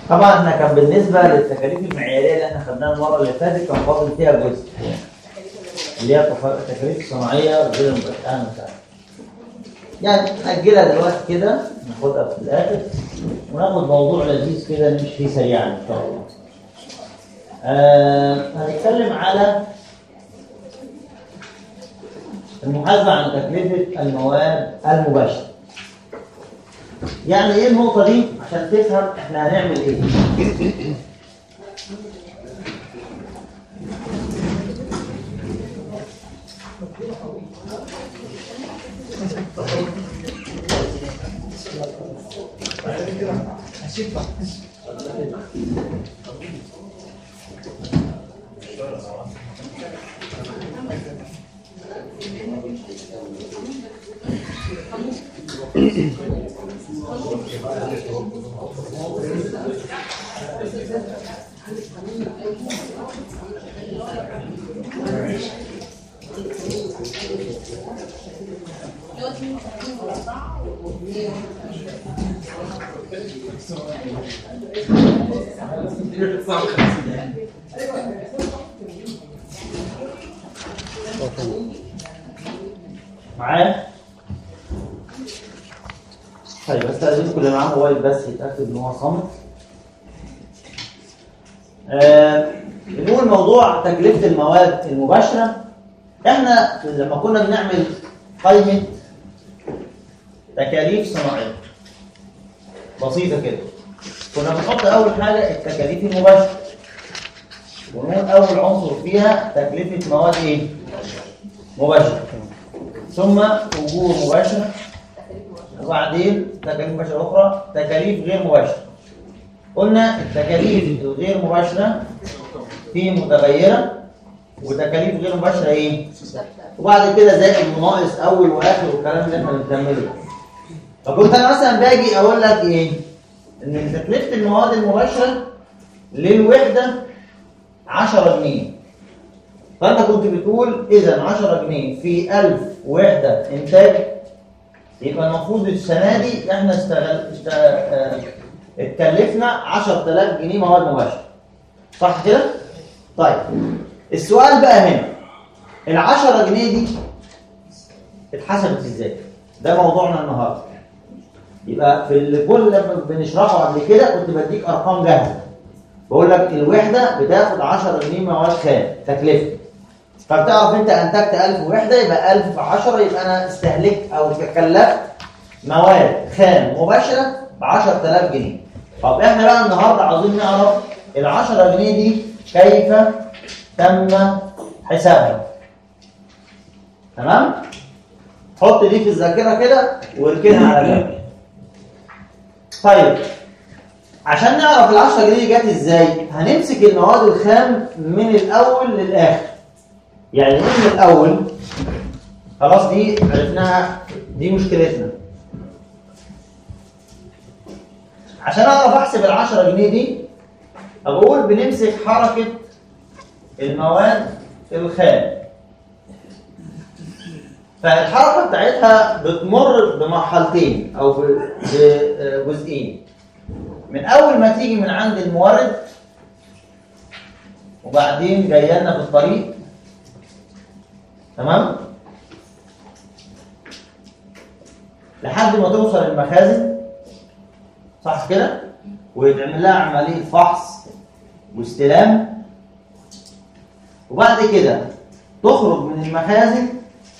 طبعا احنا كان بالنسبه للتكاليف المعياريه اللي احنا خدناها المره اللي فاتت كان فاضل فيها جزء اللي هي التف- التكاليف الصناعيه غير المباشره مش عارف يعني نأجلها دلوقتي كده ناخدها في الاخر وناخد موضوع لذيذ كده نمشي فيه سريعا ان شاء الله. آه هنتكلم على المحاسبه عن تكلفه المواد المباشره. يعني ايه النقطه دي عشان تفهم احنا هنعمل ايه؟ معايا؟ طيب استاذنكم اللي معاه موبايل بس يتاكد ان هو صامت. آه نقول موضوع تكلفه المواد المباشره احنا لما كنا بنعمل قائمه تكاليف صناعيه بسيطه كده كنا بنحط اول حاجه التكاليف المباشره ونقول اول عنصر فيها تكلفه مواد ايه؟ مباشره ثم اجور مباشره وبعدين تكاليف مباشره اخرى تكاليف غير مباشره قلنا التكاليف الغير مباشره في متغيره وتكاليف غير مباشره ايه وبعد كده زائد وناقص اول واخر والكلام اللي احنا بنكمله فكنت انا مثلا باجي اقول لك ايه ان تكلفه المواد المباشره للوحده 10 جنيه فانت كنت بتقول اذا 10 جنيه في 1000 وحده انتاج يبقى المفروض السنه دي احنا استغل است... اه... اتكلفنا 10000 جنيه مواد مباشره صح كده؟ طيب السؤال بقى هنا ال 10 جنيه دي اتحسبت ازاي؟ ده موضوعنا النهارده يبقى في اللي كل لما بنشرحه قبل كده كنت بديك ارقام جاهزه بقول لك الوحده بتاخد 10 جنيه مواد خام تكلفه فبتعرف انت انتجت 1000 وحده يبقى 1000 في 10 يبقى انا استهلكت او تكلفت مواد خام مباشره ب 10000 جنيه طب احنا بقى النهارده عاوزين نعرف ال 10 جنيه دي كيف تم حسابها تمام حط دي في الذاكره كده واركنها على جنب طيب عشان نعرف ال 10 جنيه جت ازاي هنمسك المواد الخام من الاول للاخر يعني من الاول خلاص دي عرفناها دي مشكلتنا عشان اعرف احسب ال 10 جنيه دي اقول بنمسك حركه المواد الخام فالحركه بتاعتها بتمر بمرحلتين او بجزئين من اول ما تيجي من عند المورد وبعدين جايه لنا في الطريق تمام لحد ما توصل المخازن صح كده ويتعمل لها عمليه فحص واستلام وبعد كده تخرج من المخازن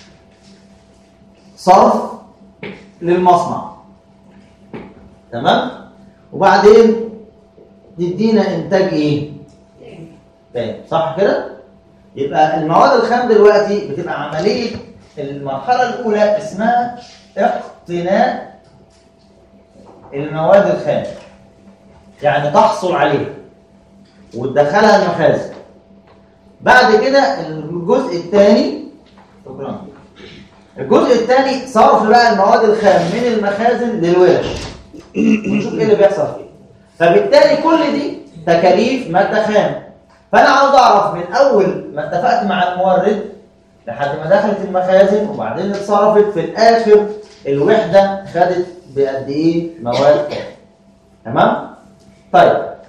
صرف للمصنع تمام وبعدين تدينا انتاج ايه تاني صح كده يبقى المواد الخام دلوقتي بتبقى عمليه المرحله الاولى اسمها اقتناء المواد الخام يعني تحصل عليها وتدخلها المخازن بعد كده الجزء الثاني شكرا الجزء الثاني صرف بقى المواد الخام من المخازن للورش ونشوف ايه اللي بيحصل فيه فبالتالي كل دي تكاليف ماده خام فانا عاوز اعرف من اول ما اتفقت مع المورد لحد ما دخلت المخازن وبعدين اتصرفت في الاخر الوحده خدت بقد ايه مواد خام تمام طيب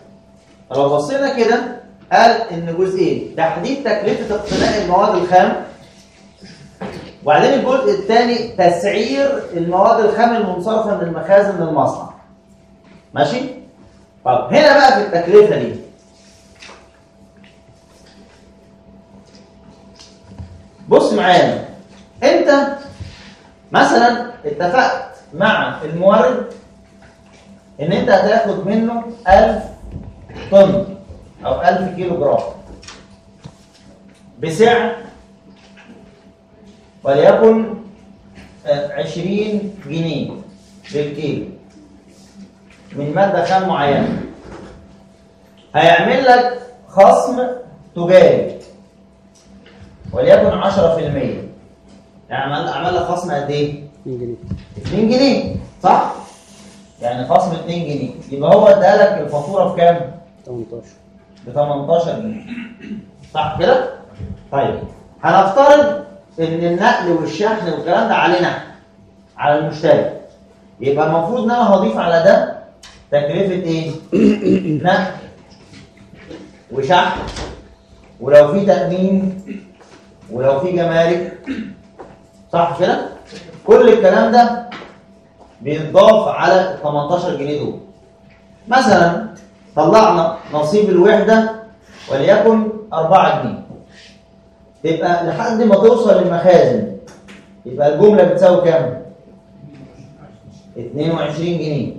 لو بصينا كده قال ان جزئين تحديد تكلفه اقتناء المواد الخام وبعدين الجزء الثاني تسعير المواد الخام المنصرفه من المخازن للمصنع ماشي طب هنا بقى في التكلفه دي بص معايا انت مثلا اتفقت مع المورد ان انت هتاخد منه 1000 طن او 1000 كيلو جرام بسعر وليكن آه، 20 جنيه بالكيلو من مادة خام معينة هيعمل لك خصم تجاري وليكن 10% يعني عمل عمل لك خصم قد ايه؟ 2 جنيه 2 جنيه صح؟ يعني خصم 2 جنيه يبقى هو ادالك الفاتوره بكام؟ 18 ب 18 جنيه صح كده؟ طيب هنفترض ان النقل والشحن والكلام ده علينا على المشتري يبقى المفروض ان انا هضيف على ده تكلفه ايه؟ نقل وشحن ولو في تامين ولو في جمارك صح كده؟ كل الكلام ده بيتضاف على ال 18 جنيه دول مثلا طلعنا نصيب الوحده وليكن 4 جنيه تبقى لحد ما توصل المخازن يبقى الجمله بتساوي كام 22 جنيه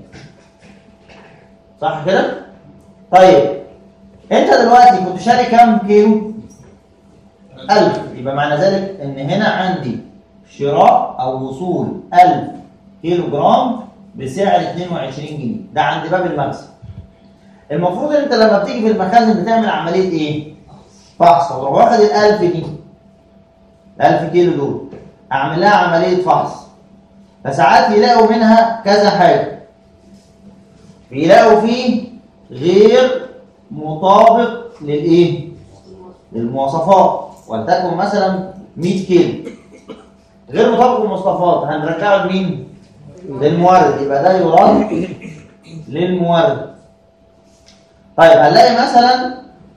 صح كده طيب انت دلوقتي كنت شاري كام كيلو 1000 يبقى معنى ذلك ان هنا عندي شراء او وصول 1000 كيلو جرام بسعر 22 جنيه ده عند باب المخزن المفروض انت لما بتيجي في المخازن بتعمل عمليه ايه فحص وتروح واخد ال 1000 دي ال 1000 كيلو دول اعمل لها عمليه فحص فساعات يلاقوا منها كذا حاجه بيلاقوا فيه غير مطابق للايه للمواصفات ولتكن مثلا 100 كيلو غير مطابق للمواصفات هنرجعه لمين للمورد يبقى ده يراد للمورد طيب هنلاقي مثلا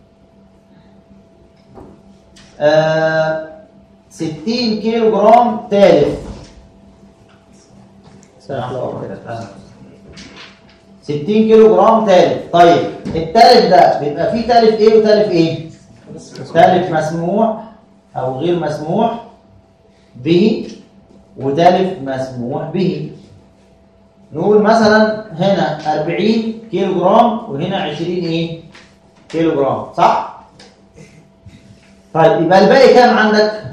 آه 60 كيلو جرام تالف ساعة لا 60 كيلو جرام تالف طيب التالف ده بيبقى فيه تالف ايه وتالف ايه تالف مسموح او غير مسموح به وتالف مسموح به نقول مثلا هنا 40 كيلو جرام وهنا 20 ايه كيلو جرام صح طيب يبقى الباقي كام عندك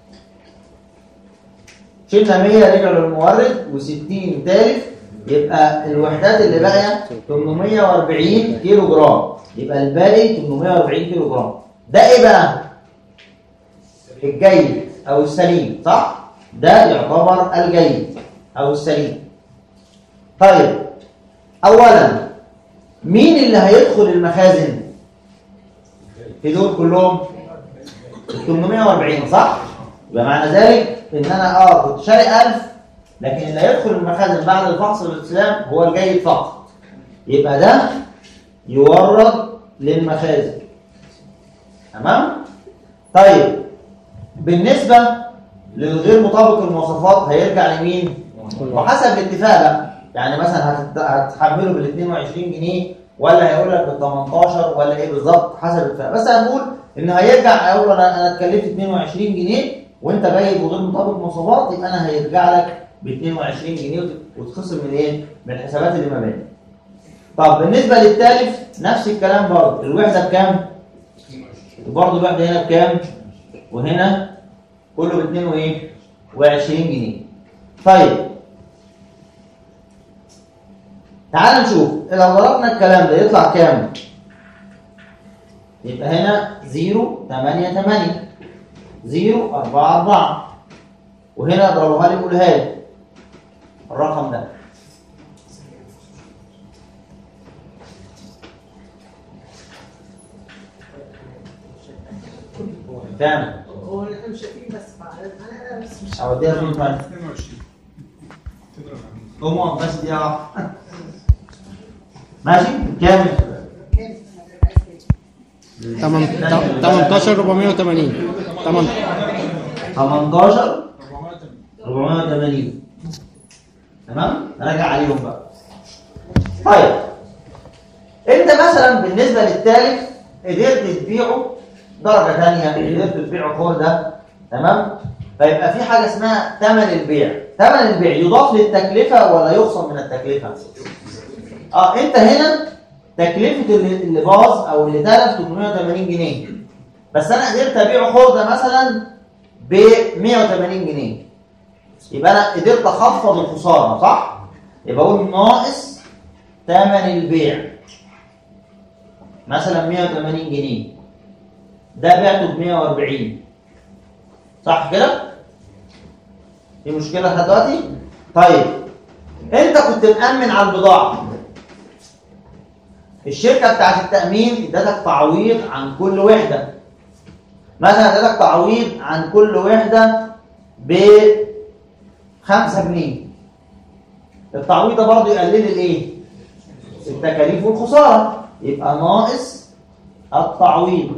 شلنا 100 رجعوا للمورد و60 تالف يبقى الوحدات اللي باقيه 840 كيلو جرام يبقى الباقي 840 كيلو جرام ده ايه بقى الجيد او السليم صح ده يعتبر الجيد او السليم طيب اولا مين اللي هيدخل المخازن في دول كلهم ال 840 صح يبقى معنى ذلك ان انا اه كنت شاري 1000 لكن اللي هيدخل المخازن بعد الفحص والاتسام هو الجيد فقط يبقى ده يورد للمخازن تمام طيب بالنسبه للغير مطابق المواصفات هيرجع لمين وحسب الاتفاق بقى يعني مثلا هتت- هتحمله بال 22 جنيه ولا هيقول لك بال 18 ولا ايه بالظبط حسب الاتفاق بس هنقول ان هيرجع اقول انا انا اتكلفت 22 جنيه وانت جايب وغير مطابق مواصفات يبقى انا هيرجع لك ب 22 جنيه وت- وتخصم من ايه؟ من الحسابات اللي ما بيننا. طب بالنسبه للتالف نفس الكلام برضه الوحده بكام؟ برضه الوحده هنا بكام؟ وهنا كله ب 2 وايه؟ و20 جنيه. طيب تعال نشوف لو ضربنا الكلام ده يطلع كام؟ يبقى هنا 0 8 8 0 4 4 وهنا اضربها لي قولها لي الرقم ده كام؟ هو اللي احنا مش شايفين بس انا انا بس مش اوديها فين طيب؟ 22 تضرب عن قوموا بس دي واحدة. ماشي كامل كام تمن- 18 480 تمن- 18 480 تمام راجع عليهم بقى طيب انت مثلا بالنسبه للثالث قدرت تبيعه درجه ثانيه قدرت تبيعه خرده تمام فيبقى في حاجه اسمها ثمن البيع ثمن البيع يضاف للتكلفه ولا يخصم من التكلفه اه انت هنا تكلفه اللي اللي باظ او اللي تلف 880 جنيه بس انا قدرت ابيعه خرده مثلا ب 180 جنيه يبقى انا قدرت اخفض الخساره صح يبقى اقول ناقص ثمن البيع مثلا 180 جنيه ده بعته ب 140 صح كده في مشكله لحد دلوقتي طيب انت كنت مأمن على البضاعه الشركه بتاعت التأمين ادتك تعويض عن كل وحده مثلا ادتك تعويض عن كل وحده ب 5 جنيه التعويض ده برضه يقلل الايه التكاليف والخساره يبقى ناقص التعويض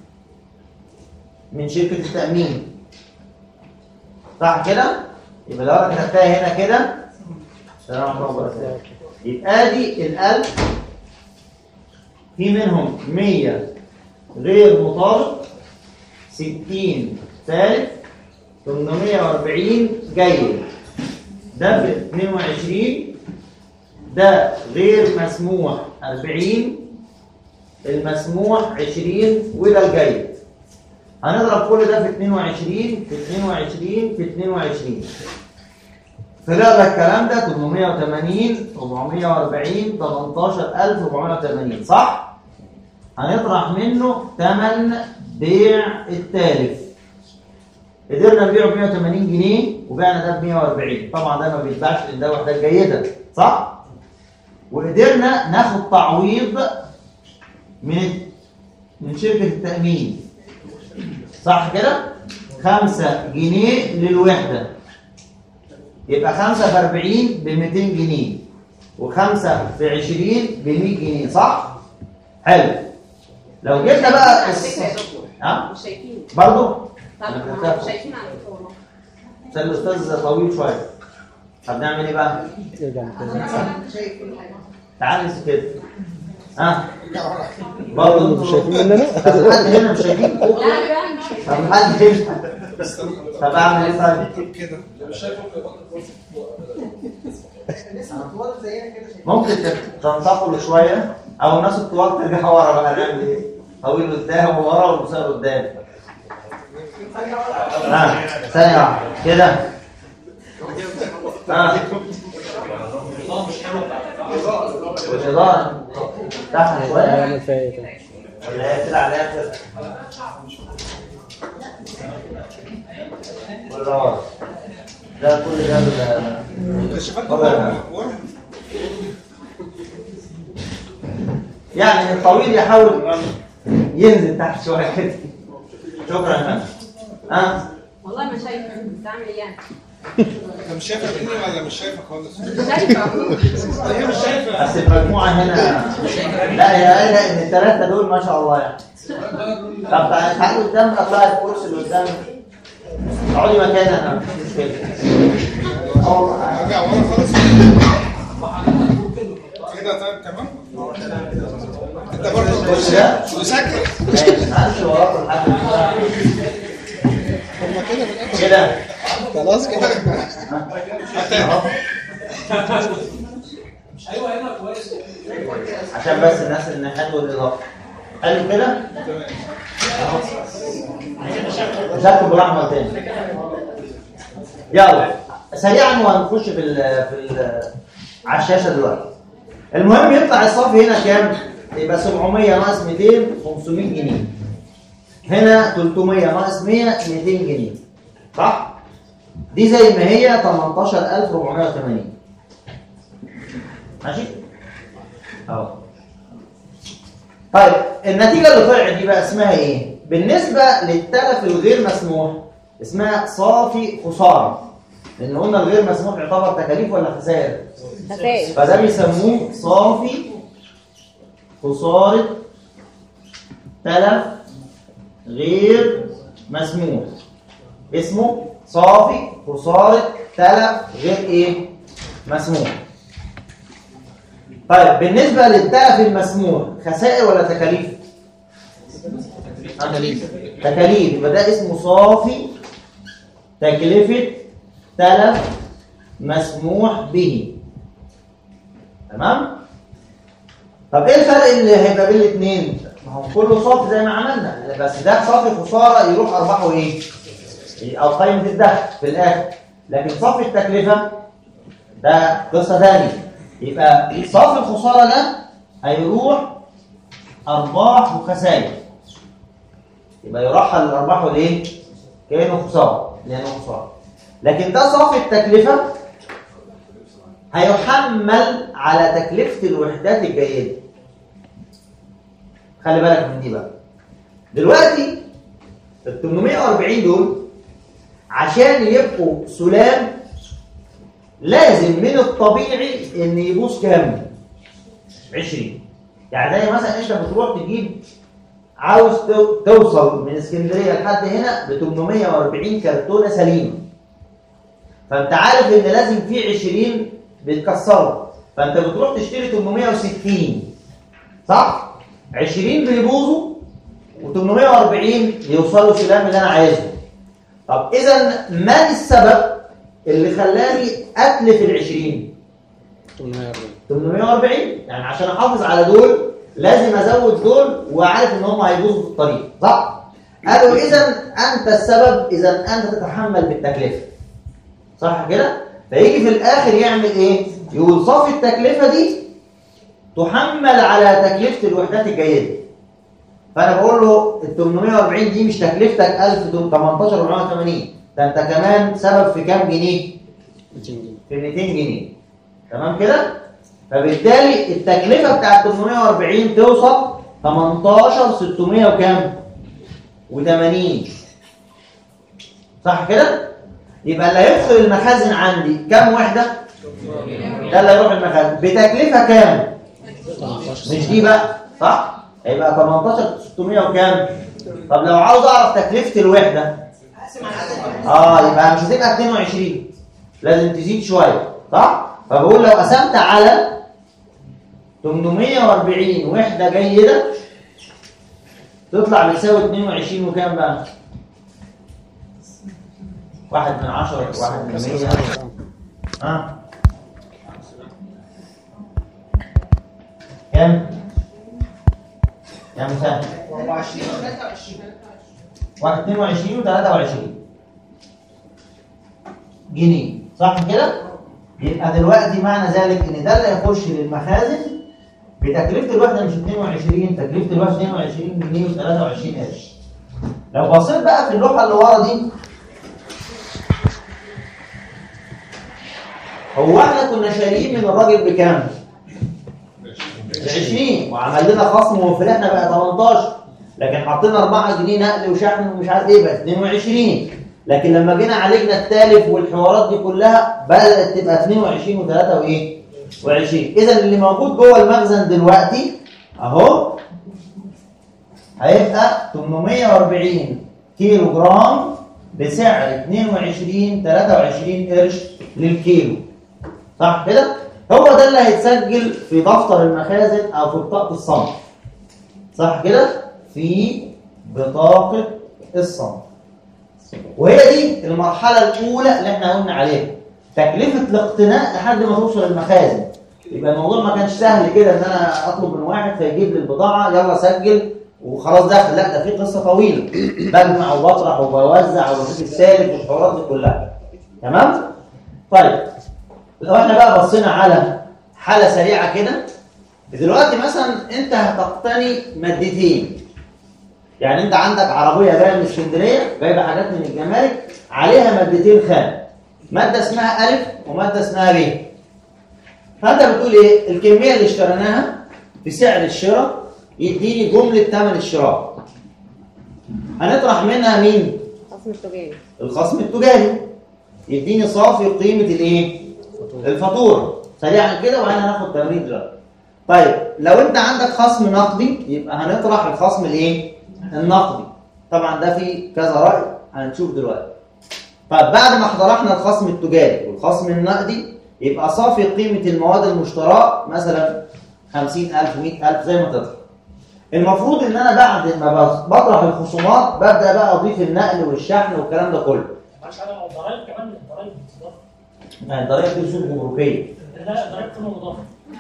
من شركه التامين صح كده يبقى لو انا كتبتها هنا كده السلام عليكم ورحمه الله وبركاته يبقى دي الألف في منهم 100 غير مطابق 60 ثالث 840 جيد ده في 22 ده غير مسموح 40 المسموح 20 وده الجيد هنضرب كل ده في 22 في 22 في 22 طلع لك الكلام ده 880 440 18480 صح؟ هنطرح منه ثمن بيع التالف قدرنا نبيعه ب 180 جنيه وبعنا ده ب 140 طبعا ده ما بيتباعش لان ده وحدات جيده صح؟ وقدرنا ناخد تعويض من من شركه التامين صح كده؟ 5 جنيه للوحده يبقى 5 في 40 ب 200 جنيه و5 في 20 ب 100 جنيه صح؟ حلو لو جبنا بقى على الس- فكره يا دكتور ها؟ مش شايفين برضه طب أنا ما كتبت. مش شايفين على فكره والله عشان الاستاذ طويل شويه طب نعمل ايه بقى؟ ايه ده شايف كل حاجه تعال نمسك كده ها برضه مش شايفين مننا؟ طب حد هنا مش شايفين لا لا مش شايفين طب حد هنا طب اعمل ايه طيب؟ كده لسه اطوال زينا كده شايفين ممكن تنتقلوا شويه او الناس الطوال ترجع ورا بقى نعمل ايه؟ طويل قدام وورا والقصير قدام ها ثانيه واحده كده ها والاضاءه تحت شويه هيعمل فيها ايه تاني؟ ولا هي كده عليها كده ولا ورا ده كل ده بال- الشباب طبعاً. ورا يعني الطويل يحاول ينزل تحت شويه كده شكرا يا فندم ها والله ما شايفه بعمل ايه يعني انت مش شايفه مني ولا مش شايفه خالص؟ شايفه هي مش شايفه بس المجموعه هنا لا هي قايله ان الثلاثه دول ما شاء الله يعني طب تعالى تعالى قدام اطلعي الكرسي اللي قدام اقعدي مكانها مفيش مشكله أو- ارجع ورا خالص كده طيب تمام انت برضه بص ده وساكت ماشي همشي وراكم لحد ما- هما كده من الأول. كده خلاص كده أهو. عشان بس الناس اللي حلوه الاضافه حلو كده أهو. مش هكتب بالاحمر تاني يلا سريعا وهنخش في ال في ال على الشاشه دلوقتي المهم يطلع الصافي هنا كام يبقى 700 ناقص 200 500 جنيه هنا 300 ناقص 100 200 جنيه صح دي زي ما هي 18480 ماشي اهو طيب النتيجه اللي طلعت دي بقى اسمها ايه بالنسبه للتلف الغير مسموح اسمها صافي خساره لان قلنا الغير مسموح يعتبر تكاليف ولا خسائر خسائر فده بيسموه صافي خساره تلف غير مسموح اسمه صافي خسارة تلف غير ايه مسموح طيب بالنسبة للتلف المسموح خسائر ولا تكاليف تكاليف تكاليف يبقى ده اسمه صافي تكلفة تلف مسموح به تمام طب ايه الفرق اللي هيبقى بين الاثنين ما هو كله صافي زي ما عملنا بس ده صافي خساره يروح ارباحه ايه او قيمه الدخل في الاخر لكن صافي التكلفه ده قصه ثانيه يبقى صافي الخساره ده هيروح ارباح وخسائر يبقى يرحل الارباح والايه كانه خساره لانه خساره لكن ده صافي التكلفه هيحمل على تكلفه الوحدات الجيده خلي بالك من دي بقى دلوقتي ال 840 دول عشان يبقوا سلام لازم من الطبيعي ان يبوظ كام 20 يعني زي مثلا انت بتروح تجيب عاوز تو- توصل من اسكندريه لحد هنا ب 840 كرتونه سليمه فانت عارف ان لازم في 20 بيتكسروا فانت بتروح تشتري 860 صح 20 بيبوظوا و840 يوصلوا سلام اللي انا عايزه طب اذا من السبب اللي خلاني اتلف ال 20 840 840 يعني عشان احافظ على دول لازم ازود دول وعارف ان هم هيبوظوا في الطريق صح قالوا اذا انت السبب اذا انت تتحمل بالتكلفه صح كده فيجي في الاخر يعمل ايه يقول صافي التكلفه دي تحمل على تكلفه الوحدات الجيده فانا بقول له ال 840 دي مش تكلفتك 1000 18 480 ده انت كمان سبب في كام جنيه 200 جنيه في 200 جنيه تمام كده فبالتالي التكلفه بتاعت 840 توصل 18 600 وكام و80 صح كده يبقى اللي هيدخل المخازن عندي كام وحده ده اللي هيروح المخازن بتكلفه كام 18 مش دي بقى صح هيبقى 18 600 وكام طب لو عاوز اعرف تكلفه الوحده اه يبقى مش هتبقى 22 لازم تزيد شويه صح فبقول لو قسمت على 840 وحده جيده تطلع بتساوي 22 وكام بقى واحد من عشرة واحد من مية ها كام كام سنة 24 23 واحد 22 و 23 جنيه صح كده؟ يبقى دلوقتي معنى ذلك ان ده اللي هيخش للمخازن بتكلفه الوحده مش 22 تكلفه الوحده 22 جنيه و23 قرش لو بصيت بقى في اللوحه اللي ورا دي هو احنا كنا شاريين من الراجل بكام؟ ب 20 وعمل لنا خصم وفرحنا بقى 18 لكن حطينا 4 جنيه نقل وشحن ومش عارف ايه بقى 22 لكن لما جينا عالجنا التالف والحوارات دي كلها بدات تبقى 22 و3 وايه؟ و20 اذا اللي موجود جوه المخزن دلوقتي اهو هيبقى 840 كيلو جرام بسعر 22 23 قرش للكيلو صح كده؟ هو ده اللي هيتسجل في دفتر المخازن او في بطاقه الصنف صح كده؟ في بطاقه الصنف وهي دي المرحله الاولى اللي احنا قلنا عليها تكلفه الاقتناء لحد ما توصل المخازن يبقى الموضوع ما كانش سهل كده ان انا اطلب من واحد فيجيب لي البضاعه يلا سجل وخلاص دخل لا ده في قصه طويله بجمع وبطرح وبوزع وبشوف السالك والحوارات دي كلها تمام طيب لو احنا بقى بصينا على حاله سريعه كده دلوقتي مثلا انت هتقتني مادتين يعني انت عندك عربيه جايه من اسكندريه جايبه حاجات من الجمارك عليها مادتين خام ماده اسمها الف وماده اسمها ب فانت بتقول ايه الكميه اللي اشتريناها في سعر الشراء يديني جمله ثمن الشراء هنطرح منها مين خصم التجاري الخصم التجاري يديني صافي قيمه الايه الفاتوره سريعا كده وبعدين هناخد تمرين دلوقتي طيب لو انت عندك خصم نقدي يبقى هنطرح الخصم الايه النقدي طبعا ده في كذا رأي هنشوف دلوقتي طيب بعد ما احنا الخصم التجاري والخصم النقدي يبقى صافي قيمة المواد المشتراة مثلا 50000 100000 زي ما تطلع المفروض ان انا بعد ما بس- بطرح الخصومات ببدا بقى اضيف النقل والشحن والكلام ده كله معلش حاجه او ضرايب كمان ضرايب مضافه يعني الضرائب دي رسوم جمركيه لا ضرايب قيمه مضافه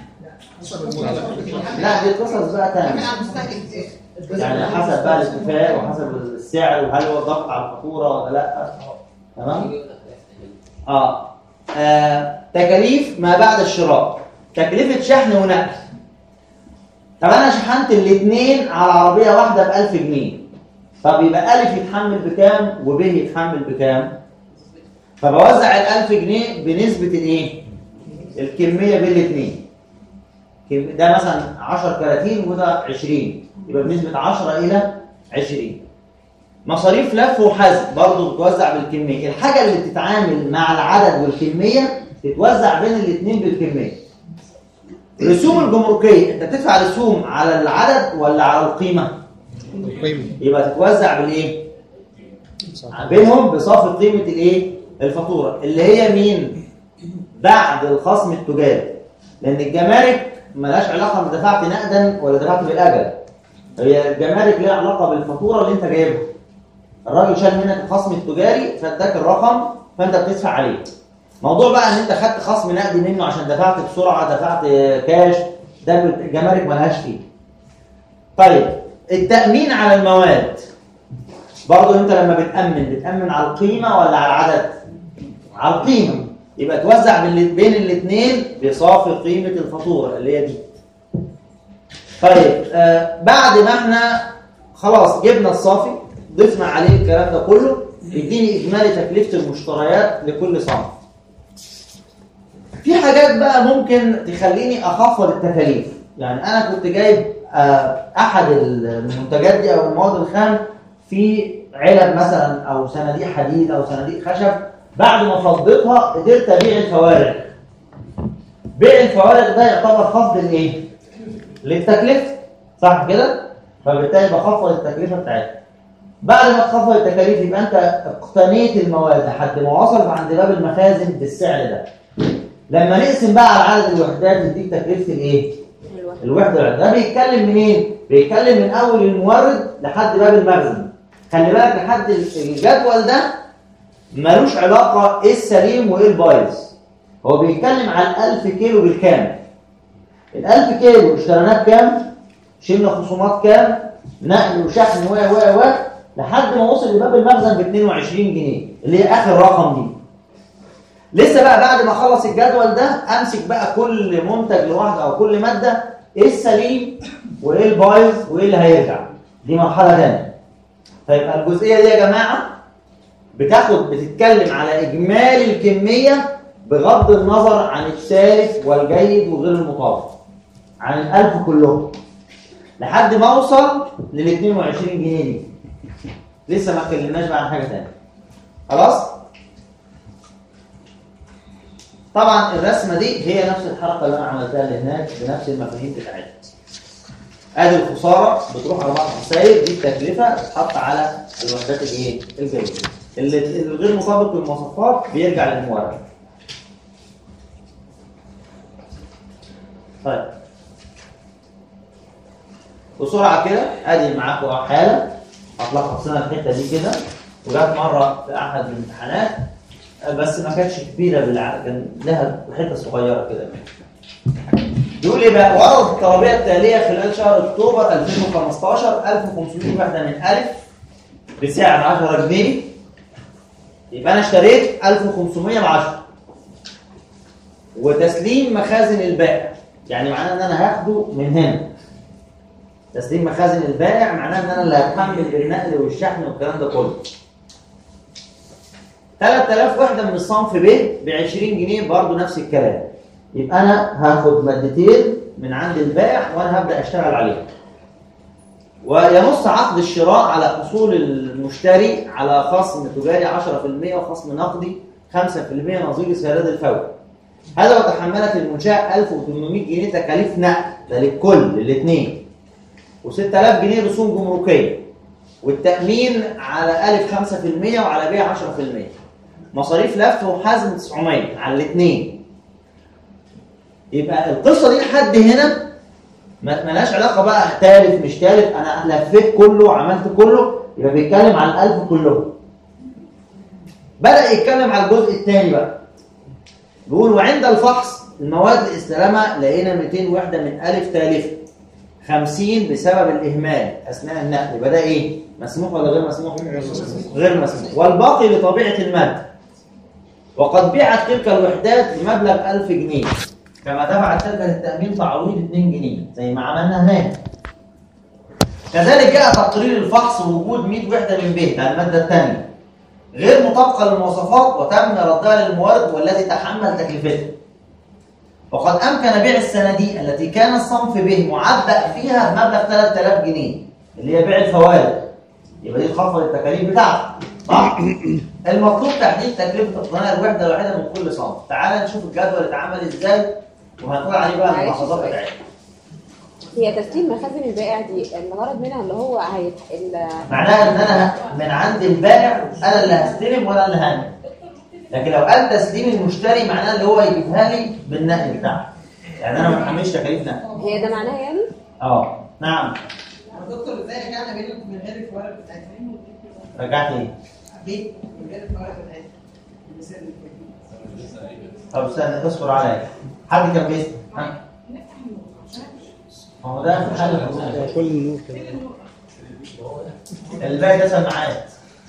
لا دي قصص بقى تانية من على المستهلك يعني حسب بقى الاتفاق وحسب السعر وهل هو ضغط على الفاتوره ولا لا تمام اه, آه. تكاليف ما بعد الشراء تكلفه شحن ونقل طب انا شحنت الاثنين على عربيه واحده ب 1000 جنيه طب يبقى الف يتحمل بكام وب يتحمل بكام فبوزع ال 1000 جنيه بنسبه الايه الكميه بين الاثنين كم- ده مثلا 10 كراتين وده 20 يبقى بنسبه 10 الى 20 مصاريف لف وحزم برضه بتوزع بالكميه الحاجه اللي بتتعامل مع العدد والكميه تتوزع بين الاثنين بالكميه رسوم الجمركيه انت بتدفع رسوم على العدد ولا على القيمه قيمة يبقى تتوزع بالايه صح. بينهم بصافي قيمه الايه الفاتوره اللي هي مين بعد الخصم التجاري لان الجمارك ملهاش علاقه انت دفعت نقدا ولا دفعت بالاجل هي الجمارك ليها علاقه بالفاتوره اللي انت جايبها الراجل شال منك الخصم التجاري فاداك الرقم فانت بتدفع عليه موضوع بقى ان انت خدت خصم نقدي منه عشان دفعت بسرعه دفعت كاش ده الجمارك ملهاش فيه طيب التامين على المواد برضه انت لما بتامن بتامن على القيمه ولا على العدد على القيمه يبقى توزع بين بين الاثنين بصافي قيمه الفاتوره اللي هي دي طيب آه بعد ما احنا خلاص جبنا الصافي ضفنا عليه الكلام ده كله يديني اجمالي تكلفه المشتريات لكل صنف في حاجات بقى ممكن تخليني اخفض التكاليف يعني انا كنت جايب آه، احد المنتجات دي او المواد الخام في علب مثلا او صناديق حديد او صناديق خشب بعد ما فضيتها قدرت ابيع الفوارغ بيع الفوارغ ده يعتبر خفض الايه للتكلفه صح كده فبالتالي بخفض التكلفه بتاعتها بعد ما تخفض التكاليف يبقى انت اقتنيت المواد لحد ما وصلت عند باب المخازن بالسعر ده لما نقسم بقى على عدد الوحدات نديك تكلفه الايه الوحده ده بيتكلم منين بيتكلم من اول المورد لحد باب المخزن خلي بالك لحد الجدول ده ملوش علاقه ايه السليم وايه البايظ هو بيتكلم عن 1000 كيلو بالكامل ال 1000 كيلو اشتريناه بكام شلنا خصومات كام نقل وشحن و و و لحد ما وصل لباب المخزن ب 22 جنيه اللي هي اخر رقم دي لسه بقى بعد ما اخلص الجدول ده امسك بقى كل منتج لوحده او كل ماده ايه السليم وايه البايظ وايه اللي هيرجع دي مرحله ثانيه فيبقى الجزئيه دي يا جماعه بتاخد بتتكلم على اجمالي الكميه بغض النظر عن الثالث والجيد وغير المطابق عن الألف كلهم لحد ما اوصل لل 22 جنيه دي لسه ما اتكلمناش بقى عن حاجه ثانيه خلاص طبعا الرسمه دي هي نفس الحركه اللي انا عملتها اللي هناك بنفس المفاهيم بتاعتها ادي الخساره بتروح على بعض الخسائر دي التكلفه بتتحط على الوحدات الايه الجيده اللي الغير مطابق للمواصفات بيرجع للمورد طيب بسرعه كده ادي معاكم حاله هتلخص لنا الحته دي كده وجات مره في احد الامتحانات بس ما كانتش كبيره بالعقل كان لها حته صغيره كده يقول ايه بقى وردت الطلبيه التاليه خلال شهر اكتوبر 2015 1500 وحده من الف بسعر 10 جنيه يبقى انا اشتريت 1500 ب 10 وتسليم مخازن البائع يعني معناه ان انا هاخده من هنا تسليم مخازن البائع معناه ان انا اللي هتحمل بالنقل والشحن والكلام ده كله 3000 وحده من الصنف ب ب 20 جنيه برضه نفس الكلام يبقى انا هاخد مادتين من عند البائع وانا هبدا اشتغل عليهم وينص عقد الشراء على حصول المشتري على خصم تجاري 10% وخصم نقدي 5% نظير سداد الفور هذا وتحملت المنشاه 1800 جنيه تكاليف نقل ده للكل للاثنين و6000 جنيه رسوم جمركيه والتأمين على ألف 5% وعلى ب 10% مصاريف لف وحزم 900 على الاثنين يبقى القصة دي لحد هنا ما ملهاش علاقة بقى تالف مش تالف أنا لفيت كله وعملت كله يبقى بيتكلم على الألف كلهم بدأ يتكلم على الجزء الثاني بقى بيقول وعند الفحص المواد اللي استلمها لقينا 200 وحدة من ألف تالفة 50 بسبب الإهمال أثناء النقل يبقى ده إيه؟ مسموح ولا غير مسموح؟ غير مسموح والباقي لطبيعة المادة وقد بيعت تلك الوحدات بمبلغ 1000 جنيه كما دفعت شركة التأمين تعويض 2 جنيه زي ما عملنا هناك كذلك جاء تقرير الفحص ووجود 100 وحدة من به ده المادة الثانية غير مطابقة للمواصفات وتم ردها للمورد والذي تحمل تكلفتها وقد أمكن بيع الصناديق التي كان الصنف به معبأ فيها بمبلغ 3000 جنيه اللي هي بيع الفوائد يبقى دي تخفض التكاليف بتاعته صح؟ المطلوب تحديد تكلفة اقتناء الوحدة الواحدة من كل صنف تعال نشوف الجدول اتعمل ازاي وهنقول عليه بقى معلش الملاحظات سؤال. بتاعتنا هي تسليم مخازن البائع دي الغرض منها اللي هو هي ال- معناها ان انا من عند البائع انا اللي هستلم وانا اللي هعمل لكن لو قال تسليم المشتري معناه اللي هو يجيبها لي بالنقل بتاعه يعني انا ما بحملش تكاليف نقل هي ده معناها يعني؟ اه نعم يا دكتور ازاي رجعنا بينك من غير الفوارق بتاعتنا؟ رجعت ايه ليه؟ من غير الفوارق بتاعتنا. المثال اللي فات. طب استنى اصبر عليا حد كان بيسال ها ما هو ده في حل الحلول. كل النور كده الباقي ده سماعات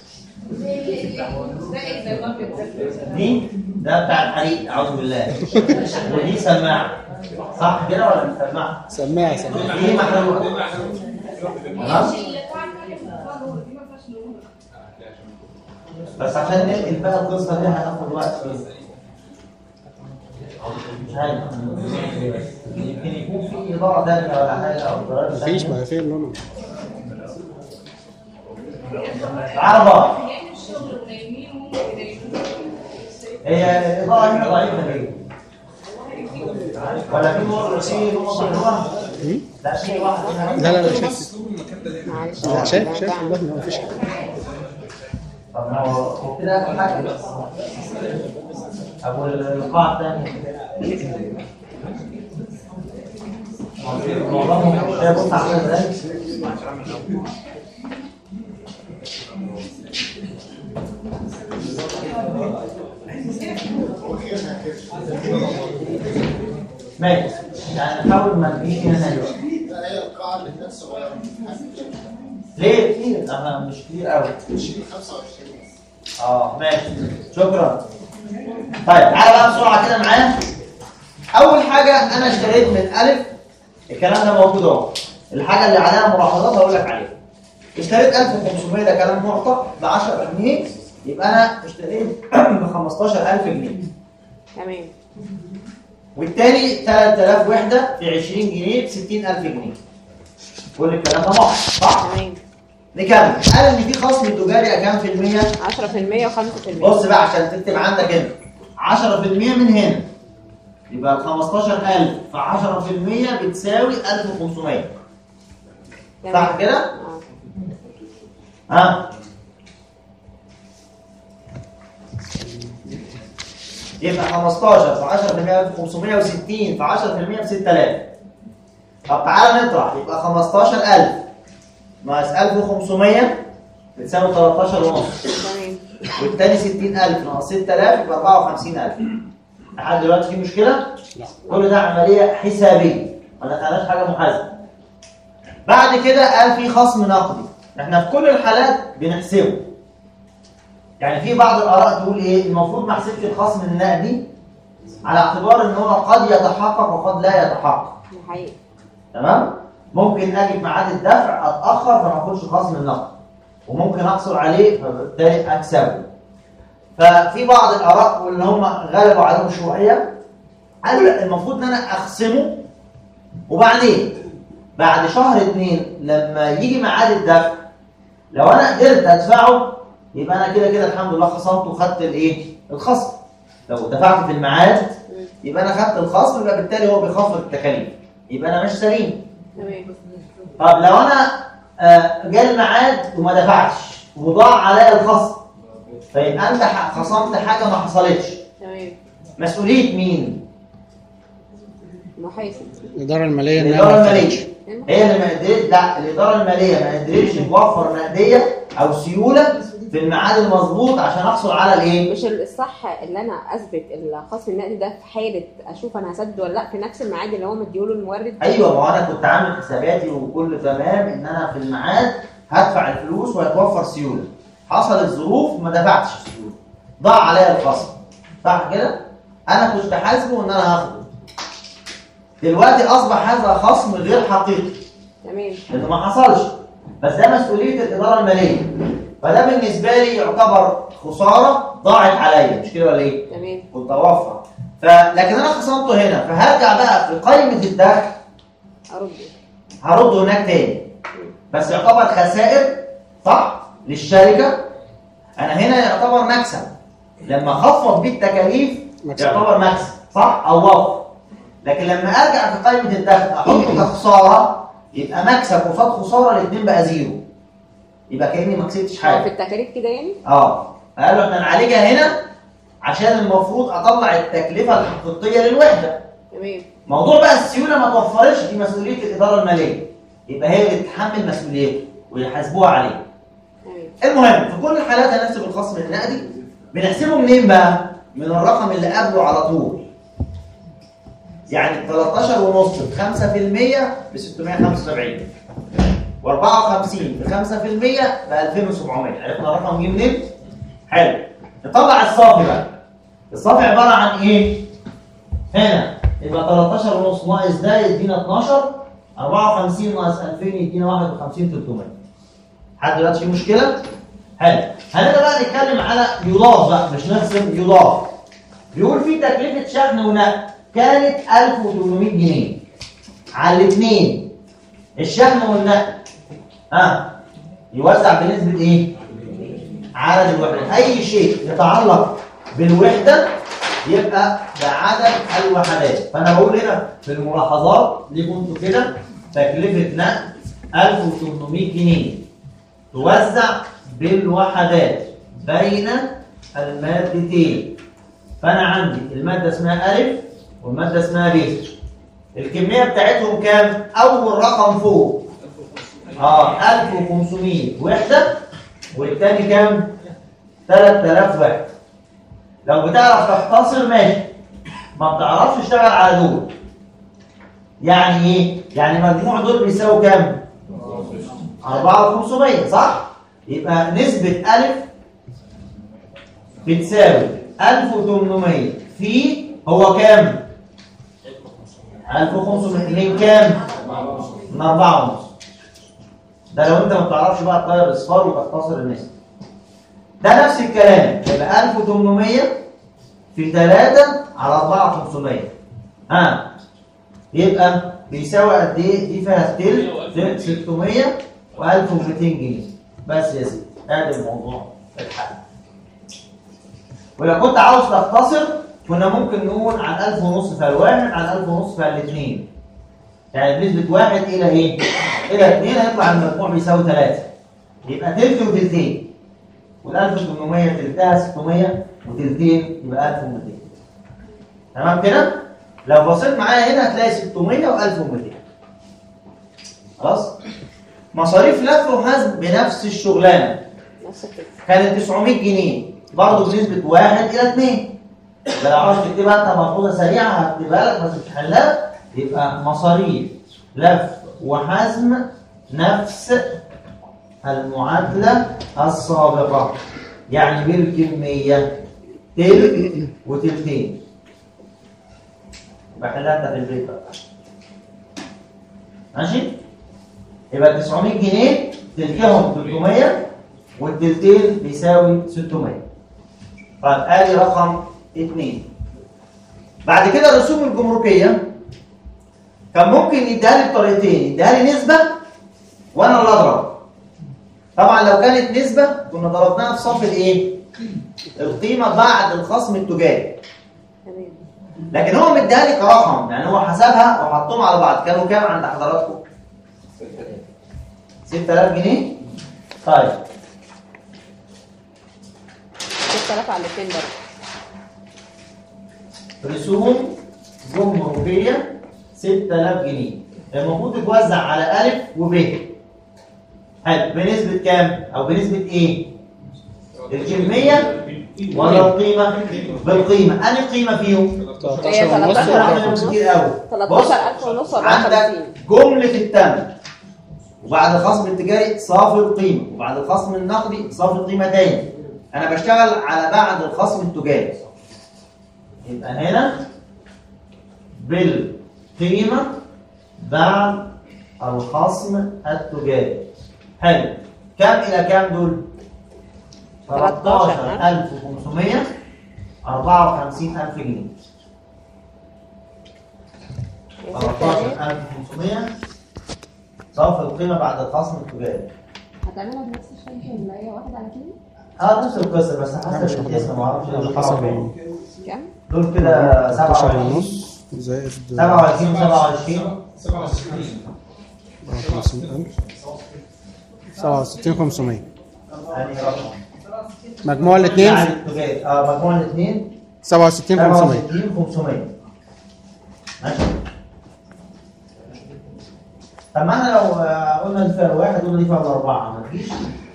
دي ده بتاع الحريق اعوذ بالله ودي سماعه صح كده ولا مش سماعه؟ سماعة سماعة دي محلول خلاص بس عشان ننقل بقى القصه دي هناخد وقت فيه مش عارف يمكن يكون في اضاءه تانيه ولا حاجه او ضرائب مفيش تانية. ما فين اللون تعالى بقى هي الاضاءه هنا ضعيفه ليه؟ ولا في نور في نور محلوه؟ لا في واحده هنا. لا لا لا شايف اسلوب المكان ده ليه؟ معلش لا شايف شايف بعمل. والله ما فيش حاجة طب ما هو هو كده اخر حاجه بس ابو القاعه الثانيه معظمهم ده بص عامل ازاي ماشي يعني نحاول ما نجيش هنا دلوقتي لا هي القاعة اللي كانت صغيرة ليه كتير انا مش كتير قوي 20 25 بس اه ماشي شكرا طيب تعالى بقى بسرعه كده معايا اول حاجه انا اشتريت من الف الكلام ده موجود اهو الحاجه اللي عليها ملاحظات هقول لك عليها اشتريت 1500 ده كلام معطى ب 10 جنيه يبقى انا اشتريت ب 15000 جنيه تمام والتاني 3000 وحده في 20 جنيه ب 60000 جنيه كل الكلام ده معطى صح تمام نكمل قال ان في خصم تجاري كام في المية 10% و5% بص بقى عشان تكتب عندك هنا 10% من هنا يبقى ال 15000 في 10% بتساوي 1500 صح كده؟ اه ها يبقى 15 في 10% ب 560 في 10% ب 6000 طب تعالى نطرح يبقى 15000 ناقص 1500 بتساوي 13 ونص تمام والتاني 60000 ناقص 6000 يبقى 54000 لحد دلوقتي في مشكله؟ لا كل ده عمليه حسابيه ما دخلناش حاجه محاسبه بعد كده قال في خصم نقدي احنا في كل الحالات بنحسبه يعني في بعض الاراء تقول ايه المفروض ما احسبش الخصم النقدي على اعتبار ان هو قد يتحقق وقد لا يتحقق ده حقيقي تمام ممكن اجي في ميعاد الدفع اتاخر فما اخدش خصم النقد وممكن اقصر عليه فبالتالي اكسبه ففي بعض الاراء واللي هم غلبوا عليهم شويه قالوا لا المفروض ان انا اخصمه وبعدين بعد شهر اتنين لما يجي ميعاد الدفع لو انا قدرت ادفعه يبقى انا كده كده الحمد لله خصمت وخدت الايه الخصم لو دفعت في الميعاد يبقى انا خدت الخصم يبقى بالتالي هو بيخفض التكاليف يبقى انا مش سليم تمام طب لو انا آه، جه الميعاد وما دفعتش وضاع عليا الخصم فيبقى انت ح- خصمت حاجه ما حصلتش تمام مسؤوليه مين؟ محاسب الإدارة المالية إنها الاداره ما الماليه فتحتش. هي اللي ما قدرت لا الاداره الماليه ما قدرتش توفر نقديه او سيوله في الميعاد المظبوط عشان احصل على الايه؟ مش الصح اللي انا اثبت الخصم النقدي ده في حاله اشوف انا هسدد ولا لا في نفس الميعاد اللي هو مديوله المورد ايوه ما هو انا كنت عامل حساباتي وكل تمام ان انا في الميعاد هدفع الفلوس وهتوفر سيوله حصلت ظروف ما دفعتش السيوله ضاع عليا الخصم صح كده انا كنت حاسبه ان انا هاخده دلوقتي اصبح هذا خصم غير حقيقي تمام لانه ما حصلش بس ده مسؤوليه الاداره الماليه فده بالنسبه لي يعتبر خساره ضاعت عليا مش كده ولا ايه تمام كنت اوفر ف... لكن انا خصمته هنا فهرجع بقى في قائمه الدخل ارد هرده هناك تاني بس يعتبر خسائر صح للشركه انا هنا يعتبر مكسب لما اخفض بيه التكاليف مكسب. يعتبر مكسب صح او وفر لكن لما ارجع في قائمه الدخل احطه كخساره يبقى مكسب قصاد خساره الاثنين بقى زيرو يبقى كاني ما كسبتش اه في حاجه التكاليف كده يعني اه قالوا احنا نعالجها هنا عشان المفروض اطلع التكلفه الحقيقيه للوحده تمام موضوع بقى السيوله ما توفرش دي مسؤوليه الاداره الماليه يبقى هي اللي تتحمل مسؤوليته ويحاسبوها عليه تمام المهم في كل الحالات هنحسب الخصم النقدي بنحسبه منين بقى من الرقم اللي قبله على طول يعني 13 ونص ب 5% ب 675 و54 ب 5% ب 2700 عرفنا الرقم جه منين؟ حلو نطلع الصافي بقى الصافي عباره عن ايه؟ هنا يبقى 13 ونص ناقص ده يدينا 12 54 ناقص 2000 يدينا 51 300 حد دلوقتي في مشكله؟ حلو هنبدا بقى نتكلم على يضاف بقى مش نرسم يضاف بيقول في تكلفه شحن ونقل كانت 1800 جنيه على الاثنين الشحن والنقل ها يوزع بنسبه ايه؟ عدد الوحدات اي شيء يتعلق بالوحده يبقى بعدد الوحدات فانا بقول هنا في الملاحظات ليكم انتوا كده تكلفه نقل 1800 جنيه توزع بالوحدات بين المادتين فانا عندي الماده اسمها الف والماده اسمها ب الكميه بتاعتهم كام اول رقم فوق اه 1500 وحده والتاني كام 3000 وحده لو بتعرف تختصر ماشي ما بتعرفش تشتغل على دول يعني ايه يعني مجموع دول بيساوي كام 4500 صح يبقى نسبة ألف بتساوي 1800 في هو كام 1500 من كام من 4 ونص ده لو انت ما بتعرفش بقى تغير الاصفار وتختصر النسبة ده نفس الكلام يبقى 1800 في 3 على 4500 ها يبقى بيساوي قد ايه دي فيها تلت 600 و1200 جنيه بس يا سيدي ادي الموضوع الحل ولو كنت عاوز تختصر كنا ممكن نقول عن 1000 ونص في الواحد عن 1000 ونص في الاثنين يعني بنسبة واحد إلى إيه؟ إلى اثنين هيطلع المجموع بيساوي ثلاثة يبقى تلت وتلتين وال 1800 تلتها 600 وتلتين يبقى 1200 تمام كده؟ لو بصيت معايا هنا هتلاقي 600 و1200 خلاص؟ مصاريف لف وحسب بنفس الشغلانه نفس الفكره كانت 900 جنيه برضه بنسبه 1 الى 2 ده لو عاوز تكتبها انت ملحوظه سريعه هكتبها لك بس مش هحلها يبقى مصاريف لف وحزم نفس المعادله السابقه يعني بالكميه تلت وتلتين يبقى حلها انت في البيت بقى ماشي يبقى 900 جنيه تلتهم 300 والتلتين بيساوي 600 طيب ادي رقم 2 بعد كده الرسوم الجمركيه كان ممكن يديها لي بطريقتين يديها لي نسبه وانا اللي اضرب طبعا لو كانت نسبه كنا ضربناها في صف الايه القيمه بعد الخصم التجاري تمام لكن هو مديها لي كرقم يعني هو حسبها وحطهم على بعض كانوا كام عند حضراتكم 6000 جنيه طيب 6000 على الاثنين برضه رسوم جمهورية 6000 جنيه المفروض تتوزع على ألف وب حلو بنسبة كام؟ أو بنسبة إيه؟ الكمية ولا القيمة؟ بالقيمة أنهي قيمة فيهم؟ 13 ونص احنا عندنا و54 كتير قوي بص 13000 ونص عندك 54 جملة الثمن وبعد الخصم التجاري صافي القيمة وبعد الخصم النقدي صافي القيمة تاني أنا بشتغل على بعد الخصم التجاري يبقى هنا بالقيمة بعد الخصم التجاري حلو كام إلى كام دول؟ 13500 54000 جنيه 13500 صافي القيمة بعد الخصم التجاري هتعملها بنفس الشكل اللي هي واحد على اتنين اه نفس القصة بس حسب الاسم ما اعرفش على حسب كام؟ دول كده 13 27 ونص زائد 27 27 54000 67 500 يعني رقم مجموع الاثنين يعني التجاري اه مجموع الاثنين 67 500 67 500 ماشي طب ما احنا لو آه، قلنا دي فيها الواحد قلنا دي فيها الاربعه ما تجيش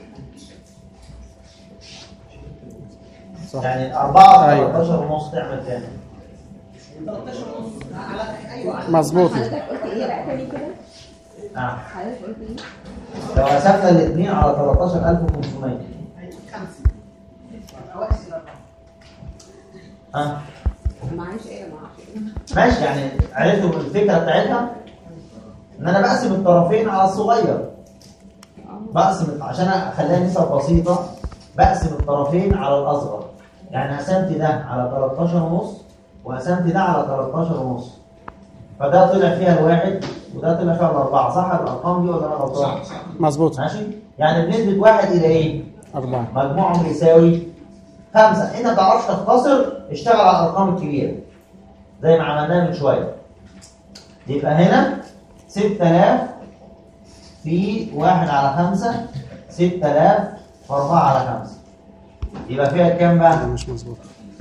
صح يعني الاربعه أيوة. 13 ونص تعمل كام؟ 13 ونص على ايوه على مظبوط حضرتك قلت ايه بقى تاني كده؟ اه حضرتك قلت ايه؟ لو قسمنا الاثنين على 13500 خمسه اوائل الاربعه اه معلش ايه ما اعرفش ماشي يعني عرفتوا الفكره بتاعتها ان انا بقسم الطرفين على الصغير بقسم عشان اخليها نسب بسيطه بقسم الطرفين على الاصغر يعني قسمت ده على 13 ونص وقسمت ده على 13 ونص فده طلع فيها الواحد وده طلع فيها الاربعه صح الارقام دي ولا انا غلطان؟ صح صح مظبوط ماشي يعني بنسبه واحد الى ايه؟ أربعة مجموعهم يساوي خمسة انت ما تعرفش تختصر اشتغل على الارقام الكبيرة زي ما عملناها من شوية يبقى هنا 6000 في واحد على خمسة 6000 في أربعة على خمسة يبقى فيها كام ده بقى؟ مش مظبوط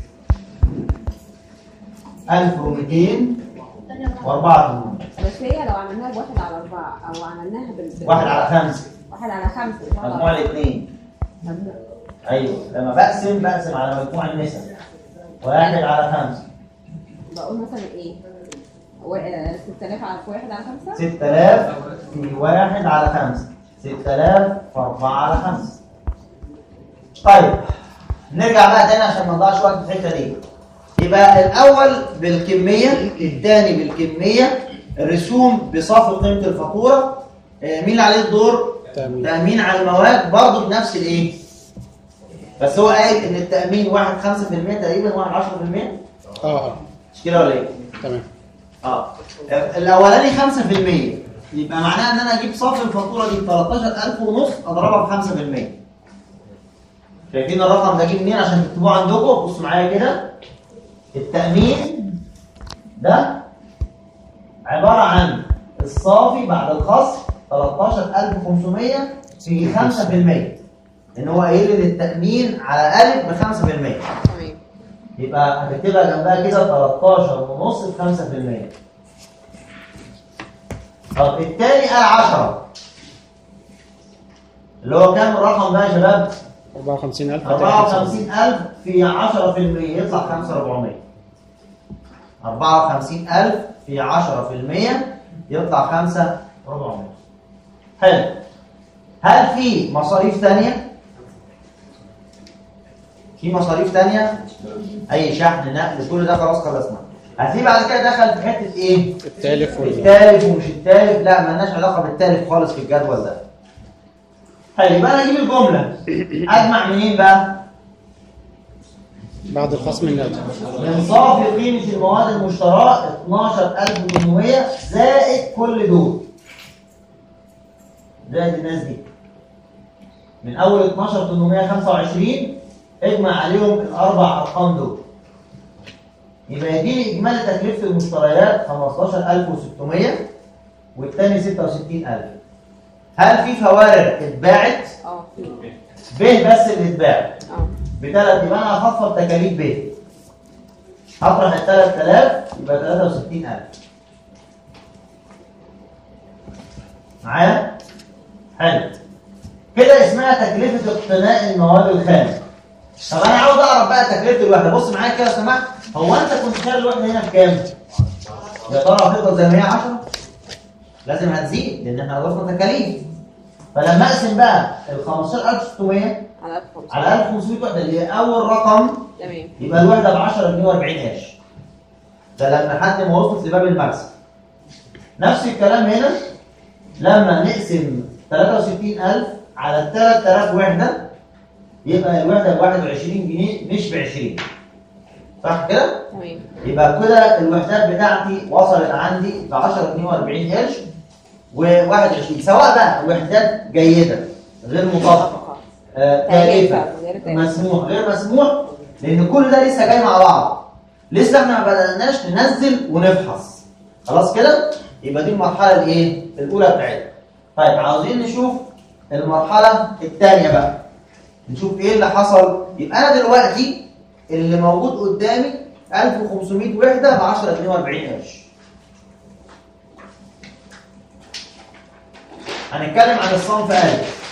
1200 وأربعة بس هي لو عملناها بواحد على أربعة أو عملناها بال واحد على خمسة واحد على خمسة واحد مجموع على الاثنين مجموع. أيوه لما بقسم بقسم على مجموع النسب واحد على خمسة بقول مثلا إيه؟ و- آه، 6000 على واحد على خمسة 6000 في واحد على خمسة 6000 في أربعة على خمسة طيب نرجع بقى تاني عشان ما نضيعش وقت في الحتة دي يبقى الأول بالكمية الثاني بالكمية الرسوم بصافي قيمة الفاتورة آه، مين اللي عليه الدور؟ تأمين تأمين على المواد برضه بنفس الإيه؟ بس هو قايل إن التأمين واحد 5% تقريبا واحد 10% اه اه مش كده ولا إيه؟ تمام اه الاولاني 5% يبقى معناها ان انا اجيب صافي الفاتوره دي ب 13000 ونص اضربها ب 5% شايفين الرقم ده جه منين عشان تكتبوه عندكم بصوا معايا كده التامين ده عباره عن الصافي بعد الخصم 13500 في 5% ان هو قايل ان التامين على الف ب 5% تمام يبقى هتكتبها جنبها كده 13 ونص ب 5% طب التاني قال 10 اللي هو كام الرقم ده يا شباب؟ 54000 54000 في 10% يطلع 5400 54000 في 10% يطلع 5400 حلو هل في مصاريف ثانية؟ في مصاريف ثانية؟ أي شحن نقل كل ده خلاص خلصنا هتلاقيه بعد كده دخل في حتة إيه؟ التالف وال التالف ومش التالف لا مالناش علاقة بالتالف خالص في الجدول ده حلو يبقى أنا أجيب الجملة أجمع منين بقى؟ بعد الخصم النقدي من صافي قيمة المواد المشتراه 12800 زائد كل دول زائد الناس دي من أول 12825 اجمع عليهم الأربع أرقام دول يبقى يجيلي إجمالي تكلفة المشتريات 15600 والتاني 66000 هل هل في فوارغ اتباعت اه في ب بس اللي اتباعت اه بثلاث يبقى انا هخفض تكاليف ب هطرح ال 3000 يبقى 63000 معايا؟ حلو كده اسمها تكلفة اقتناء المواد الخام طب انا عاوز اعرف بقى تكلفة الوحدة بص معايا كده لو سمحت هو انت كنت شاري الوحدة هنا بكام؟ يا ترى هتفضل زي ما هي 10 لازم هتزيد لان احنا اضفنا تكاليف فلما اقسم بقى ال 15600 على 1500 على 1500 وحده اللي هي اول رقم تمام يبقى الوحده ب 10 جنيه و40 قرش ده لما حد ما وصلت لباب المكسب نفس الكلام هنا لما نقسم 63000 على 3000 وحده يبقى الوحده ب 21 جنيه مش ب 20 صح كده؟ تمام يبقى كده الوحدات بتاعتي وصلت عندي ب 10 جنيه و40 قرش و21 سواء بقى وحدات جيده غير مطابقه آه، تكلفة، تكلفه غير تكلفة. مسموح غير مسموح لان كل ده لسه جاي مع بعض لسه احنا ما بدأناش ننزل ونفحص خلاص كده يبقى دي المرحله الايه الاولى بتاعتنا طيب عاوزين نشوف المرحله الثانيه بقى نشوف ايه اللي حصل يبقى انا دلوقتي اللي موجود قدامي 1500 وحده ب 10 جنيه و40 قرش هنتكلم عن الصنف ألف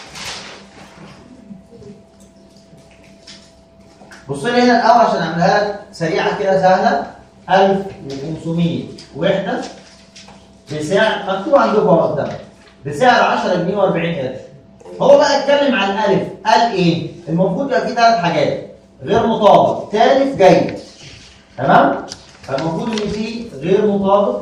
بص لي هنا الأول عشان أعملها لك سريعة كده سهلة 1500 وحدة بسعر مكتوب عندكم اهو قدامك بسعر 10 جنيه و40 قرش هو بقى اتكلم عن الألف قال إيه؟ المفروض يبقى فيه ثلاث حاجات غير مطابق ثالث جيد تمام؟ فالمفروض إن فيه غير مطابق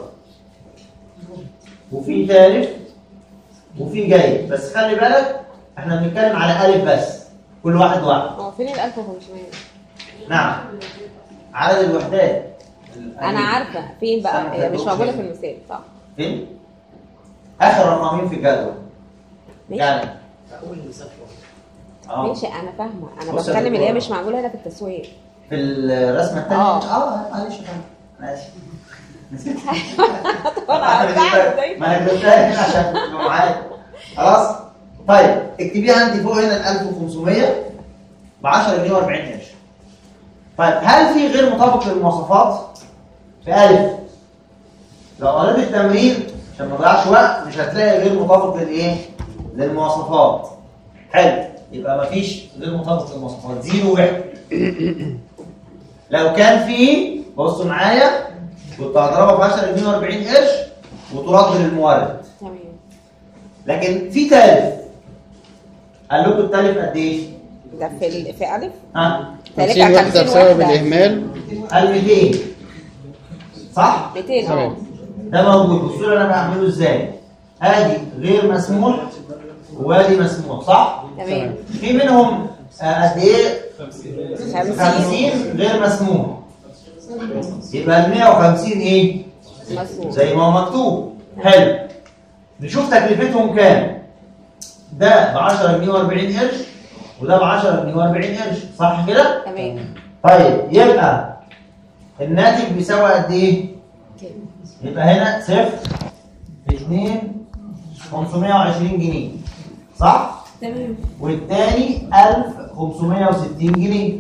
وفي ثالث وفي جيد بس خلي بالك احنا بنتكلم على ألف بس كل واحد واحد هو فين ال 1500 نعم عدد الوحدات انا عارفه فين بقى استنى، هي مش هتقول موجوده فين؟ في المثال صح فين؟ آخر رقمين في الجدول ماشي يعني اه ماشي انا فاهمه انا بص يا بتكلم اللي هي دكتورة. مش معموله هنا في التسويق في الرسمة الثانية آه. اه معلش يا فندم ماشي نسيت طب انا عارفاها ازاي ما انا كتبتها هنا عشان تبقى معايا خلاص طيب اكتبيها انت فوق هنا ال 1500 ب 10 جنيه و40 قرش طيب هل في غير مطابق للمواصفات في الف لو قريت التمرين عشان ما نضيعش وقت مش هتلاقي غير مطابق للايه للمواصفات حلو يبقى مفيش غير مطابق للمواصفات زيرو واحد لو كان في بصوا معايا كنت هضربها في 10 جنيه و40 قرش وترد للمورد تمام لكن في تالف قال لكم التالف قد ايه؟ ده في ال... في الف ها؟ 50 وحدة بسبب الإهمال قال 200 صح؟ 200 اه تمام. ده موجود بصوا لي انا بعمله ازاي؟ ادي غير مسموح وادي مسموح صح؟ تمام في منهم آه، قد ايه 50 50 غير مسموح يبقى ال 150 ايه؟ مسموح زي ما هو مكتوب حلو نشوف تكلفتهم كام ده ب 10 جنيه و40 قرش وده ب 10 جنيه و40 قرش صح كده؟ تمام طيب يبقى الناتج بيساوي قد ايه؟ يبقى هنا صفر 2 520 جنيه صح؟ تمام والتاني 1560 جنيه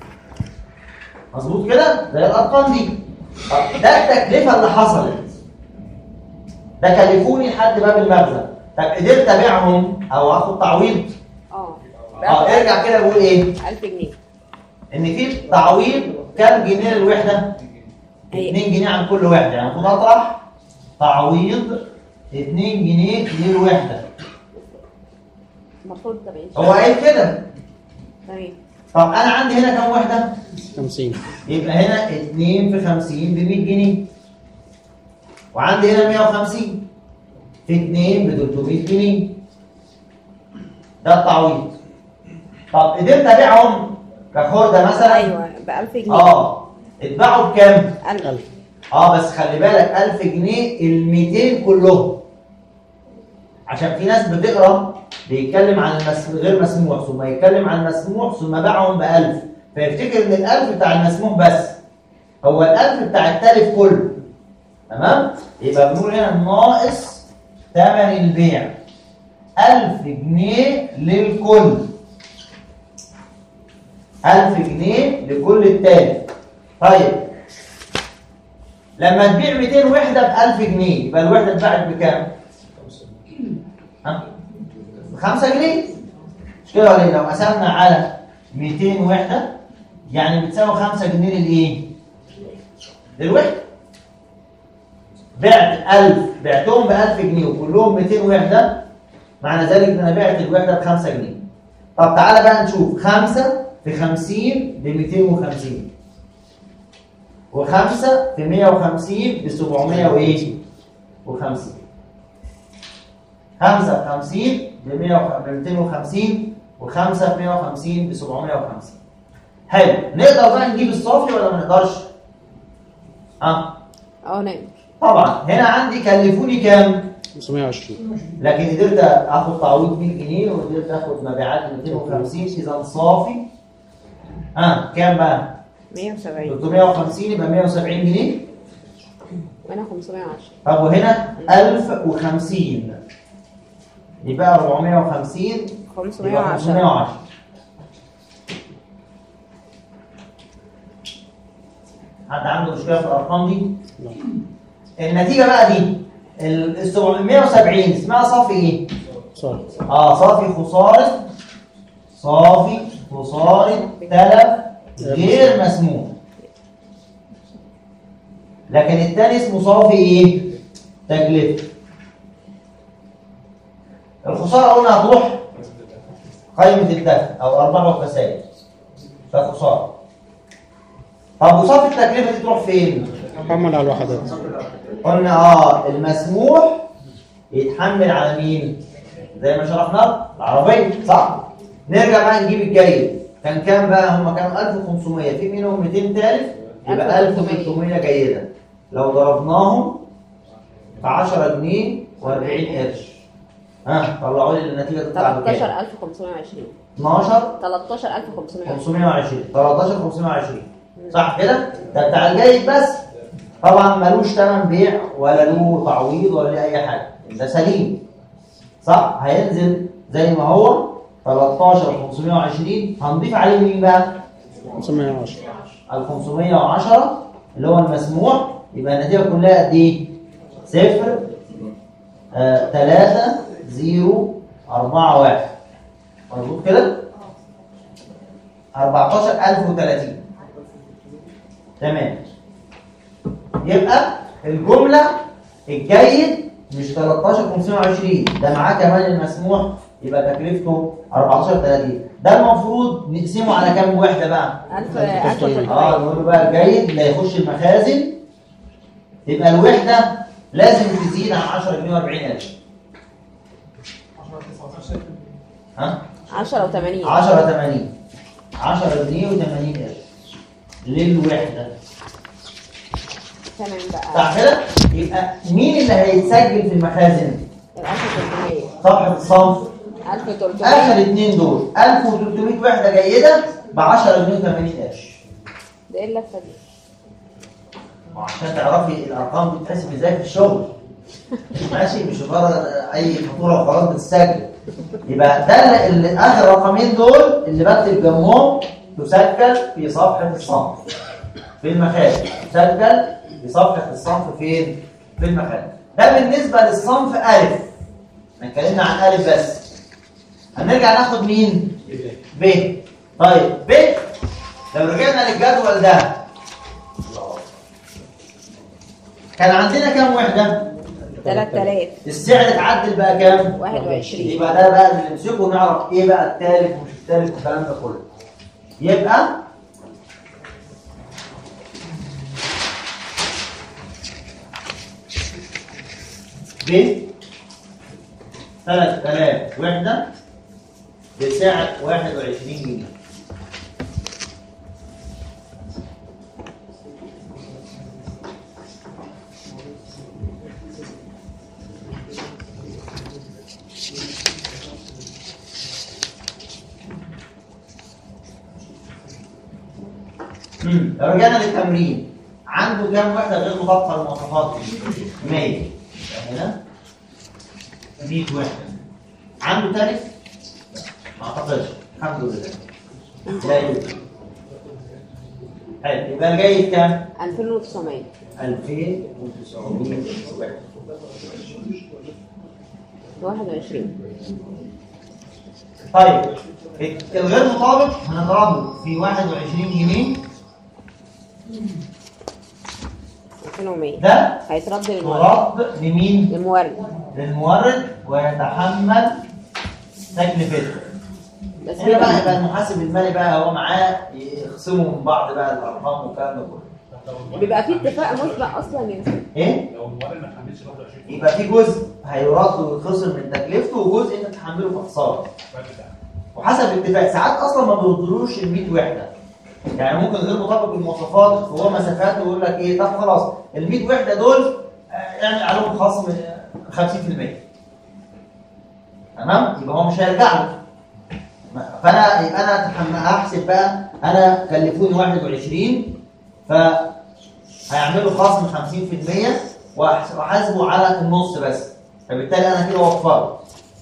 مظبوط كده؟ زي الارقام دي طب ده التكلفه اللي حصلت ده كلفوني لحد باب المخزن طب قدرت ابيعهم او اخد تعويض اه اه ارجع كده بقول ايه 1000 جنيه ان في تعويض كام جنيه للوحده هي 2 جنيه عن كل وحده يعني المفروض اطرح تعويض 2 جنيه للوحده المفروض ده بقى هو قايل كده تمام طب انا عندي هنا كام وحده 50 يبقى هنا 2 في 50 ب 100 جنيه وعندي هنا 150 في 2 ب 300 جنيه ده التعويض طب قدرت ابيعهم كخرده مثلا ايوه ب 1000 جنيه اه اتباعوا بكام 1000 1000 اه بس خلي بالك 1000 جنيه ال 200 كلهم عشان في ناس بتقرا بيتكلم عن المس... غير مسموح ثم يتكلم عن المسموح ثم باعهم ب 1000 فيفتكر ان ال 1000 بتاع المسموح بس هو ال 1000 بتاع التالف كله تمام يبقى بنقول هنا ناقص ثمن البيع 1000 جنيه للكل 1000 جنيه لكل التالف طيب لما تبيع 200 وحده ب 1000 جنيه يبقى الوحده اتباعت بكام؟ ها؟ ب 5 جنيه مش كده ولا ايه؟ لو قسمنا على 200 وحده يعني بتساوي 5 جنيه للايه؟ للوحده بعت 1000 بعتهم ب 1000 جنيه وكلهم 200 وحده معنى ذلك ان انا بعت الوحده ب 5 جنيه طب تعالى بقى نشوف 5 في 50 ب 250 وخمسة في 150 ب 700 وايه؟ و50 خمسة في 50 ب 100 ب 250 وخمسة في 150 ب 750 حلو نقدر بقى نجيب الصافي ولا ما نقدرش؟ اه اه نعم طبعا هنا عندي كلفوني كام؟ 520 لكن قدرت اخد تعويض 100 جنيه وقدرت اخد مبيعات 250 اذا صافي اه كام بقى؟ 170 350 يبقى 170 جنيه وانا 510 طب وهنا 1050 يبقى 450 يبقى 510 510 حد عنده مشكله في الارقام دي؟ لا النتيجه بقى دي ال 770 اسمها صافي ايه؟ صح اه صافي خساره صافي خساره تلف غير مسموح لكن الثاني اسمه صافي ايه؟ تكلفه الخساره قلنا هتروح قائمه الدفع او ارباح وخسائر ده خساره طب وصافي التكلفه دي تروح فين؟ حمل على الوحدات قلنا اه المسموح يتحمل على مين؟ زي ما شرحنا العربية صح؟ نرجع بقى نجيب الجيد كان كام بقى؟ هم كانوا 1500 في منهم 200 تالف يبقى 1300 جيدة لو ضربناهم في 10 جنيه و40 قرش ها طلعوا لي النتيجة تطلع بكام؟ 13520 12 13520 520 13 520 صح كده؟ ده بتاع الجيد بس طبعا ملوش ثمن بيع ولا له تعويض ولا له اي حاجه ده سليم صح هينزل زي ما هو 13 520 هنضيف عليه مين بقى 510 ال 510 اللي هو المسموح يبقى النتيجه كلها قد ايه صفر 3 0 4 1 مظبوط كده 14030 تمام يبقى الجملة الجيد مش 13 520 ده معاه كمان المسموح يبقى تكلفته 14 30 ده المفروض نقسمه على كام وحدة بقى؟ 1000 اه 1300 نقول له بقى الجيد اللي هيخش المخازن يبقى الوحدة لازم تزيد عن 10 جنيه و40 قرش ها؟ 10 و80 10 80 10 جنيه و80 قرش للوحدة تمام بقى صح كده؟ يبقى مين اللي هيتسجل في المخازن؟ ال 1300 صفحة الصنف 1300 آخر اتنين دول 1300 وحدة جيدة ب 10 جنيه و80 قرش ده ايه اللفه دي؟ وعشان تعرفي الأرقام دي بتتحسب ازاي في الشغل ماشي مش مجرد أي فاتورة وخلاص بتتسجل يبقى ده اللي, اللي آخر رقمين دول اللي بكتب جنبهم تسجل في صفحة الصنف في المخازن تسجل في صفحة الصنف فين؟ في المخازن ده بالنسبة للصنف ألف احنا اتكلمنا عن ألف بس هنرجع ناخد مين؟ ب طيب ب لو رجعنا للجدول ده كان عندنا كام وحدة؟ 3000 السعر اتعدل بقى كام؟ 21 يبقى ده بقى اللي نمسكه ونعرف ايه بقى التالف ومش التالف والكلام ده كله يبقى ب 3000 وحدة بسعر 21 جنيه مم. لو رجعنا للتمرين عنده كام وحده غير مطابقه للمواصفات دي 100 يبقى هنا 100 وحده عنده تالف؟ ما اعتقدش الحمد لله لا يوجد حلو يبقى الجيد كام؟ 2900 2900 21 طيب الغير مطابق هنضربه في 21 جنيه 2100 ده هيترد للمورد ترد لمين؟ للمورد للمورد ويتحمل تكلفته بس هنا بقى يبقى المحاسب المالي بقى هو معاه يخصموا من بعض بقى الارقام والكلام ده كله بيبقى في اتفاق مسبق اصلا يا أستاذ. ايه؟ لو المورد ما تحملش 21 يبقى في جزء هيرد ويتخصم من تكلفته وجزء انت تحمله في خساره وحسب الاتفاق ساعات اصلا ما بيردلوش ال 100 وحده يعني ممكن غير مطابق المواصفات هو مسافات ويقول لك ايه طب خلاص ال 100 وحده دول آه، اعمل عليهم خصم آه، 50% تمام يبقى هو مش هيرجع له ما- فانا يبقى انا أتحمل- احسب بقى انا كلفوني 21 ف هيعملوا خصم 50% وأحس- واحاسبه على النص بس فبالتالي انا كده وفرت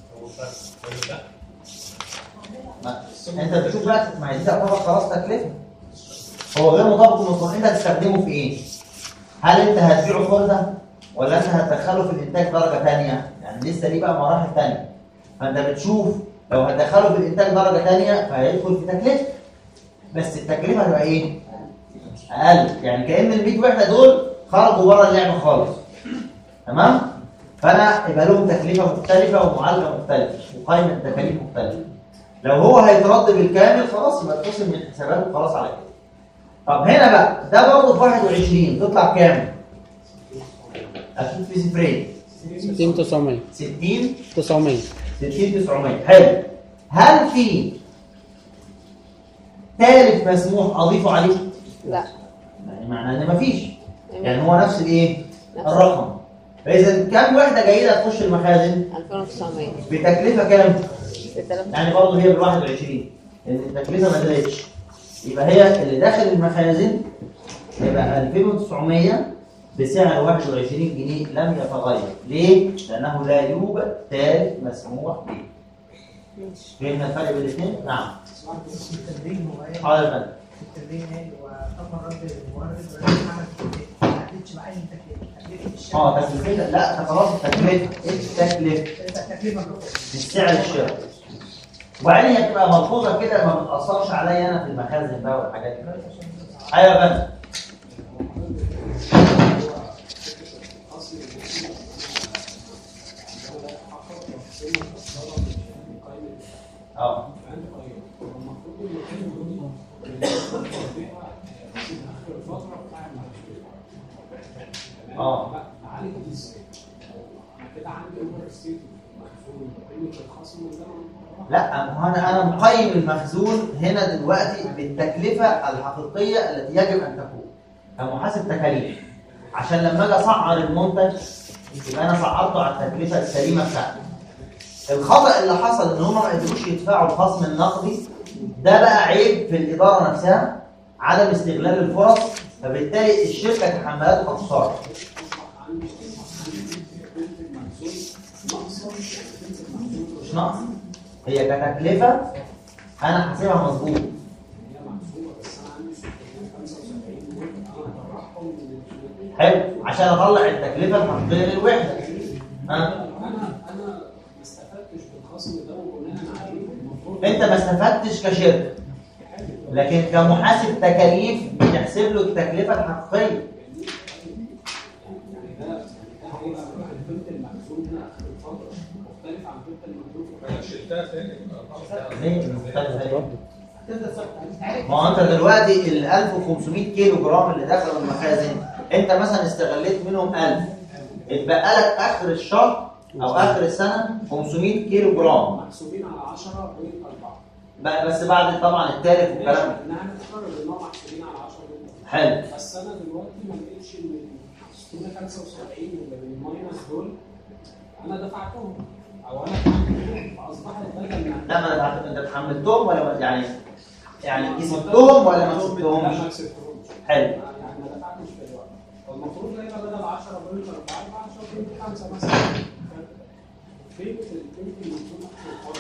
ما- انت بتشوف بقى ما هي دي تعتبر خلاص تكلفه هو غير مطابق للمصنع انت هتستخدمه في ايه؟ هل انت هتبيعه خردة ولا انت هتدخله في الانتاج درجه ثانيه؟ يعني لسه ليه بقى مراحل ثانيه فانت بتشوف لو هتدخله في الانتاج درجه ثانيه فهيدخل في تكلفه بس التكلفه هتبقى ايه؟ اقل يعني كان ال 100 وحده دول خرجوا بره اللعبه خالص تمام؟ فانا يبقى لهم تكلفه مختلفه ومعالجه مختلفه وقائمه تكاليف مختلفه لو هو هيترد بالكامل خلاص يبقى تقسم من حساباته خلاص على كده طب هنا بقى ده برضه في 21 تطلع كام؟ اكيد في صفرين 60 900 60 900 60 900 حلو هل في ثالث مسموح اضيفه عليه؟ لا يعني معناه ان مفيش يعني يعني هو نفس الايه؟ نفس الرقم فاذا كام وحده جيده تخش المخازن 2900 بتكلفه كام؟ 6000 يعني برضه هي بال 21 ان التكلفه ما زادتش يبقى هي اللي داخل المخازن يبقى 2900 بسعر 21 جنيه لم يتغير ليه؟ لانه لا يوجد ثالث مسموح به ماشي فهمنا الفرق بين الاثنين؟ نعم في التمرين هو قال حاضر يا فندم في التمرين قال وتم رد المورد ولكن عمل تكلفه ما حددش معين تكلفه تكلفه الشركه اه تكلفه لا ده خلاص التكلفه التكلفه التكلفه الأخرى. بالسعر الشراء وبعدين هي بتبقى ملحوظه كده ما بتاثرش عليا انا في المخازن بقى والحاجات دي ايوه يا فندم اه اه لا ما هو انا انا مقيم المخزون هنا دلوقتي بالتكلفه الحقيقيه التي يجب ان تكون كمحاسب تكاليف عشان لما اجي اسعر المنتج يبقى انا سعرته على التكلفه السليمه بتاعته الخطا اللي حصل ان هم ما قدروش يدفعوا الخصم النقدي ده بقى عيب في الاداره نفسها عدم استغلال الفرص فبالتالي الشركه تحملته خساره مش ناقص هي كتكلفه انا حاسبها مظبوط حلو عشان اطلع التكلفه الحقيقيه للوحده ها انا انا ما استفدتش بالخصم ده وبناء عليه المفروض انت ما استفدتش كشركه لكن كمحاسب تكاليف بتحسب له التكلفه الحقيقيه يعني ده ده هيبقى قيمه المخزون هنا اخر الفتره مختلف عن قيمه المخزون في شلتها تاني يبقى ليه مختلفه ليه؟ هتبدا صفحه ما هو انت دلوقتي ال 1500 كيلو جرام اللي دخلوا المخازن انت مثلا استغليت منهم 1000 اتبقى لك اخر الشهر او اخر السنه 500 كيلو جرام محسوبين على 10 بوينت 4 بقى بس بعد طبعا التالف والكلام ده. انها هنفترض ان هم محسوبين على 10 بوينت حلو بس انا دلوقتي ما لقيتش ان ال 675 اللي بالماينس دول انا دفعتهم او انا دفعتهم فاصبحت بدل ما لا ما انا بعت- انت اتحملتهم ولا ما- يعني يعني كسبتهم ولا ما لا كسبتهمش؟ ما كسبتهمش حلو يعني ما دفعتش في الوقت فالمفروض ده يبقى بدل 10 بوينت 4 يبقى 10 بوينت 5 مثلا قيمه ال- قيمه المنظومه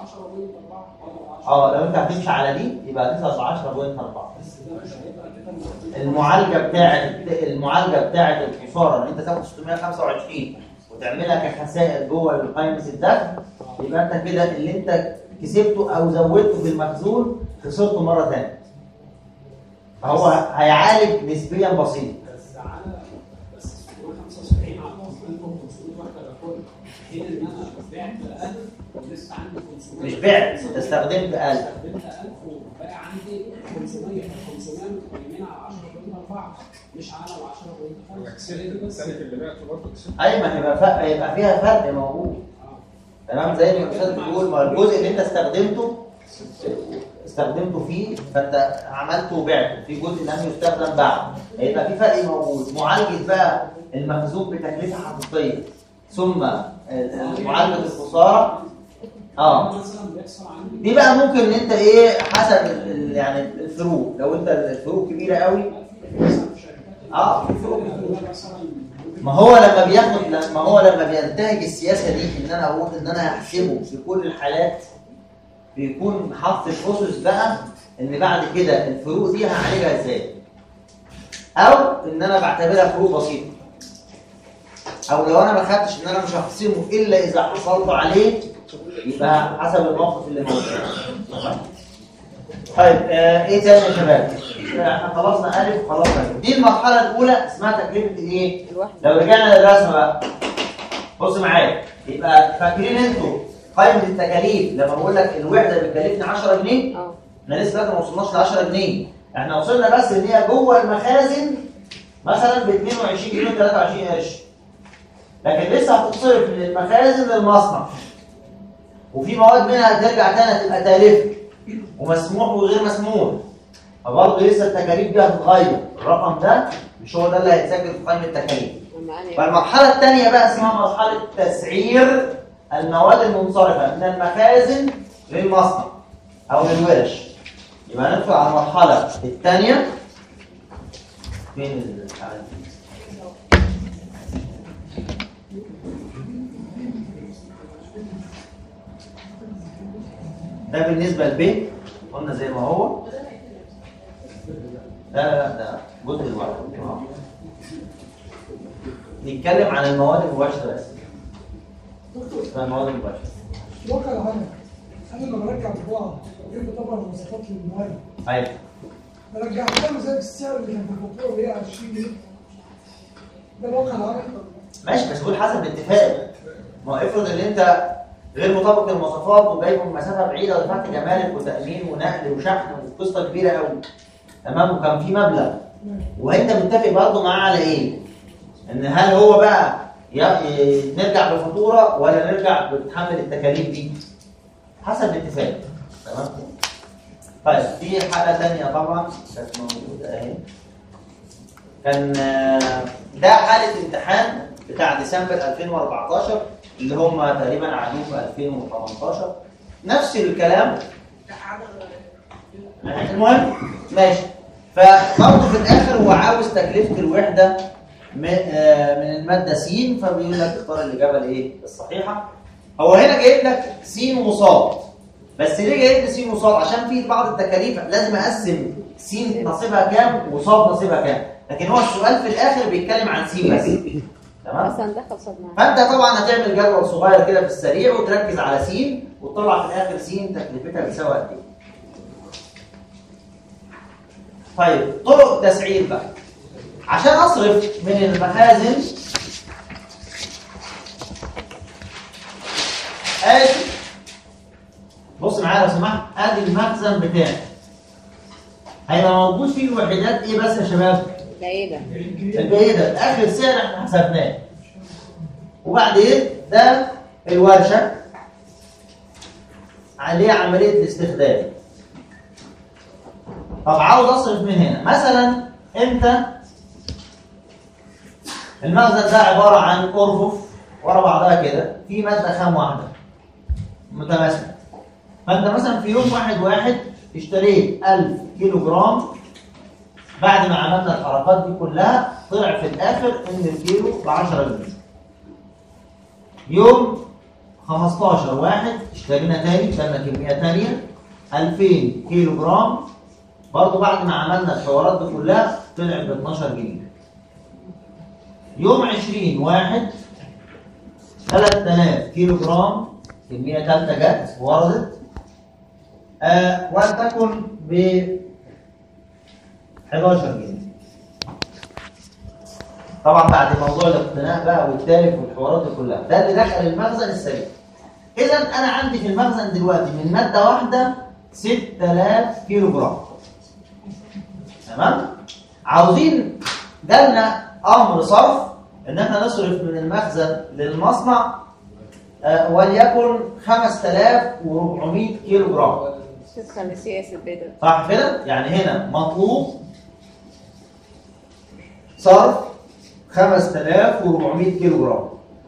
10.4 اه لو انت هتمشي على دي يبقى هتوصل ب 10.4 بس ده مش هيبقى كده المفروض المعالجه بتاعه المعالجه بتاعه الخساره ان انت تاخد 625 وتعملها كخسائر جوه قائمه الدخل يبقى انت كده اللي انت كسبته او زودته في المخزون خسرته مره ثانيه فهو هيعالج نسبيا بسيط بس على بس 675 على 1500 واحده ده كله حين ان انا بعت 1000 ولسه عندي 500 مش بعت انت استخدمت 1000 استخدمت 1000 وبقى عندي 500 ف 500 متقيمين على 10.4 مش على 10.5 كسبت السنه اللي بعته برضه كسبت اي ما هيبقى فرق هيبقى فيها فرق موجود تمام زي ما الاستاذ بيقول ما الجزء اللي انت استخدمته استخدمته فيه فانت عملته وبعته في جزء لم يستخدم بعد هيبقى في فرق موجود معالجه بقى المخزون بتكلفه حقيقيه ثم معالجه الخساره اه مثلا بيحصل عندي دي بقى ممكن ان انت ايه حسب ال- ال- يعني الفروق لو انت الفروق كبيره قوي مثلا في شركات اه في فروق كتير. مثلا ما هو لما بياخد لما هو لما بينتهج السياسه دي ان انا اقول ان انا هحسبه في كل الحالات بيكون حاطط الاسس بقى ان بعد كده الفروق دي هعالجها ازاي او ان انا بعتبرها فروق بسيطه او لو انا ما خدتش ان انا مش هخصمه الا اذا حصلت عليه يبقى حسب الموقف اللي موجود طيب آه ايه تاني يا شباب احنا خلصنا الف وخلصنا ب دي المرحله الاولى اسمها تكلفه الايه الواحد لو رجعنا للرسمه بقى بص معايا يبقى فاكرين انتوا قائمه التكاليف لما بقول لك الوحده بتكلفني 10 جنيه اه احنا لسه دلوقتي ما وصلناش ل 10 جنيه احنا وصلنا بس ان هي جوه المخازن مثلا ب 22 جنيه 23 قرش لكن لسه هتتصرف من المخازن للمصنع وفي مواد منها هترجع تاني تبقى تالفه ومسموح وغير مسموح فبرضه لسه التكاليف دي هتتغير الرقم ده مش هو ده اللي هيتسجل في قائمه التكاليف لما انا فالمرحلة الثانية بقى اسمها مرحلة تسعير المواد المنصرفة من المخازن للمصنع أو للورش يبقى ندخل على المرحلة الثانية فين الحالة دي؟ ده بالنسبة لب قلنا زي ما هو لا لا لا ده جزء لوحده آه. نتكلم عن المواد المباشرة بس اسمها المواد المباشرة الواقع العمل انا لما برجع بضاعه غير طبعا مواصفات للموارد أيوة برجعها له زي السعر اللي كان في الفاتوره اللي هي 20 جنيه ده الواقع العمل ماشي بس قول حسب الاتفاق ما هو افرض ان انت غير مطابق المواصفات وجايبه من مسافه بعيده ودفعت جمارك وتامين ونقل وشحن وقصه كبيره قوي تمام وكان في مبلغ وانت متفق برضه معاه على ايه؟ ان هل هو بقى ي- ي- نرجع بفاتوره ولا نرجع بتحمل التكاليف دي؟ حسب الاتفاق تمام؟ طيب في حاله ثانيه طبعا كانت موجوده اهي كان آه، ده حالة امتحان بتاع ديسمبر 2014 اللي هم تقريبا عادوه في 2018 نفس الكلام المهم ماشي فبرضه في الاخر هو عاوز تكلفة الوحدة م- آه، من المادة س فبيقول لك اختار الإجابة الايه الصحيحة هو هنا جايب لك س وصاد بس ليه جايب لي س وصاد عشان في بعض التكاليف لازم اقسم س نصيبها كام وصاد نصيبها كام لكن هو السؤال في الاخر بيتكلم عن س بس تمام بس هندخل صدمة فانت طبعا هتعمل جدول صغير كده في السريع وتركز على س وتطلع في الاخر س تكلفتها بتساوي قد ايه طيب طرق التسعير بقى عشان اصرف من المخازن ادي بص معايا لو سمحت ادي المخزن بتاعي هيبقى موجود فيه الوحدات ايه بس يا شباب ده ايه ده؟ الباقي ده اخر سعر احنا حسبناه وبعدين ده الورشه عليه عمليه الاستخدام طب عاوز اصرف من هنا مثلا انت المخزن ده عباره عن ارفف ورا بعضها كده في ماده خام واحده متماثله فانت مثلا في يوم واحد واحد اشتريت 1000 كيلو جرام بعد ما عملنا الحركات دي كلها طلع في الاخر ان الكيلو ب 10 جنيه يوم 15 واحد اشترينا تاني خدنا كميه تانيه 2000 كيلو جرام برضه بعد ما عملنا الحوارات دي كلها طلع ب 12 جنيه يوم 20 واحد 3000 كيلو جرام كميه ثالثه جت وردت آه ولتكن ب 11 جنيه طبعا بعد موضوع الاقتناء بقى والتالف والحوارات دي كلها ده اللي دخل المخزن السليم اذا انا عندي في المخزن دلوقتي من ماده واحده 6000 كيلو جرام تمام عاوزين جالنا امر صرف ان احنا نصرف من المخزن للمصنع آه، وليكن 5400 كيلو جرام تدخل سياسة بدر صح كده؟ يعني هنا مطلوب صرف 5400 كيلو جرام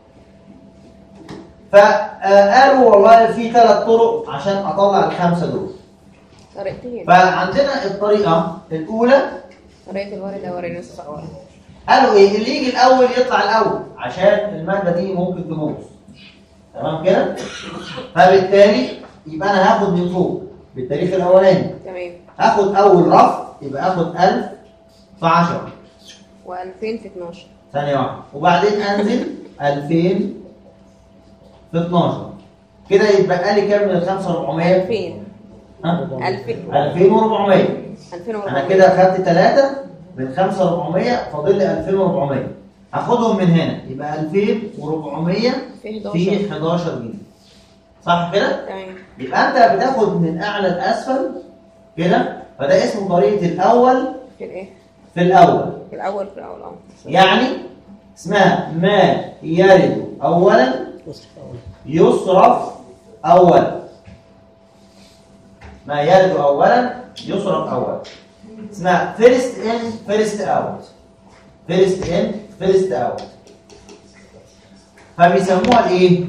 فقالوا والله في ثلاث طرق عشان اطلع الخمسه دول طريقتين فعندنا الطريقه الاولى طريقة الوردة وري نصف أول قالوا ايه اللي يجي الاول يطلع الاول عشان الماده دي ممكن تبوظ تمام كده فبالتالي يبقى انا هاخد من فوق بالتاريخ الاولاني تمام هاخد اول رف يبقى اخد 1000 في 10 و2000 في 12 ثانيه واحده وبعدين انزل 2000 في 12 كده يتبقى لي كام من ال 5400 2000 ها 2000 2400 2400 انا كده خدت 3 من 5400 فاضل لي 2400 هاخدهم من هنا يبقى 2400 في 11 في 11 جنيه صح كده تمام يبقى انت بتاخد من اعلى لاسفل كده فده اسمه طريقه الاول في الايه؟ في الاول في الأول في الأول اه يعني اسمها ما يرد اولا يصرف أول يصرف اولا ما يرد اولا يصرف اولا اسمها فيرست ان فيرست اوت فيرست ان فيرست اوت فبيسموها الايه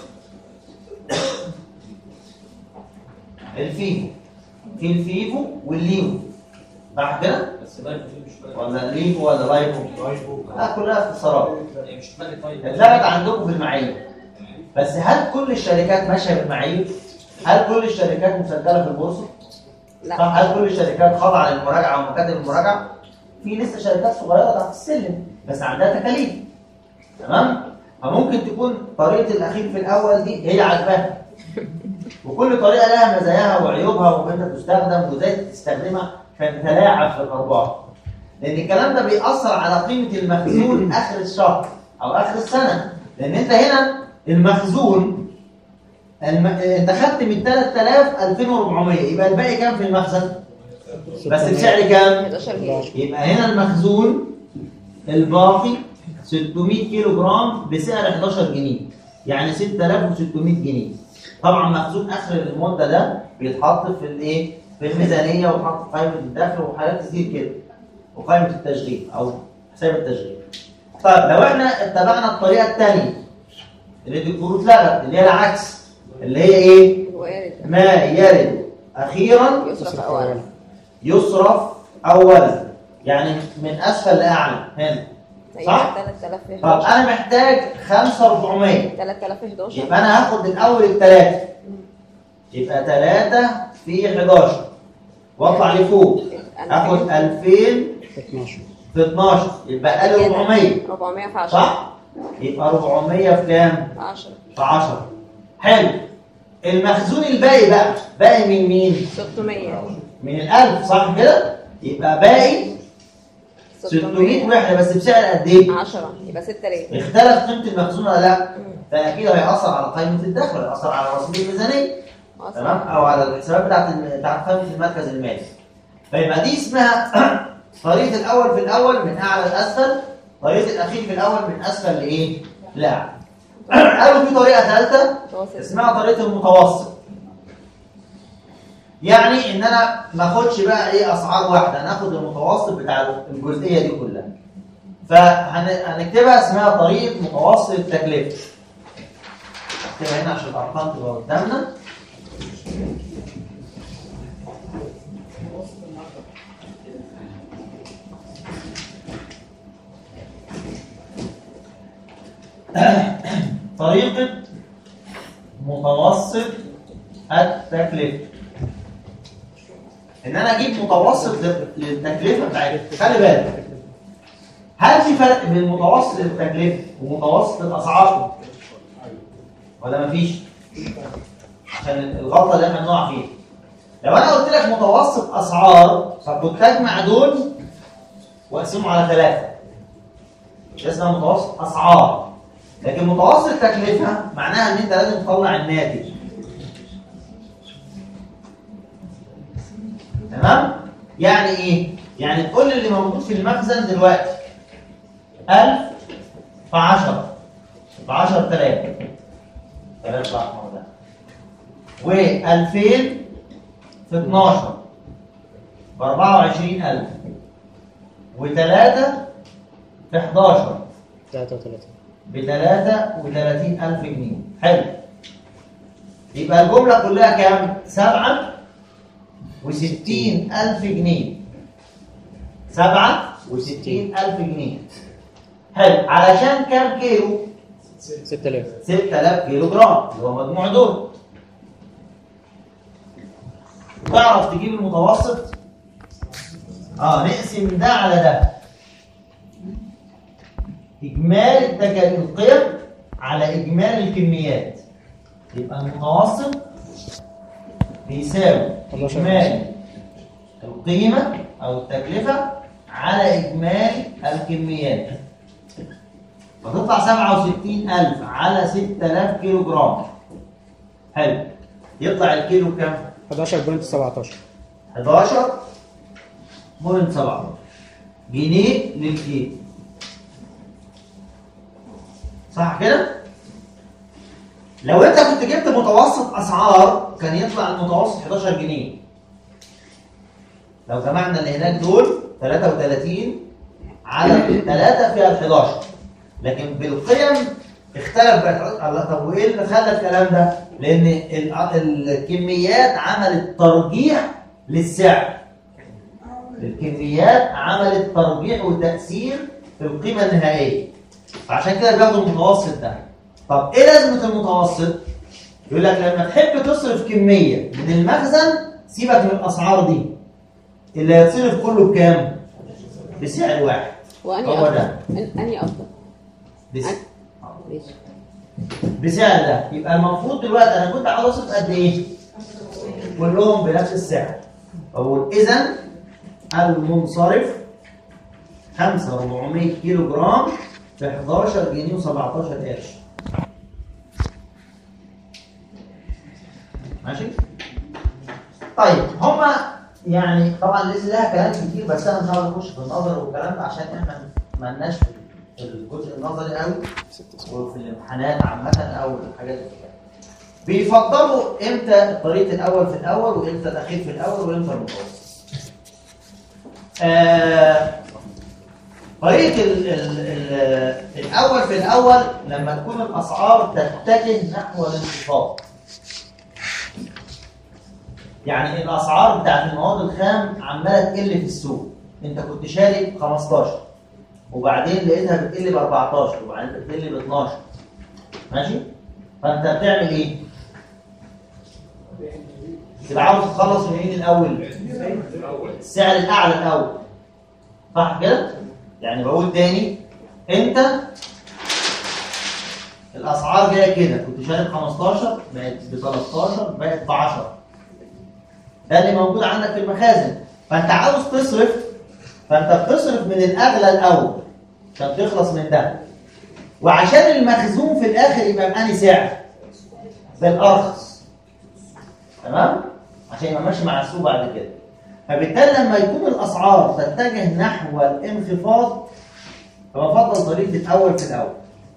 الفيفو في الفيفو والليفو صح كده بس لايف دي مش فاهم ولا ليفو ولا لايفو لا كلها اختصارات هي مش فاهم طيب اتلغت عندكم في المعايير بس هل كل الشركات ماشيه بالمعايير؟ هل كل الشركات مسجله في البورصه؟ لا صح هل كل الشركات خاضعه للمراجعه ومكاتب المراجعه؟ في لسه شركات صغيره تحت السلم بس عندها تكاليف تمام؟ فممكن تكون طريقه الاخير في الاول دي هي عاجباها وكل طريقه لها مزاياها وعيوبها وامتى تستخدم وازاي تستخدمها عشان تلاعب في الارباح لان الكلام ده بيأثر على قيمه المخزون اخر الشهر او اخر السنه لان انت هنا المخزون الم... انت خدت من 3000 2400 يبقى الباقي كام في المخزن بس بسعر كام 11 جنيه يبقى هنا المخزون الباقي 600 كيلو جرام بسعر 11 جنيه يعني 6600 جنيه طبعا مخزون اخر المده ده بيتحط في الايه في الميزانيه ويتحط في قائمه الدخل وحاجات كتير كده وقائمه التشغيل او حساب التشغيل طيب لو احنا اتبعنا الطريقه الثانيه اللي دي الكروت اتلغت اللي هي العكس اللي هي ايه الوارد ما يرد اخيرا يصرف أولا يصرف اولا يعني من اسفل لاعلى هنا صح؟ 3000 في طب 11 انا محتاج 5400 3000 في 11 يبقى انا هاخد الاول الثلاثه يبقى 3 في 11 واطلع لفوق هاخد 2000 في 12 في 12 يبقى لي 400 400 في 10 صح؟ يبقى 400 في كام؟ 10 في 10 حلو المخزون الباقي بقى باقي من مين؟ 600 من الألف صح كده؟ يبقى باقي 600 وحدة بس بسعر قد إيه؟ 10 يبقى 6000 اختلف قيمة المخزون ولا لا؟ فأكيد هيأثر على قائمة الدخل هيأثر على رصيد الميزانية تمام؟ أو على الحسابات بتاعت الم- بتاعت قائمة المركز المالي فيبقى دي اسمها طريقة الأول في الأول من أعلى لأسفل طريقة الأخير في الأول من أسفل لإيه؟ لأعلى قالوا في طريقة ثالثة متوسط اسمها طريقه المتوسط يعني ان انا ما اخدش بقى ايه اسعار واحده انا اخد المتوسط بتاع الجزئيه دي كلها فهنكتبها اسمها طريقه متوسط التكلفه اكتبها هنا عشان الارقام تبقى قدامنا طريقه متوسط التكلفه ان انا اجيب متوسط لل- للتكلفه بتاعتها خلي بالك هل في فرق بين متوسط التكلفه ومتوسط الاسعار ولا مفيش عشان الغلطه اللي احنا بنقع فيها لو انا قلت لك متوسط اسعار فكنت اجمع دول واقسمهم على ثلاثه ده اسمها متوسط اسعار لكن متوسط تكلفه معناها ان انت لازم تطلع الناتج تمام يعني ايه يعني تقول لي اللي موجود في المخزن دلوقتي 1000 في 10 في 10000 ثلاثة احمر ده و2000 في 12 ب 24000 و3 في 11 33 ب 33000 جنيه حلو يبقى الجملة كلها كام؟ 7 و60000 جنيه 7 و60000 جنيه حلو علشان كام كيلو؟ 6000 6000 كيلو جرام اللي هو مجموع دول تعرف تجيب المتوسط اه نقسم ده على ده اجمالي التكاليف القيم على اجمالي الكميات يبقى المتوسط بيساوي 11. اجمالي القيمه او التكلفه على اجمالي الكميات فتطلع 67000 على 6000 كيلو جرام حلو يطلع الكيلو بكام 11.17 11 بوينت 7 جنيه للكيلو صح كده لو انت كنت جبت متوسط اسعار كان يطلع المتوسط 11 جنيه لو جمعنا اللي هناك دول 33 على 3 فيها ال 11 لكن بالقيم اختلف بقى الله طب وايه اللي خلى الكلام ده؟ لان ال- الكميات عملت ترجيح للسعر الكميات عملت ترجيح وتأثير في القيمة النهائية فعشان كده بياخدوا المتوسط ده طب ايه لازمة المتوسط؟ يقول لك لما تحب تصرف كمية من المخزن سيبك من الأسعار دي اللي هيتصرف كله بكام؟ بسعر واحد واني هو افضل ده أن- اني افضل بس ماشي بسعر ده يبقى المفروض دلوقتي انا كنت عاوز اصرف قد ايه؟ كلهم بنفس السعر اقول اذا المنصرف 5400 كيلو جرام في 11 جنيه و17 قرش ماشي؟ طيب هما يعني طبعا لسه لها كلام كتير بس انا مش عاوز اخش في النظر والكلام ده عشان احنا ما لناش في الجزء النظري قوي وفي الامتحانات عامة أو الحاجات دي كده. بيفضلوا امتى الطريق الأول في الأول وامتى الأخير في الأول وامتى المتوسط. آه طريقة ال ال ال الأول في الأول لما تكون الأسعار تتجه نحو الانخفاض. يعني الأسعار بتاعت المواد الخام عمالة تقل في السوق. أنت كنت شاري ب 15 وبعدين لقيتها بتقل ب 14 وبعدين بتقل ب 12 ماشي فانت بتعمل ايه تبقى عاوز تخلص من مين الاول السعر الاعلى الاول صح كده يعني بقول تاني انت الاسعار جايه كده كنت شاري ب 15 بقت ب 13 بقت ب 10 ده اللي موجود عندك في المخازن فانت عاوز تصرف فانت بتصرف من الاغلى الاول عشان تخلص من ده وعشان المخزون في الاخر يبقى بأني سعر بالارخص تمام عشان يبقى ماشي مع السوق بعد كده فبالتالي لما يكون الاسعار تتجه نحو الانخفاض فبفضل طريقه الاول في الاول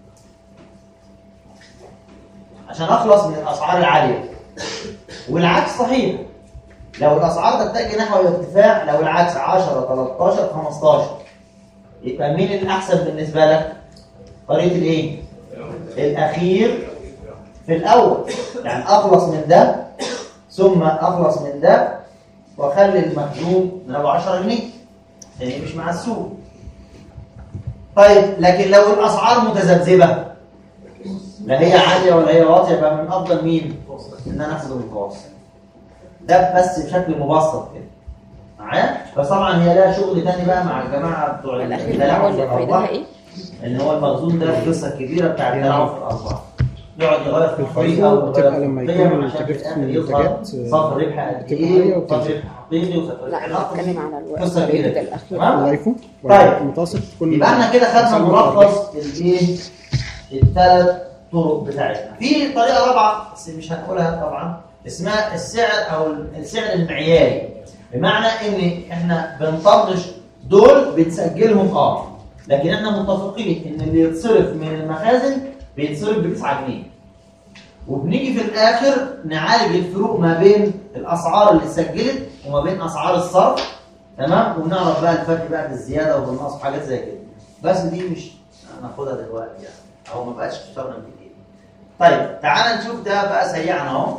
عشان اخلص من الاسعار العاليه والعكس صحيح لو الاسعار تتجه نحو الارتفاع لو العكس 10 13 15 يبقى مين الاحسن بالنسبه لك طريقه الايه الاخير في الاول يعني اخلص من ده ثم اخلص من ده واخلي المخزون من ابو 10 جنيه عشان يمشي مع السوق طيب لكن لو الاسعار متذبذبه لا هي عاليه ولا هي واطيه يبقى من افضل مين؟ ان انا اخد المتوسط ده بس بشكل مبسط كده معايا بس طبعا هي لها شغل تاني بقى مع الجماعه بتوع الاخير التلاعب هو في اللي فايدتها الارباح ايه؟ ان هو المخزون ده القصه الكبيره بتاع التلاعب في الارباح يقعد يغير في الطريقه الفايدة بتبقى لما ويغير يكون في القيم عشان في تكلفة الآخر يظهر المنتجات صافي الربح قد بتبقى ايه عالية وصافي وبتنزل. ربح حقيقي وصافي لا انا بتكلم على الوقت قصة كبيرة. الريت الاخير تمام؟ الايفون طيب. المتوسط تكون يبقى احنا كده خدنا مثلاً ملخص الايه الثلاث طرق بتاعتنا في طريقه رابعه بس مش هنقولها طبعا اسمها السعر او السعر المعياري بمعنى ان احنا بنطنش دول بنسجلهم اه لكن احنا متفقين ان اللي يتصرف من المخازن بيتصرف ب 9 جنيه وبنيجي في الاخر نعالج الفروق ما بين الاسعار اللي اتسجلت وما بين اسعار الصرف تمام ونعرف بقى الفرق بقى في الزياده وبالنقص وحاجات زي كده بس دي مش هناخدها دلوقتي يعني او ما بقاش اشتغلنا بالايد طيب تعال نشوف ده بقى سريعا اهو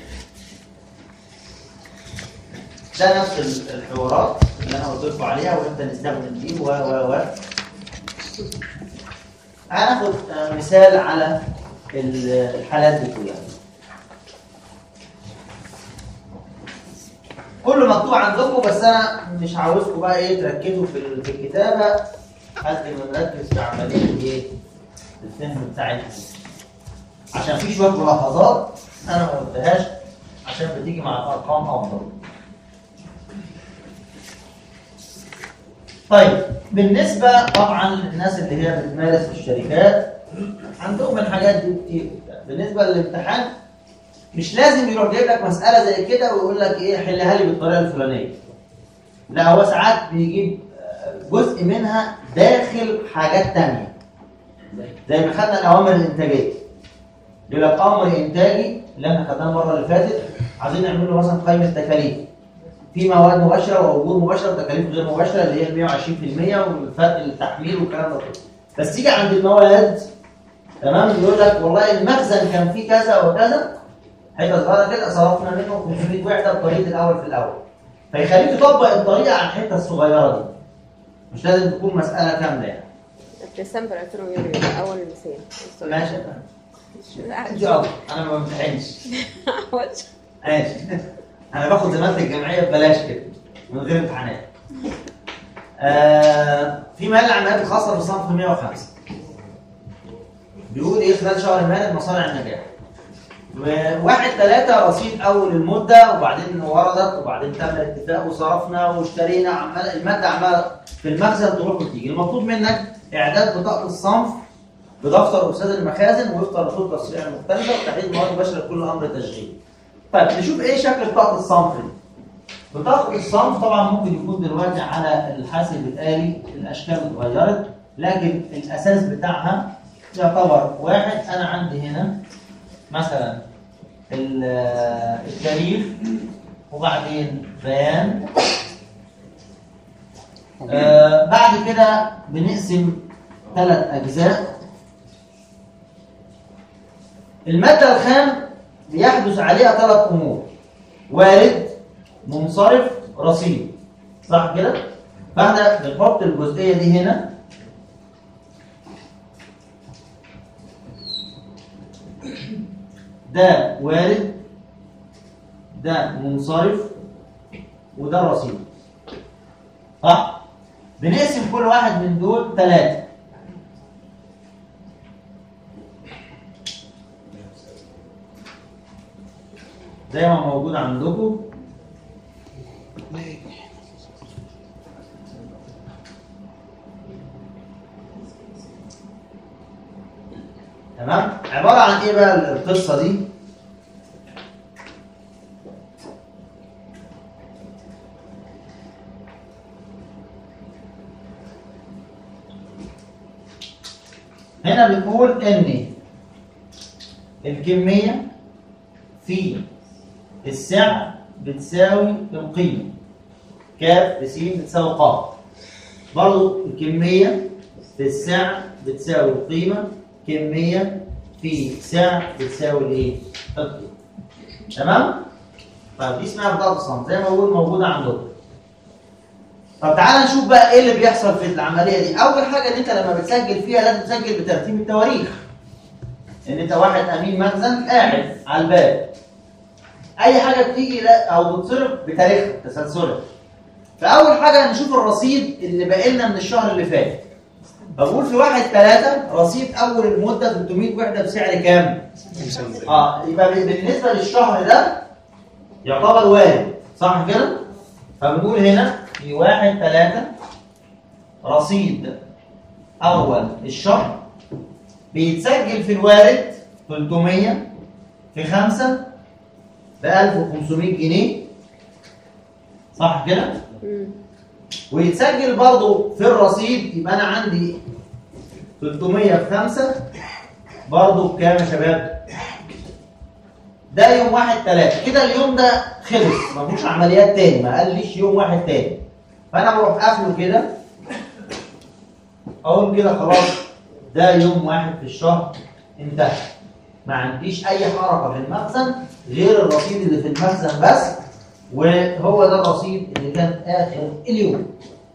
ده نفس ال- الحوارات اللي انا قلت لكم عليها وامتى نستخدم دي و و و هناخد آه، مثال على ال- الحالات دي كلها كله مكتوب عندكم بس انا مش عاوزكم بقى ايه تركزوا في ال- في الكتابه قد ما نركز في عمليه الايه الفهم بتاعتكم عشان في شويه ملاحظات انا ما قلتهاش عشان بتيجي مع الارقام افضل طيب بالنسبه طبعا للناس اللي هي بتمارس في الشركات عندهم الحاجات دي كتير بالنسبه للامتحان مش لازم يروح جايب لك مساله زي كده ويقول لك ايه حلها لي بالطريقه الفلانيه لا هو ساعات بيجيب آه، جزء منها داخل حاجات تانية زي ما خدنا الاوامر الانتاجيه يقول لك امر انتاجي اللي احنا خدناه المره اللي فاتت عايزين نعمل له مثلا قائمه تكاليف في مواد مباشره واجور مباشره وتكاليف غير مباشره اللي هي ال 120% والفرق التحميل والكلام ده كله بس تيجي عند المواد تمام يقول لك والله المخزن كان فيه كذا وكذا حته صغيره كده صرفنا منه 500 وحده بطريقه الاول في الاول فيخليك تطبق الطريقه على الحته الصغيره دي مش لازم تكون مساله كامله يعني ديسمبر 2000 يوريو ده اول مثال ماشي لا انت افضل انا ما بمتحنش مش ماشي انا باخد زماله الجمعيه ببلاش كده من غير امتحانات آه في مال العمليات الخاصه بالصنف 105 بيقول ايه خلال شهر مارس مصانع النجاح وواحد ثلاثة رصيد أول المدة وبعدين وردت وبعدين تم الاتفاق وصرفنا واشترينا عمال المادة عمالة في المخزن تروح وتيجي المطلوب منك إعداد بطاقة الصنف بدفتر أستاذ المخازن وفق رسوم التصريح المختلفة وتحديد مواد مباشرة لكل أمر تشغيل. طيب نشوف إيه شكل بطاقة الصنف دي. بطاقة الصنف طبعا ممكن يكون دلوقتي على الحاسب الآلي الأشكال اتغيرت لكن الأساس بتاعها يعتبر واحد أنا عندي هنا مثلا ال- التاريخ وبعدين بيان آه بعد كده بنقسم ثلاث أجزاء المادة الخام بيحدث عليها ثلاث أمور وارد منصرف رصيد صح كده؟ فاحنا بنحط الجزئية دي هنا ده وارد ده منصرف وده رصيد صح؟ بنقسم كل واحد من دول ثلاثة زي ما موجود عندكم تمام عبارة عن ايه بقى القصة دي هنا بنقول ان الكمية في السعر بتساوي القيمة كاف في س بتساوي ق برضو الكمية في السعر بتساوي القيمة كمية في سعر بتساوي الايه؟ القيمة تمام؟ طيب دي اسمها بطاقة الصمت زي ما بقول موجودة عندكم طب تعالى نشوف بقى ايه اللي بيحصل في العملية دي أول حاجة ان انت لما بتسجل فيها لازم تسجل بترتيب التواريخ ان انت واحد امين مخزن قاعد على الباب اي حاجه بتيجي لا او بتصرف بتاريخها تسلسلها فاول حاجه نشوف الرصيد اللي باقي لنا من الشهر اللي فات بقول في واحد ثلاثة رصيد اول المده 300 وحده بسعر كام؟ اه يبقى بالنسبه للشهر ده يعتبر وارد صح كده؟ فبنقول هنا في واحد ثلاثة رصيد أول الشهر بيتسجل في الوارد 300 في خمسة ب 1500 جنيه صح كده؟ مم. ويتسجل برضه في الرصيد يبقى أنا عندي 300 في خمسة برضه بكام يا شباب؟ ده يوم واحد تلاتة كده اليوم ده خلص ما فيهوش عمليات تاني ما قاليش يوم واحد تاني فانا بروح قافله كده اقول كده خلاص ده يوم واحد في الشهر انتهى ما عنديش اي حركه في المخزن غير الرصيد اللي في المخزن بس وهو ده الرصيد اللي كان اخر اليوم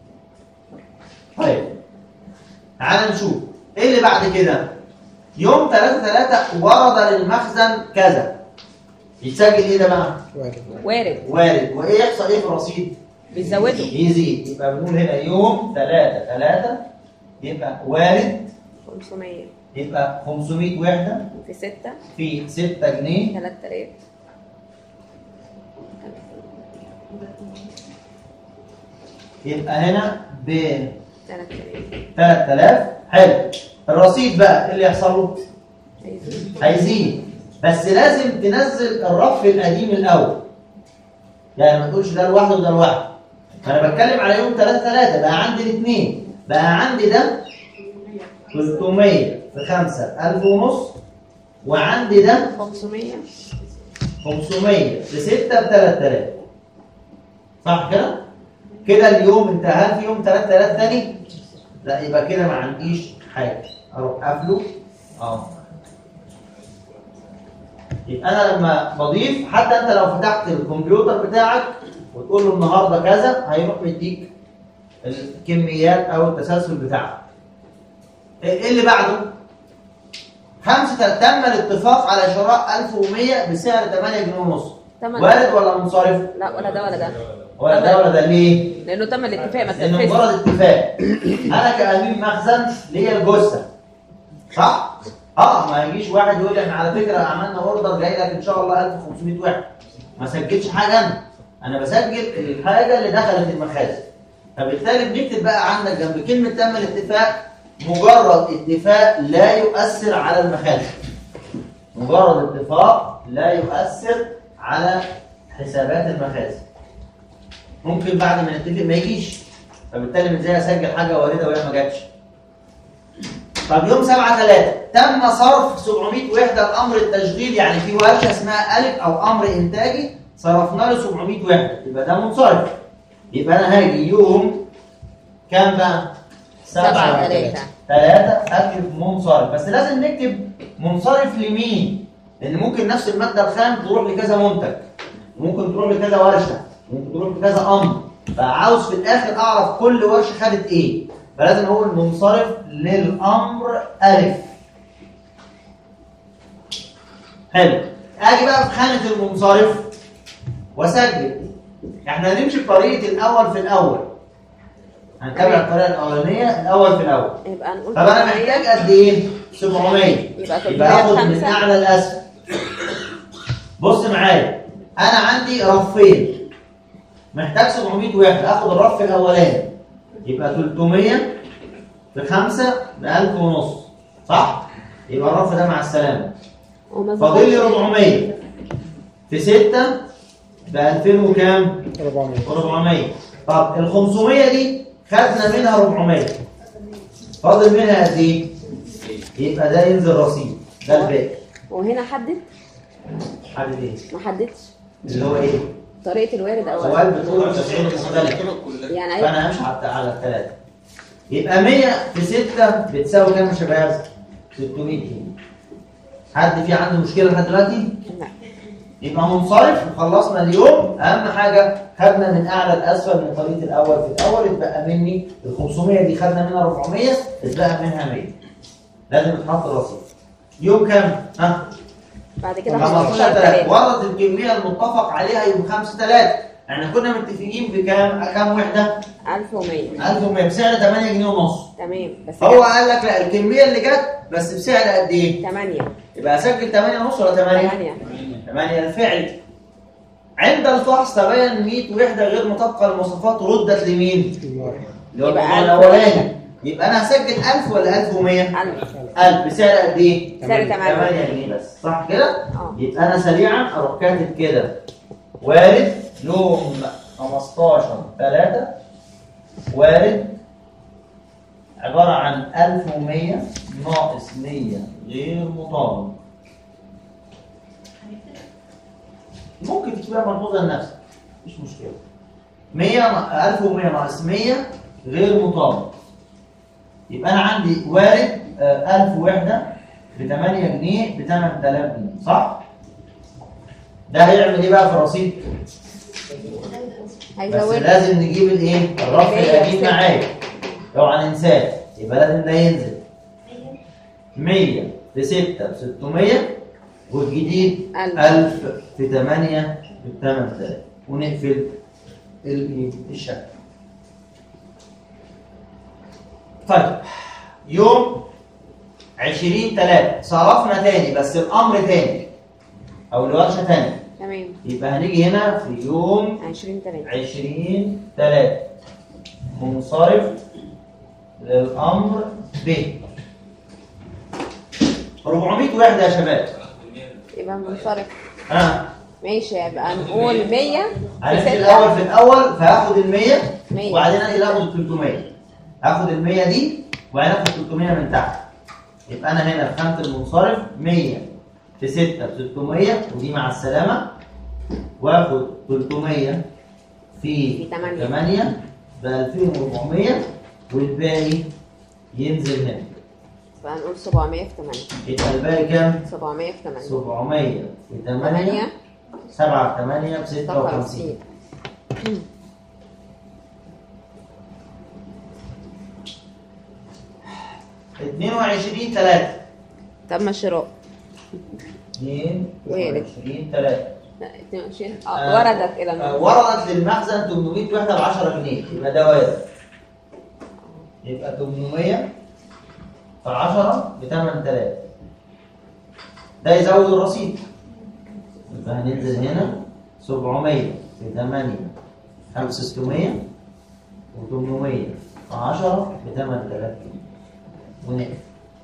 طيب تعال نشوف ايه اللي بعد كده يوم 3 3 ورد للمخزن كذا يتسجل ايه ده بقى وارد وارد وايه يحصل ايه في الرصيد بيزودوا يزيد يبقى بنقول هنا يوم 3 3 يبقى وارد 500 يبقى 500 وحده في 6 في 6 جنيه 3000 يبقى هنا ب 3000 3000 حلو الرصيد بقى ايه اللي يحصل له؟ هيزيد هيزيد بس لازم تنزل الرف القديم الاول يعني ما تقولش ده لوحده وده لوحده انا بتكلم على يوم 3 3 بقى عندي الاثنين بقى عندي ده 300 في 5 1000 ونص وعندي ده 500 500 في 6 ب 3000 صح كده؟ كده اليوم انت هل في يوم 3000 تاني؟ لا يبقى كده ما عنديش حاجه اروح قافله اه يبقى انا لما بضيف حتى انت لو فتحت الكمبيوتر بتاعك وتقول له النهارده كذا هيروح مديك الكميات او التسلسل بتاعك. ايه اللي بعده؟ خمسة تم الاتفاق على شراء 1100 بسعر 8 جنيه ونص. تمن وارد ولا منصرف؟ لا ولا ده ولا ده ولا ده ولا ده ليه؟ لانه تم الاتفاق ما لأنه تنفذش مجرد اتفاق. أنا كأمين مخزن ليا الجثة. صح؟ اه ما يجيش واحد يقول لي احنا على فكره عملنا اوردر جاي لك ان شاء الله 1500 واحد. ما سجلش حاجه انا. انا بسجل الحاجه اللي دخلت المخازن. فبالتالي بنكتب بقى عندك جنب كلمه تم الاتفاق مجرد اتفاق لا يؤثر على المخازن. مجرد اتفاق لا يؤثر على حسابات المخازن. ممكن بعد ما نتفق ما يجيش. فبالتالي مش زي اسجل حاجه وارده وهي ما جاتش. طب يوم 7 3 تم صرف 700 وحده لامر التشغيل يعني في ورشه اسمها الف او امر انتاجي صرفنا له 700 وحده يبقى ده منصرف يبقى انا هاجي يوم كام بقى؟ سبعة تلاتة. 3 اكتب منصرف بس لازم نكتب منصرف لمين؟ لان ممكن نفس الماده الخام تروح لكذا منتج ممكن تروح لكذا ورشه ممكن تروح لكذا امر فعاوز في الاخر اعرف كل ورشه خدت ايه فلازم اقول منصرف للامر الف حلو اجي بقى في خانه المنصرف واسجل احنا هنمشي بطريقه الاول في الاول هنتابع الطريقه الاولانيه الاول في الاول يبقى نقول طب انا محتاج قد ايه 700 يبقى يبقى اخد من 305 اعلى لاسفل بص معايا انا عندي رفين محتاج 700 واحد اخد الرف الاولاني يبقى 300 في 5 ب 1000 ونص صح يبقى الرف ده مع السلامه وما فاضل لي ظبطش. 400 في 6 ب 2000 وكام 400 400 طب ال 500 دي خدنا منها 400 فاضل منها قد ايه يبقى ده ينزل رصيد ده الباقي وهنا حدد حاجه ايه ما حددش اللي هو ايه طريقة الوارد أو سؤال بتقول 90 مختلف يعني أيوة فانا همشي على على الثلاثه يبقى 100 في 6 بتساوي كام يا شباب 600 جنيه حد في عنده مشكله لحد دلوقتي لا يبقى منصرف وخلصنا اليوم اهم حاجه خدنا من اعلى لاسفل من طريقه الاول في الاول اتبقى مني ال 500 دي خدنا منها 400 اتبقى منها 100 لازم يتحط رصيد يوم كام؟ ها؟ بعد كده 15 15 3 3 وردت الكميه المتفق عليها يوم 5 3 احنا كنا متفقين بكام كام وحده 1100 1100 بسعر 8 جنيه ونص تمام بس هو قال لك لا الكميه اللي جت بس بسعر قد ايه 8 يبقى اسجل 8 ونص ولا 8 8 8 الفعل عند الفحص تبين 100 وحده غير مطابقه للمواصفات ردت لمين اللي هو يبقى الموضوع 1000 الاولاني يبقى انا هسجل 1000 ولا 1100 1000 1000 بسعر قد ايه سعر 8 8 جنيه بس صح كده اه يبقى انا سريعا اروح كاتب كده وارد يوم 15 3 وارد عبارة عن 1100 ناقص 100 غير مطابق ممكن تكتبها ملحوظة لنفسك مش مشكلة 100 نا- 1100 ناقص 100 غير مطابق يبقى أنا عندي وارد آه، 1000 وحدة ب 8 جنيه ب 8000 جنيه صح؟ ده هيعمل ايه بقى في الرصيد؟ بس هيزود لازم نجيب الايه؟ الرف القديم معايا اوعى ننساه يبقى لازم ده ينزل 100 في 6 ب 600 والجديد 1000 1000 في 8 ب 8000 ونقفل ال- الشكل طيب يوم 20 3 صرفنا تاني بس الامر تاني او الورشه تاني تمام يبقى هنيجي هنا في يوم 20 3 20 3 منصرف للامر ب 400 وحده يا شباب يبقى منصرف ها ماشي يبقى نقول 100 هنمشي في الاول 6 في الاول فهاخد ال 100 100 وبعدين انقل اخد ال 300 هاخد ال 100 دي وبعدين اخد 300 من تحت يبقى انا هنا في خانه المنصرف 100 في 6 ب 600 ودي مع السلامه واخد 300 في في 8. 8 ب 2400 والباقي ينزل هنا يبقى نقول 700 في 8 يبقى الباقي كام؟ 700 في 8 700 في 8 8 7 في 8 ب 56 56 22 3 تم شراء 22 3 لا 22 آه، اه وردت الى آه، المخزن. وردت للمخزن 800 وحده ب 10 جنيه يبقى ده وارد يبقى 800 في 10 ب 8000 ده يزود الرصيد يبقى هننزل هنا 700 في 8 5600 و800 في 10 ب 8000 جنيه ونقفل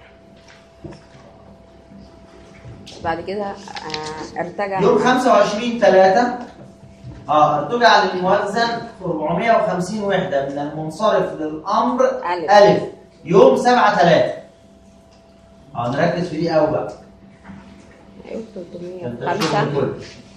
بعد كده آه ارتجع يوم 25 3 اه ارتجع للموزن 450 وحده من المنصرف للامر ألف. الف يوم 7 3 اه نركز في دي قوي بقى ايوه عشان ده الشغل 305 كله.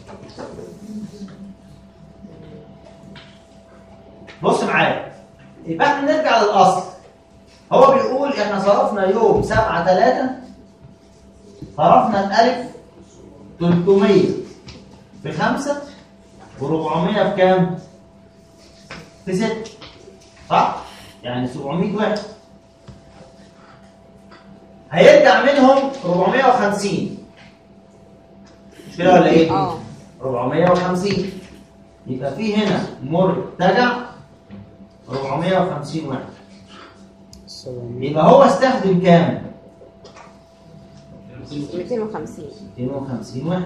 بص معايا يبقى احنا نرجع للاصل هو بيقول احنا صرفنا يوم 7 3 صرفنا الالف 300 في 5 و400 في كام؟ في 6 صح؟ يعني 700 واحد هيرجع منهم 450 مش كده ولا ايه؟ اه 450 يبقى في هنا مرتجع 450 واحد يبقى هو استخدم كام؟ 250 250 واحد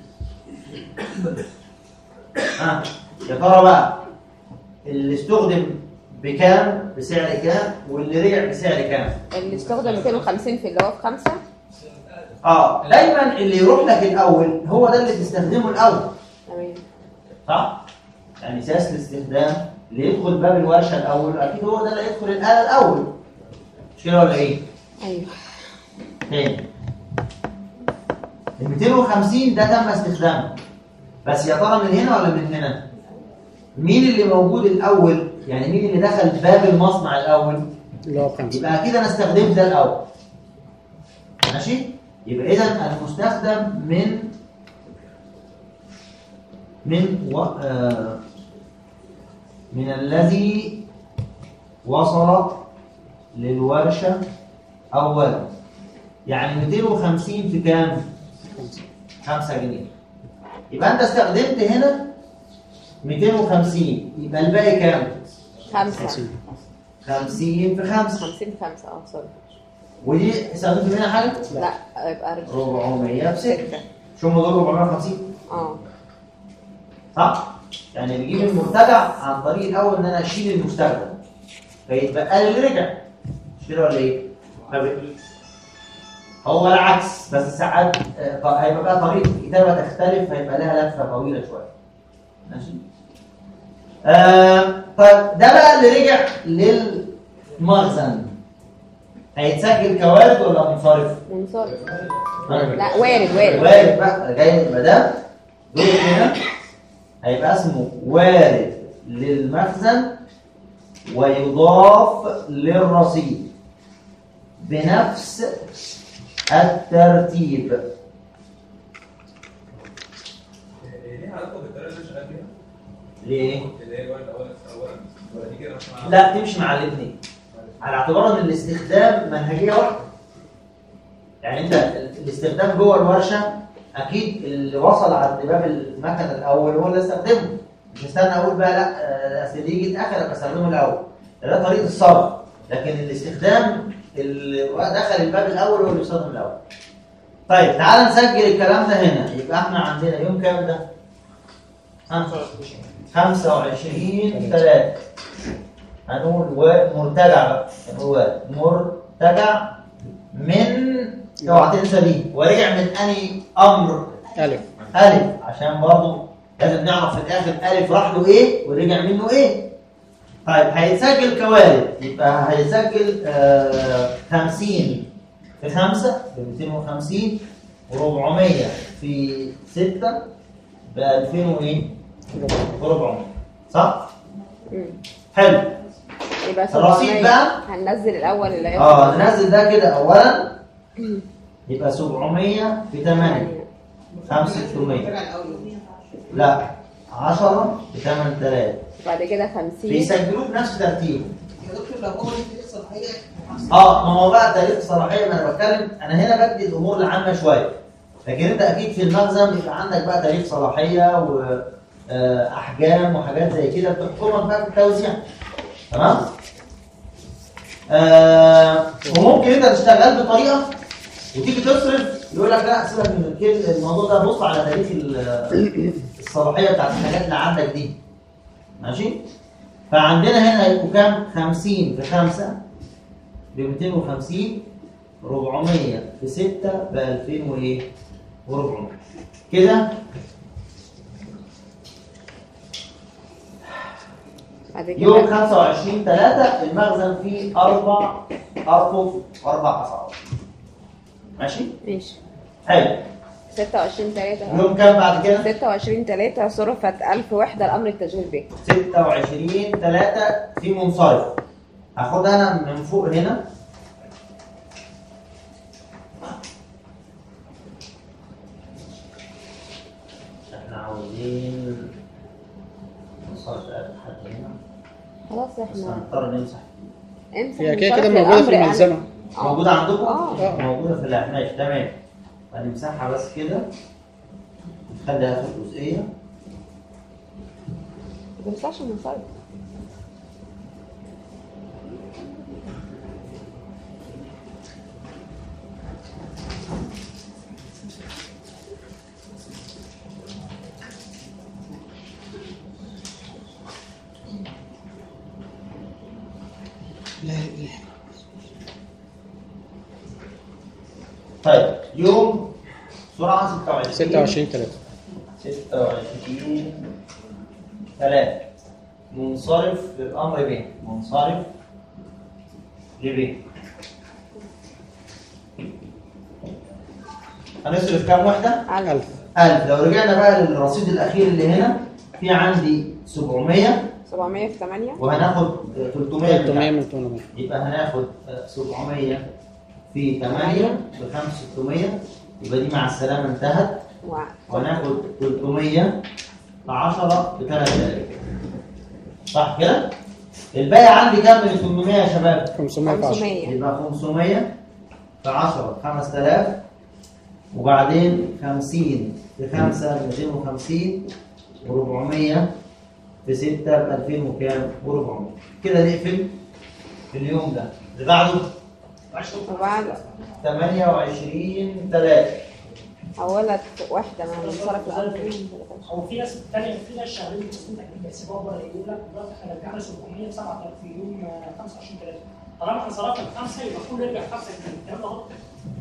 ها يا ترى بقى اللي استخدم بكام بسعر كام واللي رجع بسعر كام اللي استخدم 250 في اللي هو في 5 اه دايما اللي يروح لك الاول هو ده اللي تستخدمه الاول تمام صح يعني سياسه الاستخدام اللي يدخل باب الورشه الاول اكيد هو ده اللي يدخل الاله الاول مش كده ولا ايه ايوه تاني ال 250 ده تم استخدامه بس يا ترى من هنا ولا من هنا؟ مين اللي موجود الاول؟ يعني مين اللي دخل باب المصنع الاول؟ اللي هو خمسة يبقى اكيد انا استخدمت ده الاول. ماشي؟ يبقى اذا المستخدم من من و... آه من الذي وصل للورشه اولا يعني 250 في كام 5 جنيه يبقى انت استخدمت هنا 250 يبقى الباقي كام خمسة 50 في 5 50 في 5 اه سوري ودي استخدمت منها حاجه لا يبقى 400 في 6 6 شو هم دول 450 اه صح؟ يعني بجيب المرتجع عن طريق الاول ان انا اشيل المستخدم فيتبقى لي اللي رجع مش كده ولا ايه؟ طب هو العكس بس ساعات آه، ط- هيبقى بقى طريقه الكتابه تختلف هيبقى لها لفه طويله شويه ماشي؟ آه طيب ده بقى اللي رجع للمخزن هيتسجل كوارد ولا منصرف؟ منصرف لا وارد وارد وارد بقى جاي يبقى ده دول هنا هيبقى اسمه وارد للمخزن ويضاف للرصيد بنفس الترتيب ليه علاقه بالطريقه اللي انا شغال بيها؟ ليه؟ اللي هي الورد اولا اولا ولا دي كده مش مع لا تمشي مع الاثنين على اعتبار ان الاستخدام منهجيه واحده يعني انت الاستخدام جوه الورشه اكيد اللي وصل عند باب المكنه الاول هو اللي استخدمه مش استنى اقول بقى لا آه، اصل دي يجي اتاخر ابقى استخدمه الاول ده طريقه الصرف لكن الاستخدام اللي دخل الباب الاول هو اللي بيستخدم الاول طيب تعال نسجل الكلام ده هنا يبقى احنا عندنا يوم كام ده؟ 25 3 هنقول ومرتجع بقى هو مرتجع من اوعى تنسى دي ورجع من اني امر ألف الف عشان برضه لازم نعرف في الاخر الف راح له ايه ورجع منه ايه طيب هيتسجل كوارد يبقى هيسجل آه 50 في 5 ب 250 و400 في 6 ب 2000 وايه؟ و400 صح؟ مم. حلو يبقى الرصيد 700 بقى؟ هننزل الاول اللي هي اه ننزل ده كده اولا يبقى 700 في 8 5600 المرتجع الاول لا 10 في 8000 بعد كده 50 بيسجلوه بنفس ترتيبه يا دكتور لو هو ليه تاريخ صلاحيه اه ما هو بقى تاريخ الصلاحيه ما انا بتكلم انا هنا بدي الامور العامه شويه لكن انت اكيد في المخزن بيبقى عندك بقى تاريخ صلاحيه واحجام وحاجات زي كده بتحكمك بقى في التوزيع تمام آه وممكن انت تشتغل بطريقه وتيجي تصرف يقول لك لا سيبك من الكل- الموضوع ده بص على تاريخ ال- الصلاحيه بتاعت الحاجات اللي عندك دي ماشي فعندنا هنا هيبقوا كام 50 في 5 ب 250 400 في 6 ب 2000 وايه و400 كده بعد يوم كده 25 3 المخزن فيه اربع ارفف اربع اسعار ماشي ماشي حلو 26 3 يوم كام بعد كده 26 3 صرفت 1000 وحده لامر التشغيل به 26 3 في منصرف هاخدها انا من فوق هنا احنا عاوزين منصرف لحد هنا خلاص بس احنا هنضطر نمسح امسح هي كده منصرف كده موجودة في للأمر يعني. الملزمة آه. موجودة عندكم؟ آه. موجودة في اللعب ماشي تمام هنمسحها بس كده نخلي اخر جزئية ما تمسحش المنصرف طيب يوم سرعة 26 26 3 26 3 منصرف للأمر ب منصرف لب هنصرف كام وحدة؟ 1000 1000 لو رجعنا بقى للرصيد الأخير اللي هنا في عندي 700 700 في 8 وهناخد 300 300 من من 800 يبقى هناخد آه، 700 في 8 ب 5600 يبقى دي مع السلامة انتهت وهناخد 300 في 10 ب 3000 صح كده؟ الباقي عندي كام من 800 يا شباب؟ 500 في 10 500 يبقى 500 في في 10 5000 وبعدين 50 في 5 250 و400 في 6 ب 2000 وكام؟ و400 كده نقفل في اليوم ده اللي بعده وبعد 28 3 حولت واحدة من المنصرف الأرض او في ناس تانية في ناس شغالين في سنتك بيحسبوها بره يقول لك دلوقتي احنا رجعنا 700 ب 7000 في يوم آه، 25 3 طالما احنا صرفنا بخمسه يبقى كله يرجع خمسه جنيه الكلام ده غلط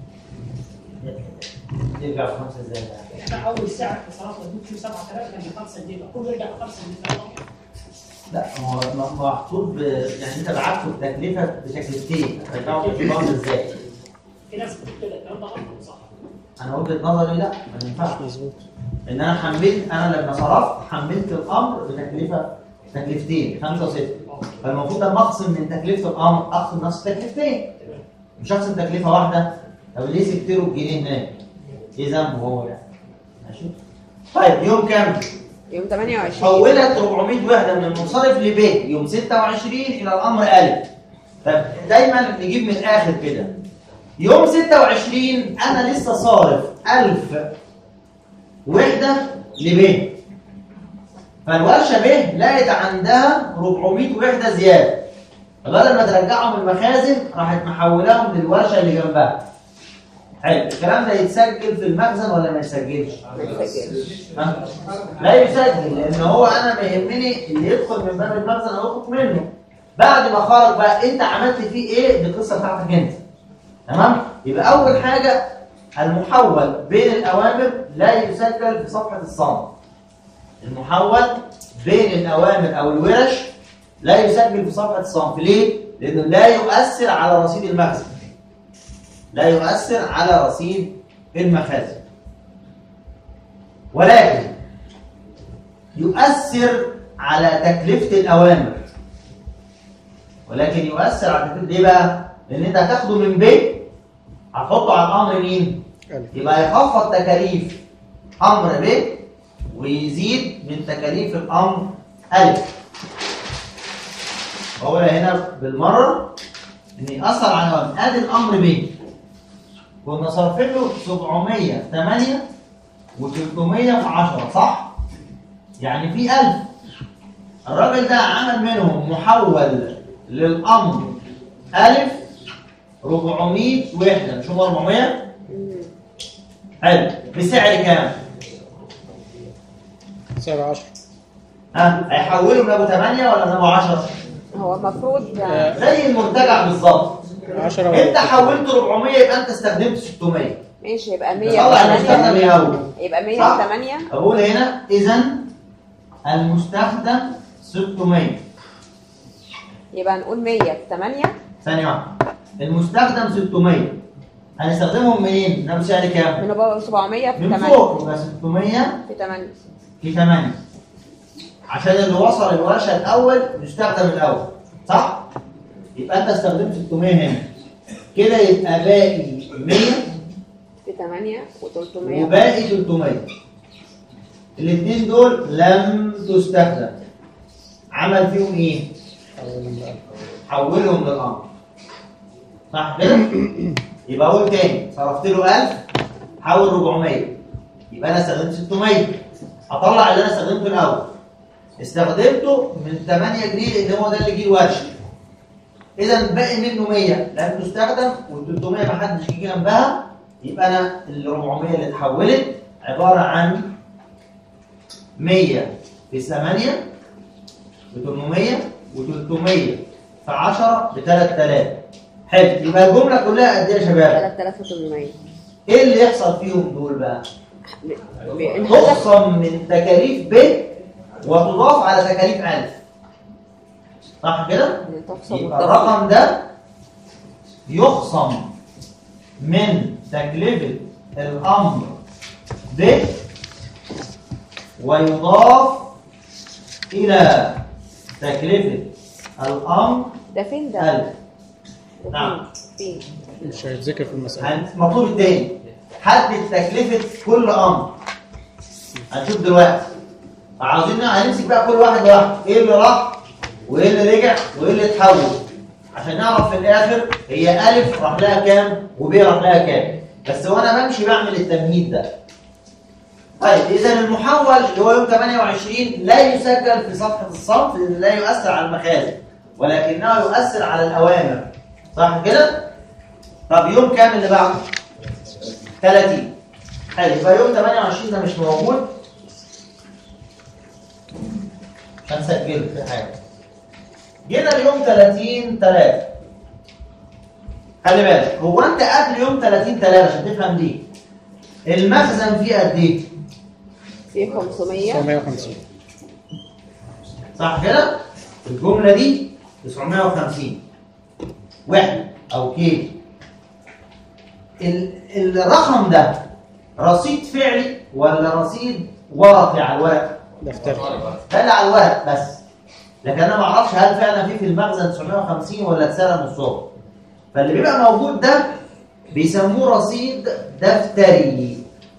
يرجع في 5 ازاي بقى؟ احنا اول ساعه احنا صرفنا ادوك فيه 7000 كان ب 5 جنيه يبقى كله يرجع ب 5 جنيه الكلام ده غلط. لا ما هو ما هو محطوط ب... يعني انت بعته التكلفه بتكلفتين هترجعه في الفرد ازاي؟ في ناس بتقول كده الكلام ده غلط ولا صح انا وجهه نظري لا ما ينفعش مظبوط ان انا حملت انا لما صرفت حملت الامر بتكلفه تكلفتين خمسه وسته فالمفروض لما اقسم من تكلفه الامر اقسم نفس التكلفتين مش اقسم تكلفه واحده طب ليه سبت له الجنيه هناك؟ ايه ذنبه هو يعني؟ ماشي طيب يوم كام؟ يوم 28 حولت 400 وحده من المنصرف لب يوم 26 الى الامر الف طب دايما نجيب من الاخر كده يوم 26 انا لسه صارف 1000 وحده لب فالورشه ب لقت عندها 400 وحده زياده فبدل ما ترجعهم المخازن راحت محولاهم للورشه اللي جنبها حلو الكلام ده يتسجل في المخزن ولا ما يتسجلش؟ ها؟ لا يسجل لان هو انا ما يهمني اللي يدخل من باب المخزن او يخرج منه بعد ما خرج بقى انت عملت فيه ايه دي القصه بتاعتك انت تمام يبقى اول حاجه المحول بين الاوامر لا يسجل في صفحه الصمت المحول بين الاوامر او الورش لا يسجل في صفحه الصنف ليه لانه لا يؤثر على رصيد المخزن لا يؤثر على رصيد المخازن ولكن يؤثر على تكلفة الأوامر ولكن يؤثر على تكلفة ليه بقى؟ لأن أنت هتاخده من بيت هتحطه على الأمر مين؟ ألف. يبقى يخفض تكاليف أمر ب ويزيد من تكاليف الأمر ألف بقول هنا بالمرة إن يأثر على الأوامر أدي الأمر ب كنا صارفين له 708 و300 في 10 صح؟ يعني في 1000 الراجل ده عمل منهم محول للأمر ألف 400 وحدة مش هم 400 حلو بسعر كام؟ سعر 10 ها هيحولوا من ابو 8 ولا من ابو 10 هو المفروض زي المرتجع بالظبط 10 انت حولت 400 يبقى انت استخدمت 600 ماشي يبقى طلع المستخدم 108 الاول يبقى صح؟ 108 اقول هنا اذا المستخدم 600 يبقى نقول 100 في 8 ثانيه واحده المستخدم 600 هنستخدمهم منين؟ ده بسعر كام؟ من أبو 700 في من 8 فوق يبقى 600 في 8 في 8 عشان اللي وصل الورشه الاول يستخدم الاول صح؟ يبقى انت استخدمت 600 هنا كده يبقى باقي 100 في 8 و300 وباقي 300 الاثنين دول لم تستخدم عمل فيهم ايه؟ حولهم للامر صح كده؟ يبقى اقول تاني صرفت له 1000 حول 400 يبقى انا استخدمت 600 هطلع اللي انا استخدمته الاول استخدمته من 8 جنيه اللي هو ده اللي جه الورشه اذا باقي منه 100 لم تستخدم وال 300 ما حدش جه جنبها يبقى انا ال 400 اللي اتحولت عباره عن 100 في 8 ب 800 و300 في 10 ب 3000 حلو يبقى الجمله كلها قد ايه يا شباب؟ 3800 ايه اللي يحصل فيهم دول بقى؟ انحذف تخصم من تكاليف ب وتضاف على تكاليف ألف صح كده؟ تخصم يبقى والضرب. الرقم ده يخصم من تكلفة الأمر ب ويضاف إلى تكلفة الأمر ده فين ده؟ ألف نعم فين؟ مش هيتذكر في المسألة هن- المطلوب التاني حدد تكلفة كل أمر هنشوف دلوقتي عاوزين هنمسك بقى كل واحد واحد ايه اللي راح وايه اللي رجع وايه اللي اتحول عشان نعرف في الاخر هي الف راح لها كام وب راح لها كام بس وانا بمشي بعمل التمهيد ده طيب اذا المحول اللي هو يوم 28 لا يسجل في صفحه الصنف لان لا يؤثر على المخازن ولكنه يؤثر على الاوامر صح كده طب يوم كام اللي بعده 30 حلو يبقى يوم 28 ده مش موجود مش هنسجله في حاجه جينا اليوم 30 3 خلي بالك هو انت قبل يوم 30 3 عشان تفهم دي المخزن فيه قد ايه في 500 950 صح كده الجمله دي 950 وحده او كيلو ال- الرقم ده رصيد فعلي ولا رصيد ورقي على الورق دفتر ده اللي على الورق بس لكن انا ما اعرفش هل فعلا في في المخزن 950 ولا اتسرق نصهم فاللي بيبقى موجود ده بيسموه رصيد دفتري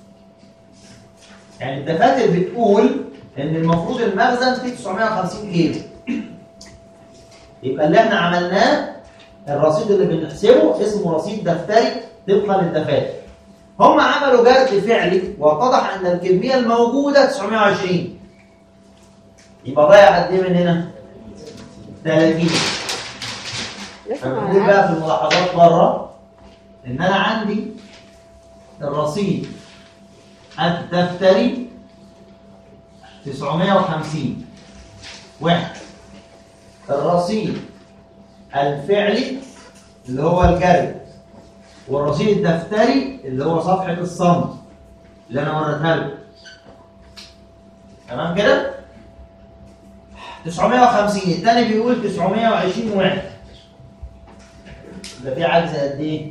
يعني الدفاتر بتقول ان المفروض المخزن فيه 950 كيلو يبقى اللي احنا عملناه الرصيد اللي بنحسبه اسمه رصيد دفتري طبقا للدفاتر هم عملوا جرد فعلي واتضح ان الكميه الموجوده 920 يبقى ضيع قد ايه من هنا 30 لسه فبنقول ما بقى في الملاحظات بره ان انا عندي الرصيد الدفتري 950 واحد الرصيد الفعلي اللي هو الجرد والرصيد الدفتري اللي هو صفحة الصمت اللي انا وريتها لكم تمام كده 950 الثاني بيقول 920 واحد يبقى في عجز قد ايه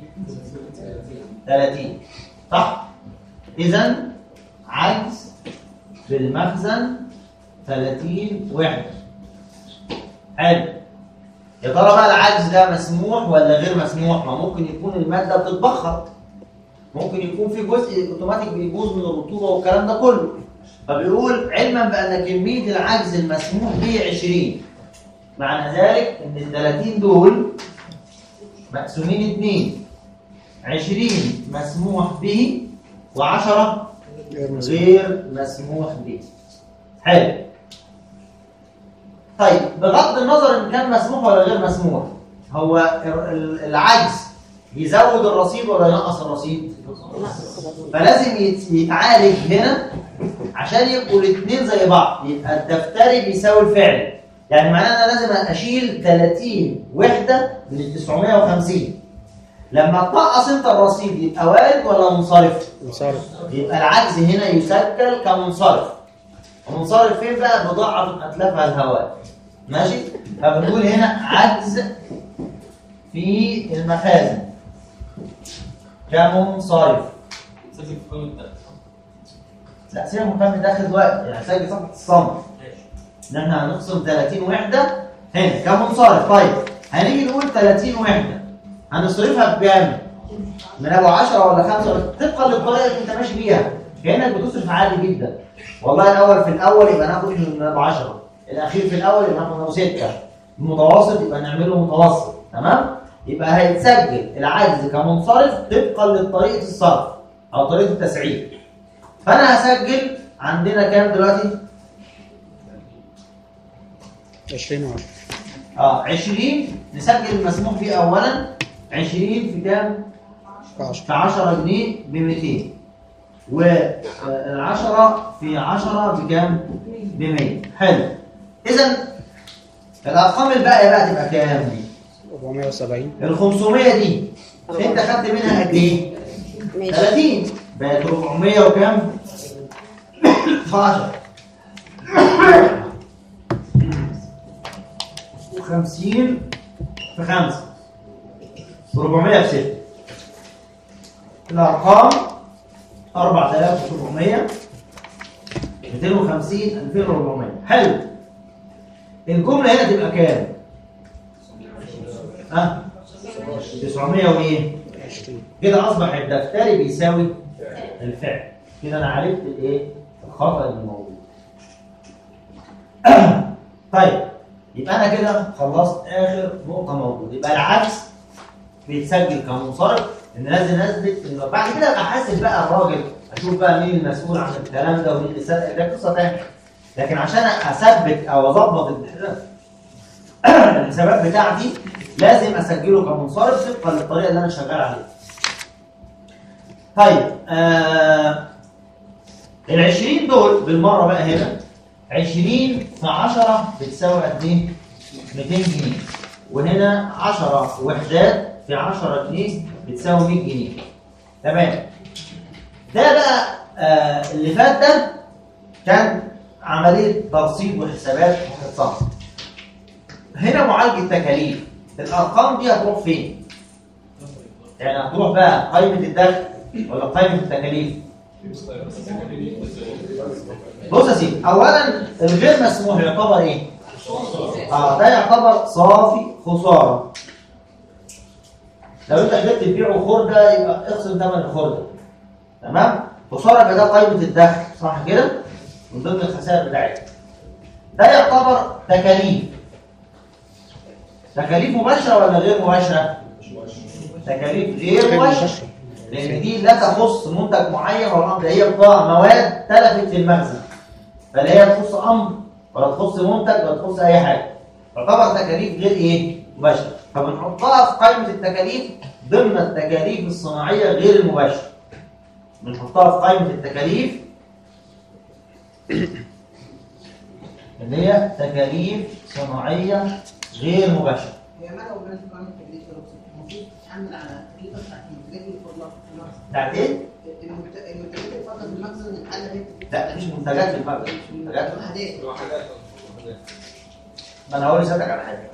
30 صح اذا عجز في المخزن 30 وحده حلو يا ترى بقى العجز ده مسموح ولا غير مسموح ما ممكن يكون الماده بتتبخر ممكن يكون في جزء اوتوماتيك بيبوظ من الرطوبه والكلام ده كله فبيقول علما بان كميه العجز المسموح به 20 معنى ذلك ان ال 30 دول مقسومين اتنين 20 مسموح به و10 غير مسموح غير مسموح به حلو طيب بغض النظر ان كان مسموح ولا غير مسموح هو ال- ال- العجز يزود الرصيد ولا ينقص الرصيد فلازم يت- يتعالج هنا عشان يبقوا الاثنين زي بعض يبقى الدفتري بيساوي الفعلي يعني معناه انا لازم اشيل 30 وحده من ال 950 لما تنقص انت الرصيد يبقى وارد ولا منصرف؟ انصرف يبقى العجز هنا يسجل كمنصرف ومنصرف فين بقى بضاعة أتلفها الهواء ماشي فبنقول هنا عجز في المخازن كمنصرف سجل في قائمة الدخل لا سيبك من فهم تاخد وقت يعني سجل صفحة الصمت ماشي ان احنا هنقسم 30 وحدة هنا كمنصرف طيب هنيجي نقول 30 وحدة هنصرفها بكام؟ من ابو 10 ولا 5 ولا طبقا للطريقه اللي انت ماشي بيها كانك بتصرف عادي جدا والله الاول في الاول يبقى ناخد من ابو 10 الاخير في الاول يبقى ناخد ابو 6 المتوسط يبقى نعمله متوسط تمام يبقى هيتسجل العجز كمنصرف طبقا لطريقه الصرف او طريقه التسعير فانا هسجل عندنا كام دلوقتي 20 و10 اه 20 نسجل المسموح به اولا 20 في كام 10 في 10 جنيه ب 200 وال10 في 10 بكام؟ ب 100 حلو اذا الارقام الباقيه بقى تبقى كام دي؟ 470 ال 500 دي انت خدت منها قد ايه؟ ماشي 30 بقت 400 وكام؟ في 10 و50 في 5 400 في 6 الارقام 4700 250 2400 حلو الجمله هنا تبقى كام؟ ها؟ 900 وايه؟ 20 كده اصبح الدفتري بيساوي الفعل كده انا عرفت الايه؟ الخطا اللي موجود طيب يبقى انا كده خلصت اخر نقطه موجود يبقى العكس بيتسجل كمنصرف ان لازم اثبت انه بعد كده ابقى حاسب بقى الراجل اشوف بقى مين المسؤول عن الكلام ده ومين اللي سرق ده قصه ثانيه لكن عشان اثبت او اظبط الحساب- الحسابات بتاعتي لازم اسجله كمنصرف طبقا للطريقه اللي انا شغال عليها. طيب آه ال 20 دول بالمره بقى هنا 20 في 10 بتساوي قد ايه؟ 200 جنيه وهنا 10 وحدات في 10 جنيه بتساوي 100 جنيه تمام ده بقى آه اللي فات ده كان عمليه ترصيد وحسابات وحصاد هنا معالجه تكاليف الارقام دي هتروح فين؟ يعني هتروح بقى قائمه الدخل ولا قائمه التكاليف؟ بص يا سيدي اولا الغير مسموح يعتبر ايه؟ اه ده يعتبر صافي خساره لو انت قدرت تبيعه خرده يبقى اخصم ثمن الخرده تمام؟ خساره يبقى ده قائمه الدخل صح كده؟ من ضمن الخسائر بتاعتها ده يعتبر تكاليف تكاليف مباشره ولا غير مباشره؟ تكاليف غير مباشره لان دي لا تخص منتج معين ولا امر هي بضاعه مواد تلفت في المخزن فلا هي تخص امر ولا تخص منتج ولا تخص اي حاجه تعتبر تكاليف غير ايه مباشره فبنحطها في قائمه التكاليف ضمن التكاليف الصناعيه غير المباشره بنحطها في قائمه التكاليف اللي هي تكاليف صناعيه غير مباشره هي مالها وبنات قانون التكليف يا دكتور؟ المفروض تتحمل على التكلفه بتاعت المنتجات اللي في المخزن بتاعت ايه؟ المنت- المنتجات اللي فاضله في المخزن اتقلبت لا مش منتجات في المخزن منتجات وحدات ما انا هقول لسيادتك على حاجه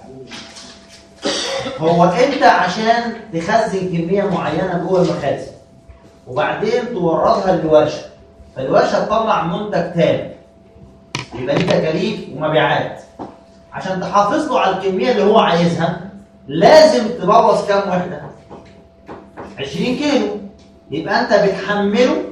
هو انت عشان تخزن كميه معينه جوه المخازن وبعدين توردها للورشه فالورشه تطلع منتج تاني يبقى دي تكاليف ومبيعات عشان تحافظ له على الكميه اللي هو عايزها لازم تبوظ كام وحده 20 كيلو يبقى انت بتحمله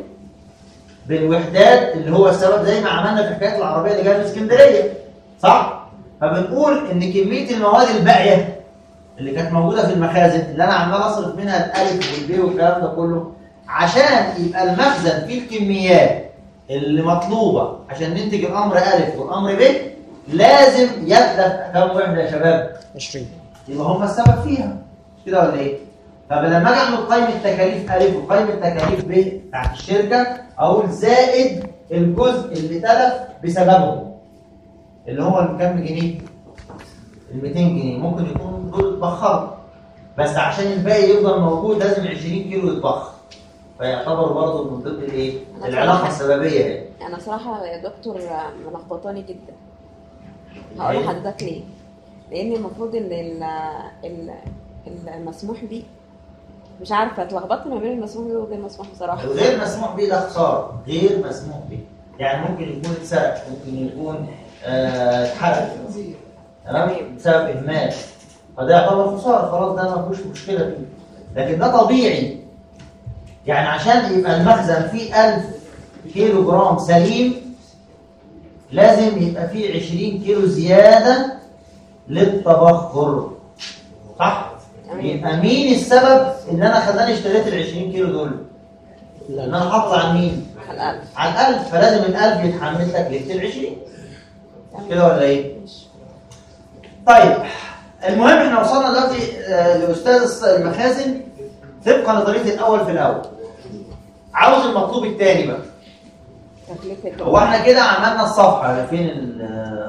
بالوحدات اللي هو السبب زي ما عملنا في حكايه العربيه اللي جايه من اسكندريه صح فبنقول ان كميه المواد الباقيه اللي كانت موجوده في المخازن اللي انا عمال اصرف منها الالف والبي والكلام ده كله عشان يبقى المخزن فيه الكميات اللي مطلوبه عشان ننتج الامر الف والامر ب لازم يتلف كم وحده يا شباب 20 يبقى هم السبب فيها مش كده ولا ايه؟ فلما اجي اعمل قائمه تكاليف الف وقائمه تكاليف ب بتاعت الشركه اقول زائد الجزء اللي تلف بسببهم اللي هو كام جنيه؟ ال 200 جنيه ممكن يكون دول اتبخروا بس عشان الباقي يفضل موجود لازم 20 كيلو يتبخر فيعتبر برضه من ضمن الايه؟ العلاقه السببيه هي انا صراحه يا دكتور ملخبطاني جدا هقول أيوة. لحضرتك ليه لان المفروض ان ال- ال- المسموح بيه مش عارفه اتلخبطت ما بين المسموح بيه وغير المسموح بصراحه الغير مسموح به ده خساره غير مسموح به يعني ممكن يكون اتسرق ممكن يكون آه، اتحرق تمام بسبب اهمال فده يعتبر خساره خلاص ده ما فيهوش مشكله فيه لكن ده طبيعي يعني عشان يبقى المخزن فيه 1000 كيلو جرام سليم لازم يبقى فيه 20 كيلو زياده للتبخر صح؟ يبقى مين السبب ان انا خلاني اشتريت ال 20 كيلو دول؟ ان انا حاطط على مين؟ على الأقل على الألف فلازم الألف يتحمل تكلفة العشرين كده ولا إيه؟ طيب المهم احنا وصلنا دلوقتي آه، لأستاذ المخازن طبقا لطريقة الأول في الأول عاوز المطلوب الثاني بقى تكلفه هو احنا كده عملنا الصفحة فين ال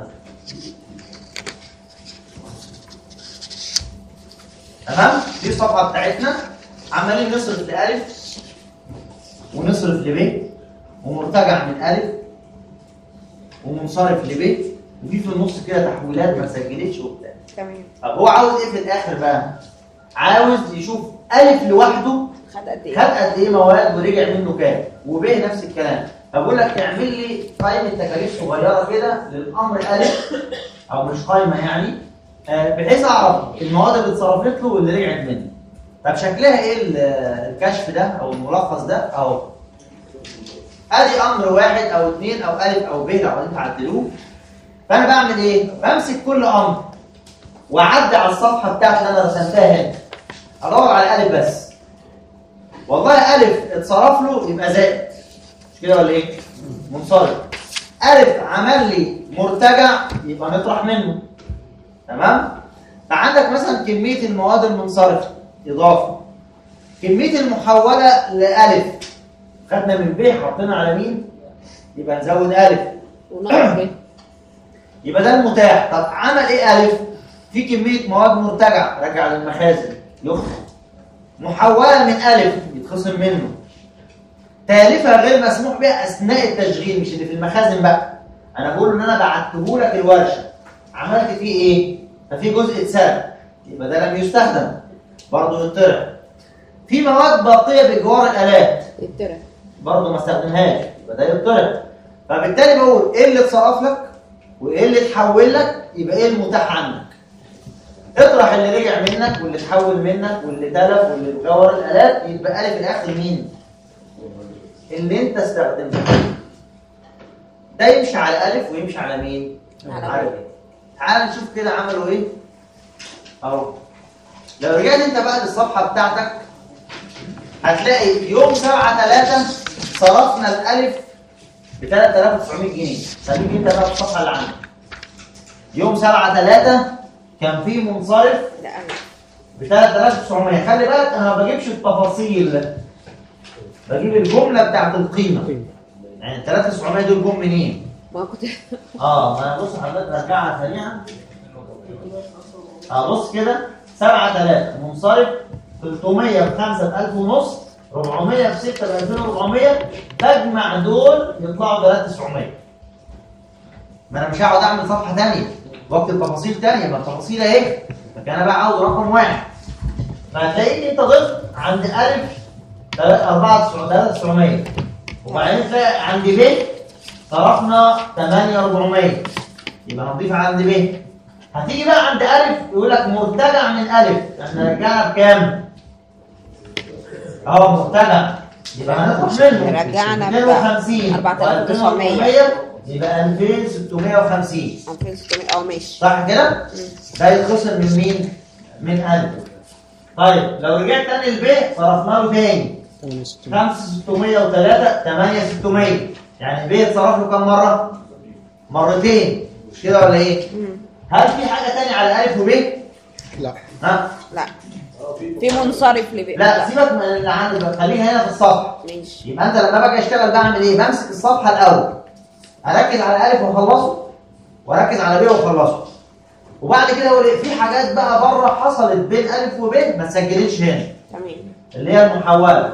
تمام دي الصفحة بتاعتنا عمالين نصرف لألف ونصرف لب ومرتجع من ألف ومنصرف لب وفي في النص كده تحويلات ما سجلتش وبتاع تمام طب هو عاوز ايه في الآخر بقى؟ عاوز يشوف ألف لوحده خد قد ايه؟ خد قد ايه مواد ورجع منه كام وب نفس الكلام فبقول لك تعمل لي قائمه تكاليف صغيره كده للامر الف او مش قائمه يعني آه، بحيث اعرف المواد اللي اتصرفت له واللي رجعت منه طب شكلها ايه ال- الكشف ده او الملخص ده اهو ادي امر واحد او اثنين او الف او ب لو عايزين تعدلوه فانا بعمل ايه بمسك كل امر واعدي على الصفحه بتاعتي اللي انا رسمتها هنا ادور على الف بس والله الف اتصرف له يبقى زائد مش كده ولا ايه منصرف الف عمل لي مرتجع يبقى نطرح منه تمام فعندك مثلا كميه المواد المنصرفه اضافه كميه المحوله لالف خدنا من ب حطينا على مين يبقى نزود الف وناقص ب يبقى ده المتاح طب عمل ايه الف في كميه مواد مرتجع راجع للمخازن يخرج محوله من الف يتخصم منه تالفه غير مسموح بها اثناء التشغيل مش اللي في المخازن بقى انا بقول ان انا بعته لك الورشه عملت فيه ايه ففي جزء اتسرق يبقى ده لم يستخدم برضه يطرح في مواد باقيه بجوار الالات يترك برضه ما استخدمهاش يبقى ده يطرح فبالتالي بقول ايه اللي اتصرف لك وايه اللي اتحول لك يبقى ايه المتاح عندك اطرح اللي رجع منك واللي اتحول منك واللي تلف واللي اتجور الالات يبقى الف الاخر مين اللي انت استخدمته ده يمشي على الف ويمشي على مين على على ب تعال نشوف كده عملوا ايه اهو لو رجعت انت بقى للصفحه بتاعتك هتلاقي يوم 7 3 صرفنا الالف ب 3900 جنيه خليك انت بقى في الصفحه اللي عندك يوم 7 3 كان في منصرف ده أنا ب 3900 خلي بالك انا ما بجيبش التفاصيل بجيب الجمله بتاعت القيمه يعني 3900 دول جم منين؟ ما كنت اه ما انا بص حضرتك رجعها سريعا اه بص كده 7 3 منصرف 300 ب 5 ب 1000 ونص 400 ب 6 ب 2400 بجمع دول يطلعوا 3900 ما انا مش هقعد اعمل صفحه ثانيه واكتب تفاصيل ثانيه ما التفاصيل اهي لكن انا بقى عاوز رقم واحد فهتلاقيني انت ضفت عند الف 4900 وبعدين تلاقي عند ب صرفنا 8400 يبقى هنضيف عند ب هتيجي بقى عند الف يقول لك مرتجع من الف احنا رجعنا بكام؟ اه مرتجع يبقى هنطرح منه رجعنا ب 52 4900. يبقى 2650 2600 اه ماشي صح كده؟ ده يتخصم من مين؟ من ألف طيب لو رجعت تاني للبيع صرفنا له تاني 8600 5603 8600 يعني البيع اتصرف له كام مرة؟ مرتين مش كده ولا ايه؟ مم. هل في حاجة تانية على ألف وب؟ لا ها؟ لا في منصرف لبيع لا سيبك من اللي عندك بقى، خلينا هنا في الصفحة ماشي يبقى انت لما باجي اشتغل بعمل ايه؟ بمسك الصفحة الأول أركز على ألف وأخلصه وأركز على ب وأخلصه وبعد كده اقول ايه؟ في حاجات بقى بره حصلت بين ألف وب ما تسجلتش هنا تمام اللي هي المحولة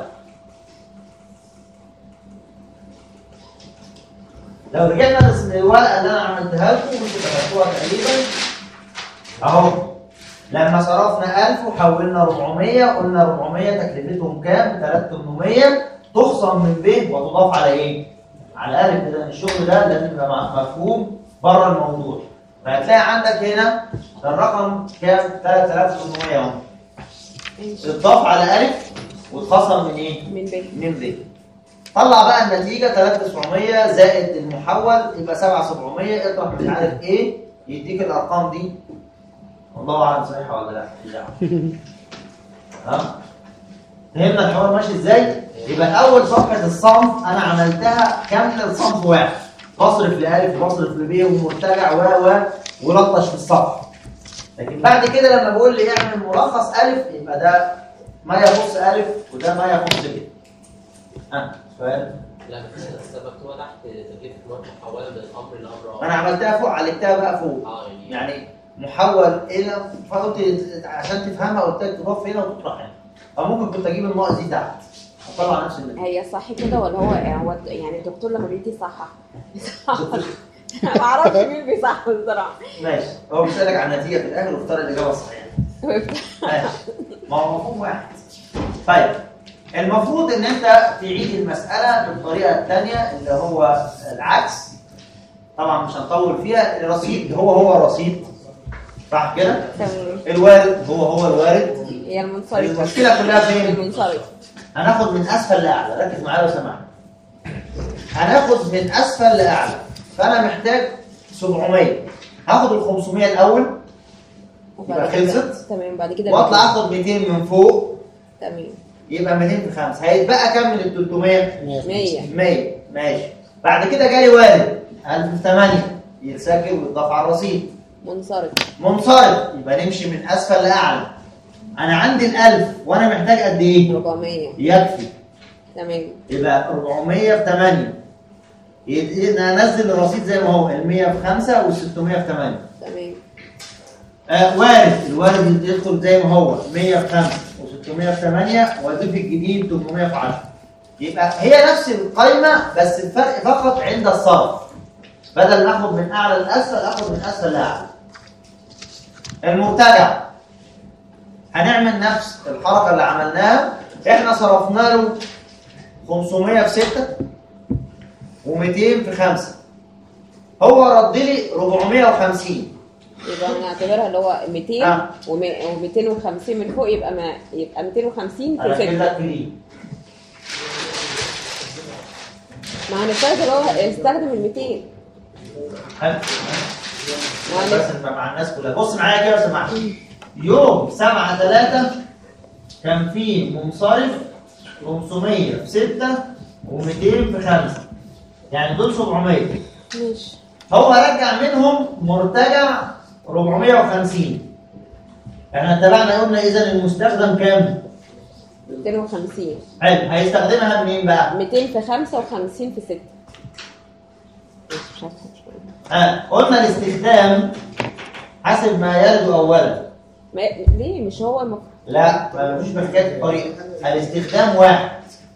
لو رجعنا بس للورقة اللي أنا عملتها لكم وانتوا كتبتوها تقريبا أهو لما صرفنا 1000 وحولنا 400 قلنا 400 تكلفتهم كام؟ 3800 تخصم من ب وتضاف على إيه؟ على ألف إذا الشغل ده لازم يبقى مع- مفهوم بره الموضوع فهتلاقي عندك هنا الرقم كام؟ 3800 أهو ماشي تضاف على ألف وتخصم من إيه؟ من بيع من ب طلع بقى النتيجة 3900 زائد المحول يبقى 7700 اطرح مش عارف ايه يديك الارقام دي والله اعلم صحيحة ولا لا مش دعوة. ها فهمنا الحوار ماشي ازاي يبقى اول صفحة الصنف انا عملتها كاملة لصنف واحد بصرف لألف وبصرف لب ومرتجع و و ولطش في الصفحة لكن بعد كده لما بقول لي اعمل ملخص ألف يبقى ده ما يخص ألف وده ما يخص ب ها سؤال لا مفيش بس مكتوبه تحت تكلفه مواد محوله من الامر لامر ما انا عملتها فوق علمتها بقى فوق اه يعني يعني محول الى فقلت عشان تفهمها قلت لك تضاف هنا وتطرح هنا فممكن كنت اجيب النقط دي تحت اطلع نفس النتيجه هي صح كده ولا هو هو يعني الدكتور لما بيدي صحح ما اعرفش مين بيصحح بصراحه ماشي هو بيسالك عن النتيجه في الاخر واختار الاجابه الصحيحه ماشي ما هو مفهوم واحد طيب المفروض ان انت تعيد المساله بالطريقه الثانيه اللي هو العكس طبعا مش هنطول فيها الرصيد هو هو الرصيد صح كده تمام الوارد هو هو الوارد هي المنصرف المشكله كلها فين المنصرف هناخد من اسفل لاعلى ركز معايا لو سمحت هناخد من اسفل لاعلى فانا محتاج 700 هاخد ال 500 الاول وبعد يبقى كده- خلصت تمام بعد كده واطلع اخد 200 من فوق تمام يبقى 200 في 5 هيتبقى كام من ال 300 100 100 ماشي بعد كده جالي وارد 1008 يتسجل ويتضاف على الرصيد منصرف منصرف يبقى نمشي من اسفل لاعلى انا عندي ال1000 وانا محتاج قد ايه 400 يكفي تمام يبقى 400 في 8 يد- انزل الرصيد زي ما هو ال 100 في 5 وال 600 في 8 تمام آه وارد الوارد يدخل زي ما هو 100 في 5 و600 في 8 واضيف الجديد 800 في 10 يبقى هي نفس القائمه بس الفرق فقط عند الصرف بدل ما اخد من اعلى لاسفل اخد من اسفل لاعلى المرتجع هنعمل نفس الحركه اللي عملناها احنا صرفنا له 500 في 6 و200 في 5 هو رد لي 450 يبقى هنعتبرها اللي هو 200 آه. و250 من فوق يبقى ما يبقى 250 انا في 6 كده كريم ما هنفترض اللي هو استخدم ال 200 حلو معلش. بس انت مع الناس كلها بص معايا كده واسمع يوم 7 3 كان في منصرف 500 في 6 و200 في 5 يعني دول 700 ماشي هو رجع منهم مرتجع 450 احنا اتبعنا قلنا اذا المستخدم كام؟ 250 حلو هيستخدمها منين بقى؟ 200 في 5 و50 في 6 مش عارفه ها قلنا الاستخدام حسب ما يرد اولا ما ليه مش هو المفروض لا ما فيش محتاج طريقه الاستخدام واحد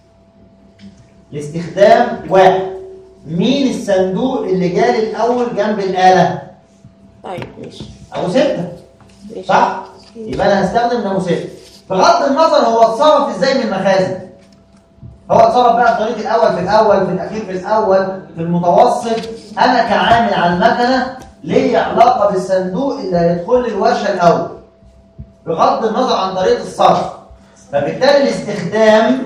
الاستخدام واحد مين الصندوق اللي جالي الاول جنب الاله طيب ماشي ابو سته ماشي صح يبقى انا هستخدم ابو سته بغض النظر هو اتصرف ازاي من المخازن هو اتصرف بقى بطريقه الاول في الاول في الاخير في الاول في المتوسط انا كعامل على المكنه ليا علاقه بالصندوق اللي هيدخل لي الورشه الاول بغض النظر عن طريقه الصرف فبالتالي الاستخدام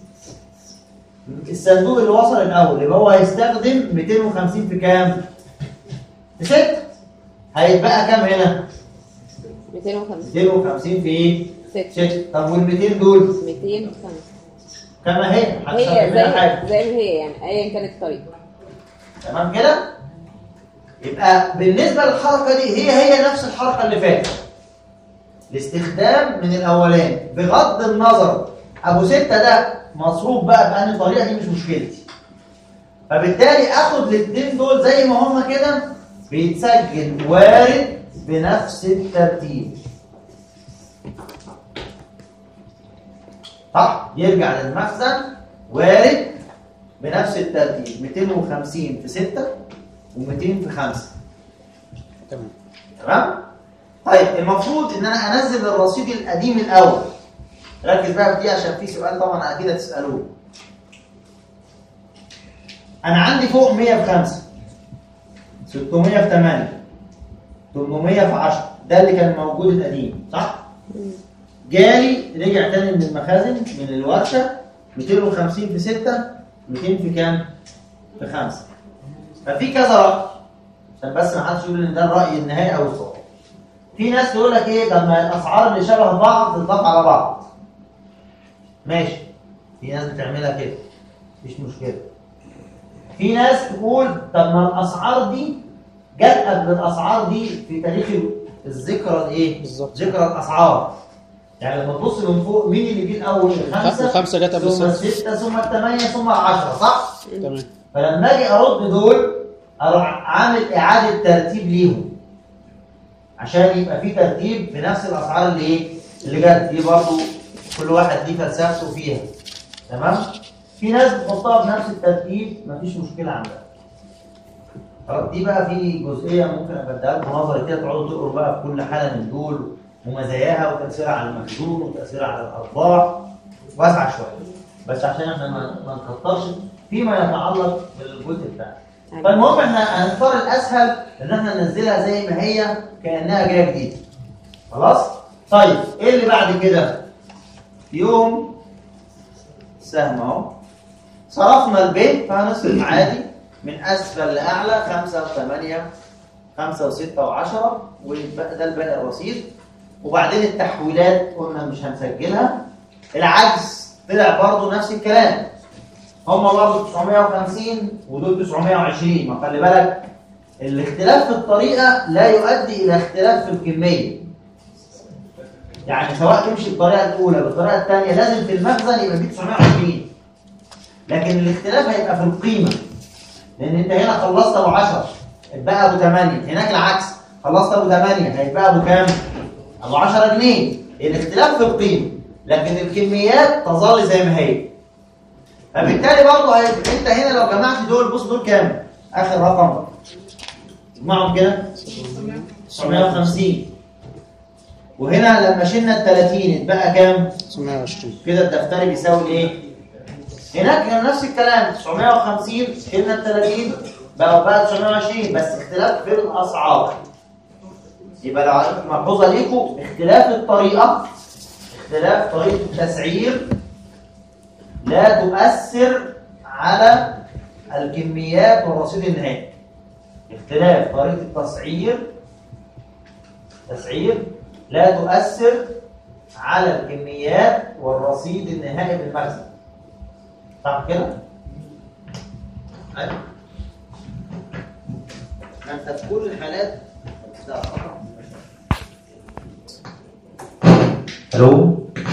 الصندوق اللي وصل الاول يبقى هو هيستخدم 250 في كام؟ في 6 هيتبقى كام هنا؟ 250 250 في ايه؟ 6 6 طب وال 200 دول 200 في 5 كما هي هي هتستخدم لها حاجه زي زي ما هي يعني ايا كانت الطريقه تمام كده؟ يبقى بالنسبه للحركه دي هي هي نفس الحركه اللي فاتت الاستخدام من الاولاني بغض النظر ابو ستة ده مصروف بقى بأنهي طريقه دي مش مشكلتي فبالتالي اخد الاثنين دول زي ما هما كده بيتسجل وارد بنفس الترتيب صح يرجع للمخزن وارد بنفس الترتيب 250 في 6 و200 في 5 تمام تمام طيب المفروض ان انا انزل الرصيد القديم الاول ركز بقى في دي عشان في سؤال طبعا اكيد هتسالوه انا عندي فوق 100 في 5 600 في 8 800 في 10 ده اللي كان موجود القديم صح جالي رجع تاني من المخازن من الورشه 250 في 6 200 في كام في 5 ففي كذا راي عشان بس ما حدش يقول ان ده الراي النهائي او الصواب في ناس تقول لك ايه طب ما الاسعار اللي شبه بعض تضاف على بعض ماشي في ناس بتعملها كده مفيش مشكله في ناس تقول طب ما الاسعار دي جت قبل الاسعار دي في تاريخ الذكرى الايه بالظبط. ذكرى الاسعار يعني لما تبص من فوق مين اللي جه الاول الخمسه الخمسة جت قبل ثم الستة. السته ثم الثمانيه ثم العشره صح؟ تمام فلما اجي ارد دول اروح عامل اعاده ترتيب ليهم عشان يبقى في ترتيب في نفس الاسعار اللي ايه اللي جت دي برضه كل واحد ليه فلسفته فيها تمام في ناس بتحطها بنفس الترتيب مفيش مشكله عندها خلاص دي بقى في جزئيه ممكن ابدلها لكم نظري كده تقعدوا تقروا بقى في كل حاله من دول ومزاياها وتاثيرها على المخزون وتاثيرها على الارباح واسعه شويه بس عشان احنا ما ما نكترش فيما يتعلق بالجزء بتاعنا فالمهم احنا هنختار الاسهل ان احنا ننزلها زي ما هي كانها جايه جديده خلاص طيب ايه اللي بعد كده يوم سهم اهو صرفنا البيت فهنصرف عادي من اسفل لاعلى 5 و8 5 و6 و10 ويبقى ده الباقي الرصيد وبعدين التحويلات قلنا مش هنسجلها العجز طلع برضه نفس الكلام هم برضه 950 ودول 920 ما خلي بالك الاختلاف في الطريقه لا يؤدي الى اختلاف في الكميه يعني سواء تمشي بالطريقه الاولى بالطريقه الثانيه لازم في المخزن يبقى فيه 920 لكن الاختلاف هيبقى في القيمه لان انت هنا خلصت ابو 10 اتبقى ابو 8 هناك العكس خلصت ابو 8 هيتبقى ابو كام ابو 10 جنيه الاختلاف في القيمه لكن الكميات تظل زي ما هي فبالتالي برضه هي- انت هنا لو جمعت دول بص دول كام اخر رقم اجمعهم كده 950 وهنا لما شلنا ال 30 اتبقى كام 920 كده الدفتري بيساوي ايه هناك كان نفس الكلام 950 شلنا ال 30 بقى بقى 920 بس اختلاف في الاسعار يبقى لو عرفت ملحوظه ليكم اختلاف الطريقه اختلاف طريقه التسعير لا تؤثر على الكميات والرصيد النهائي اختلاف طريقه التسعير تسعير لا تؤثر على الكميات والرصيد النهائي بالمخزن صح كده؟ أيوة. ما انت في كل الحالات الو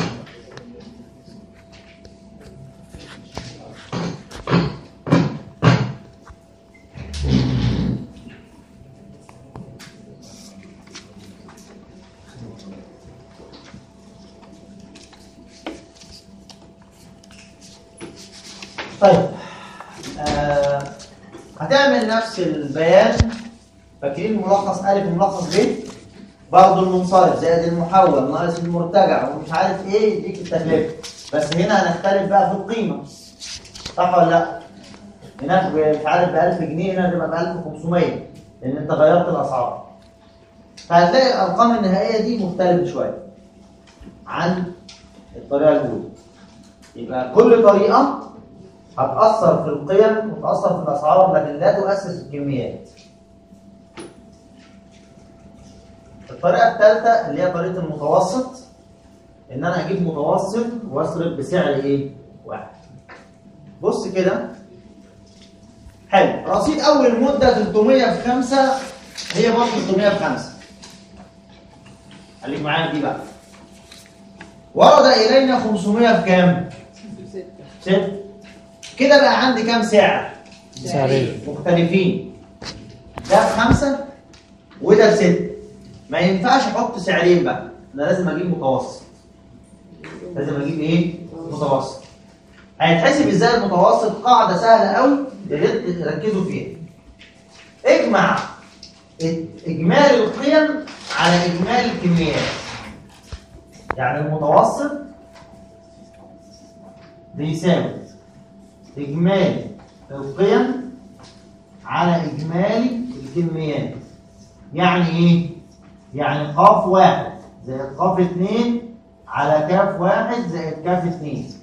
طيب آه هتعمل نفس البيان فاكرين ملخص ألف وملخص ب برضه المنصرف زائد المحول ناقص المرتجع ومش عارف ايه يديك التكلفه بس هنا هنختلف بقى في القيمه صح ولا لا؟ هناك ب- مش عارف ب 1000 جنيه هنا تبقى ب 1500 لان انت غيرت الاسعار فهتلاقي الارقام النهائيه دي مختلفه شويه عن الطريقه الاولى يبقى كل طريقه هتأثر في القيم وتأثر في الأسعار لكن لا تؤثر في الكميات. الطريقة الثالثة اللي هي طريقة المتوسط إن أنا أجيب متوسط وأصرف بسعر إيه؟ واحد. بص كده حلو رصيد أول مدة 300 في 5 هي برضه 300 في 5 خليك معايا في دي بقى. ورد إلينا 500 في كام؟ ست كده بقى عندي كام سعر؟ سعرين مختلفين ده بخمسة وده بستة ما ينفعش احط سعرين بقى انا لازم اجيب متوسط لازم اجيب ايه؟ متوسط هيتحسب ازاي المتوسط قاعدة سهلة قوي يا ريت تركزوا فيها اجمع اجمالي القيم على اجمالي الكميات يعني المتوسط بيساوي إجمالي القيم على إجمالي الكميات يعني إيه؟ يعني قاف واحد زائد قاف اتنين على كاف واحد زائد كاف اتنين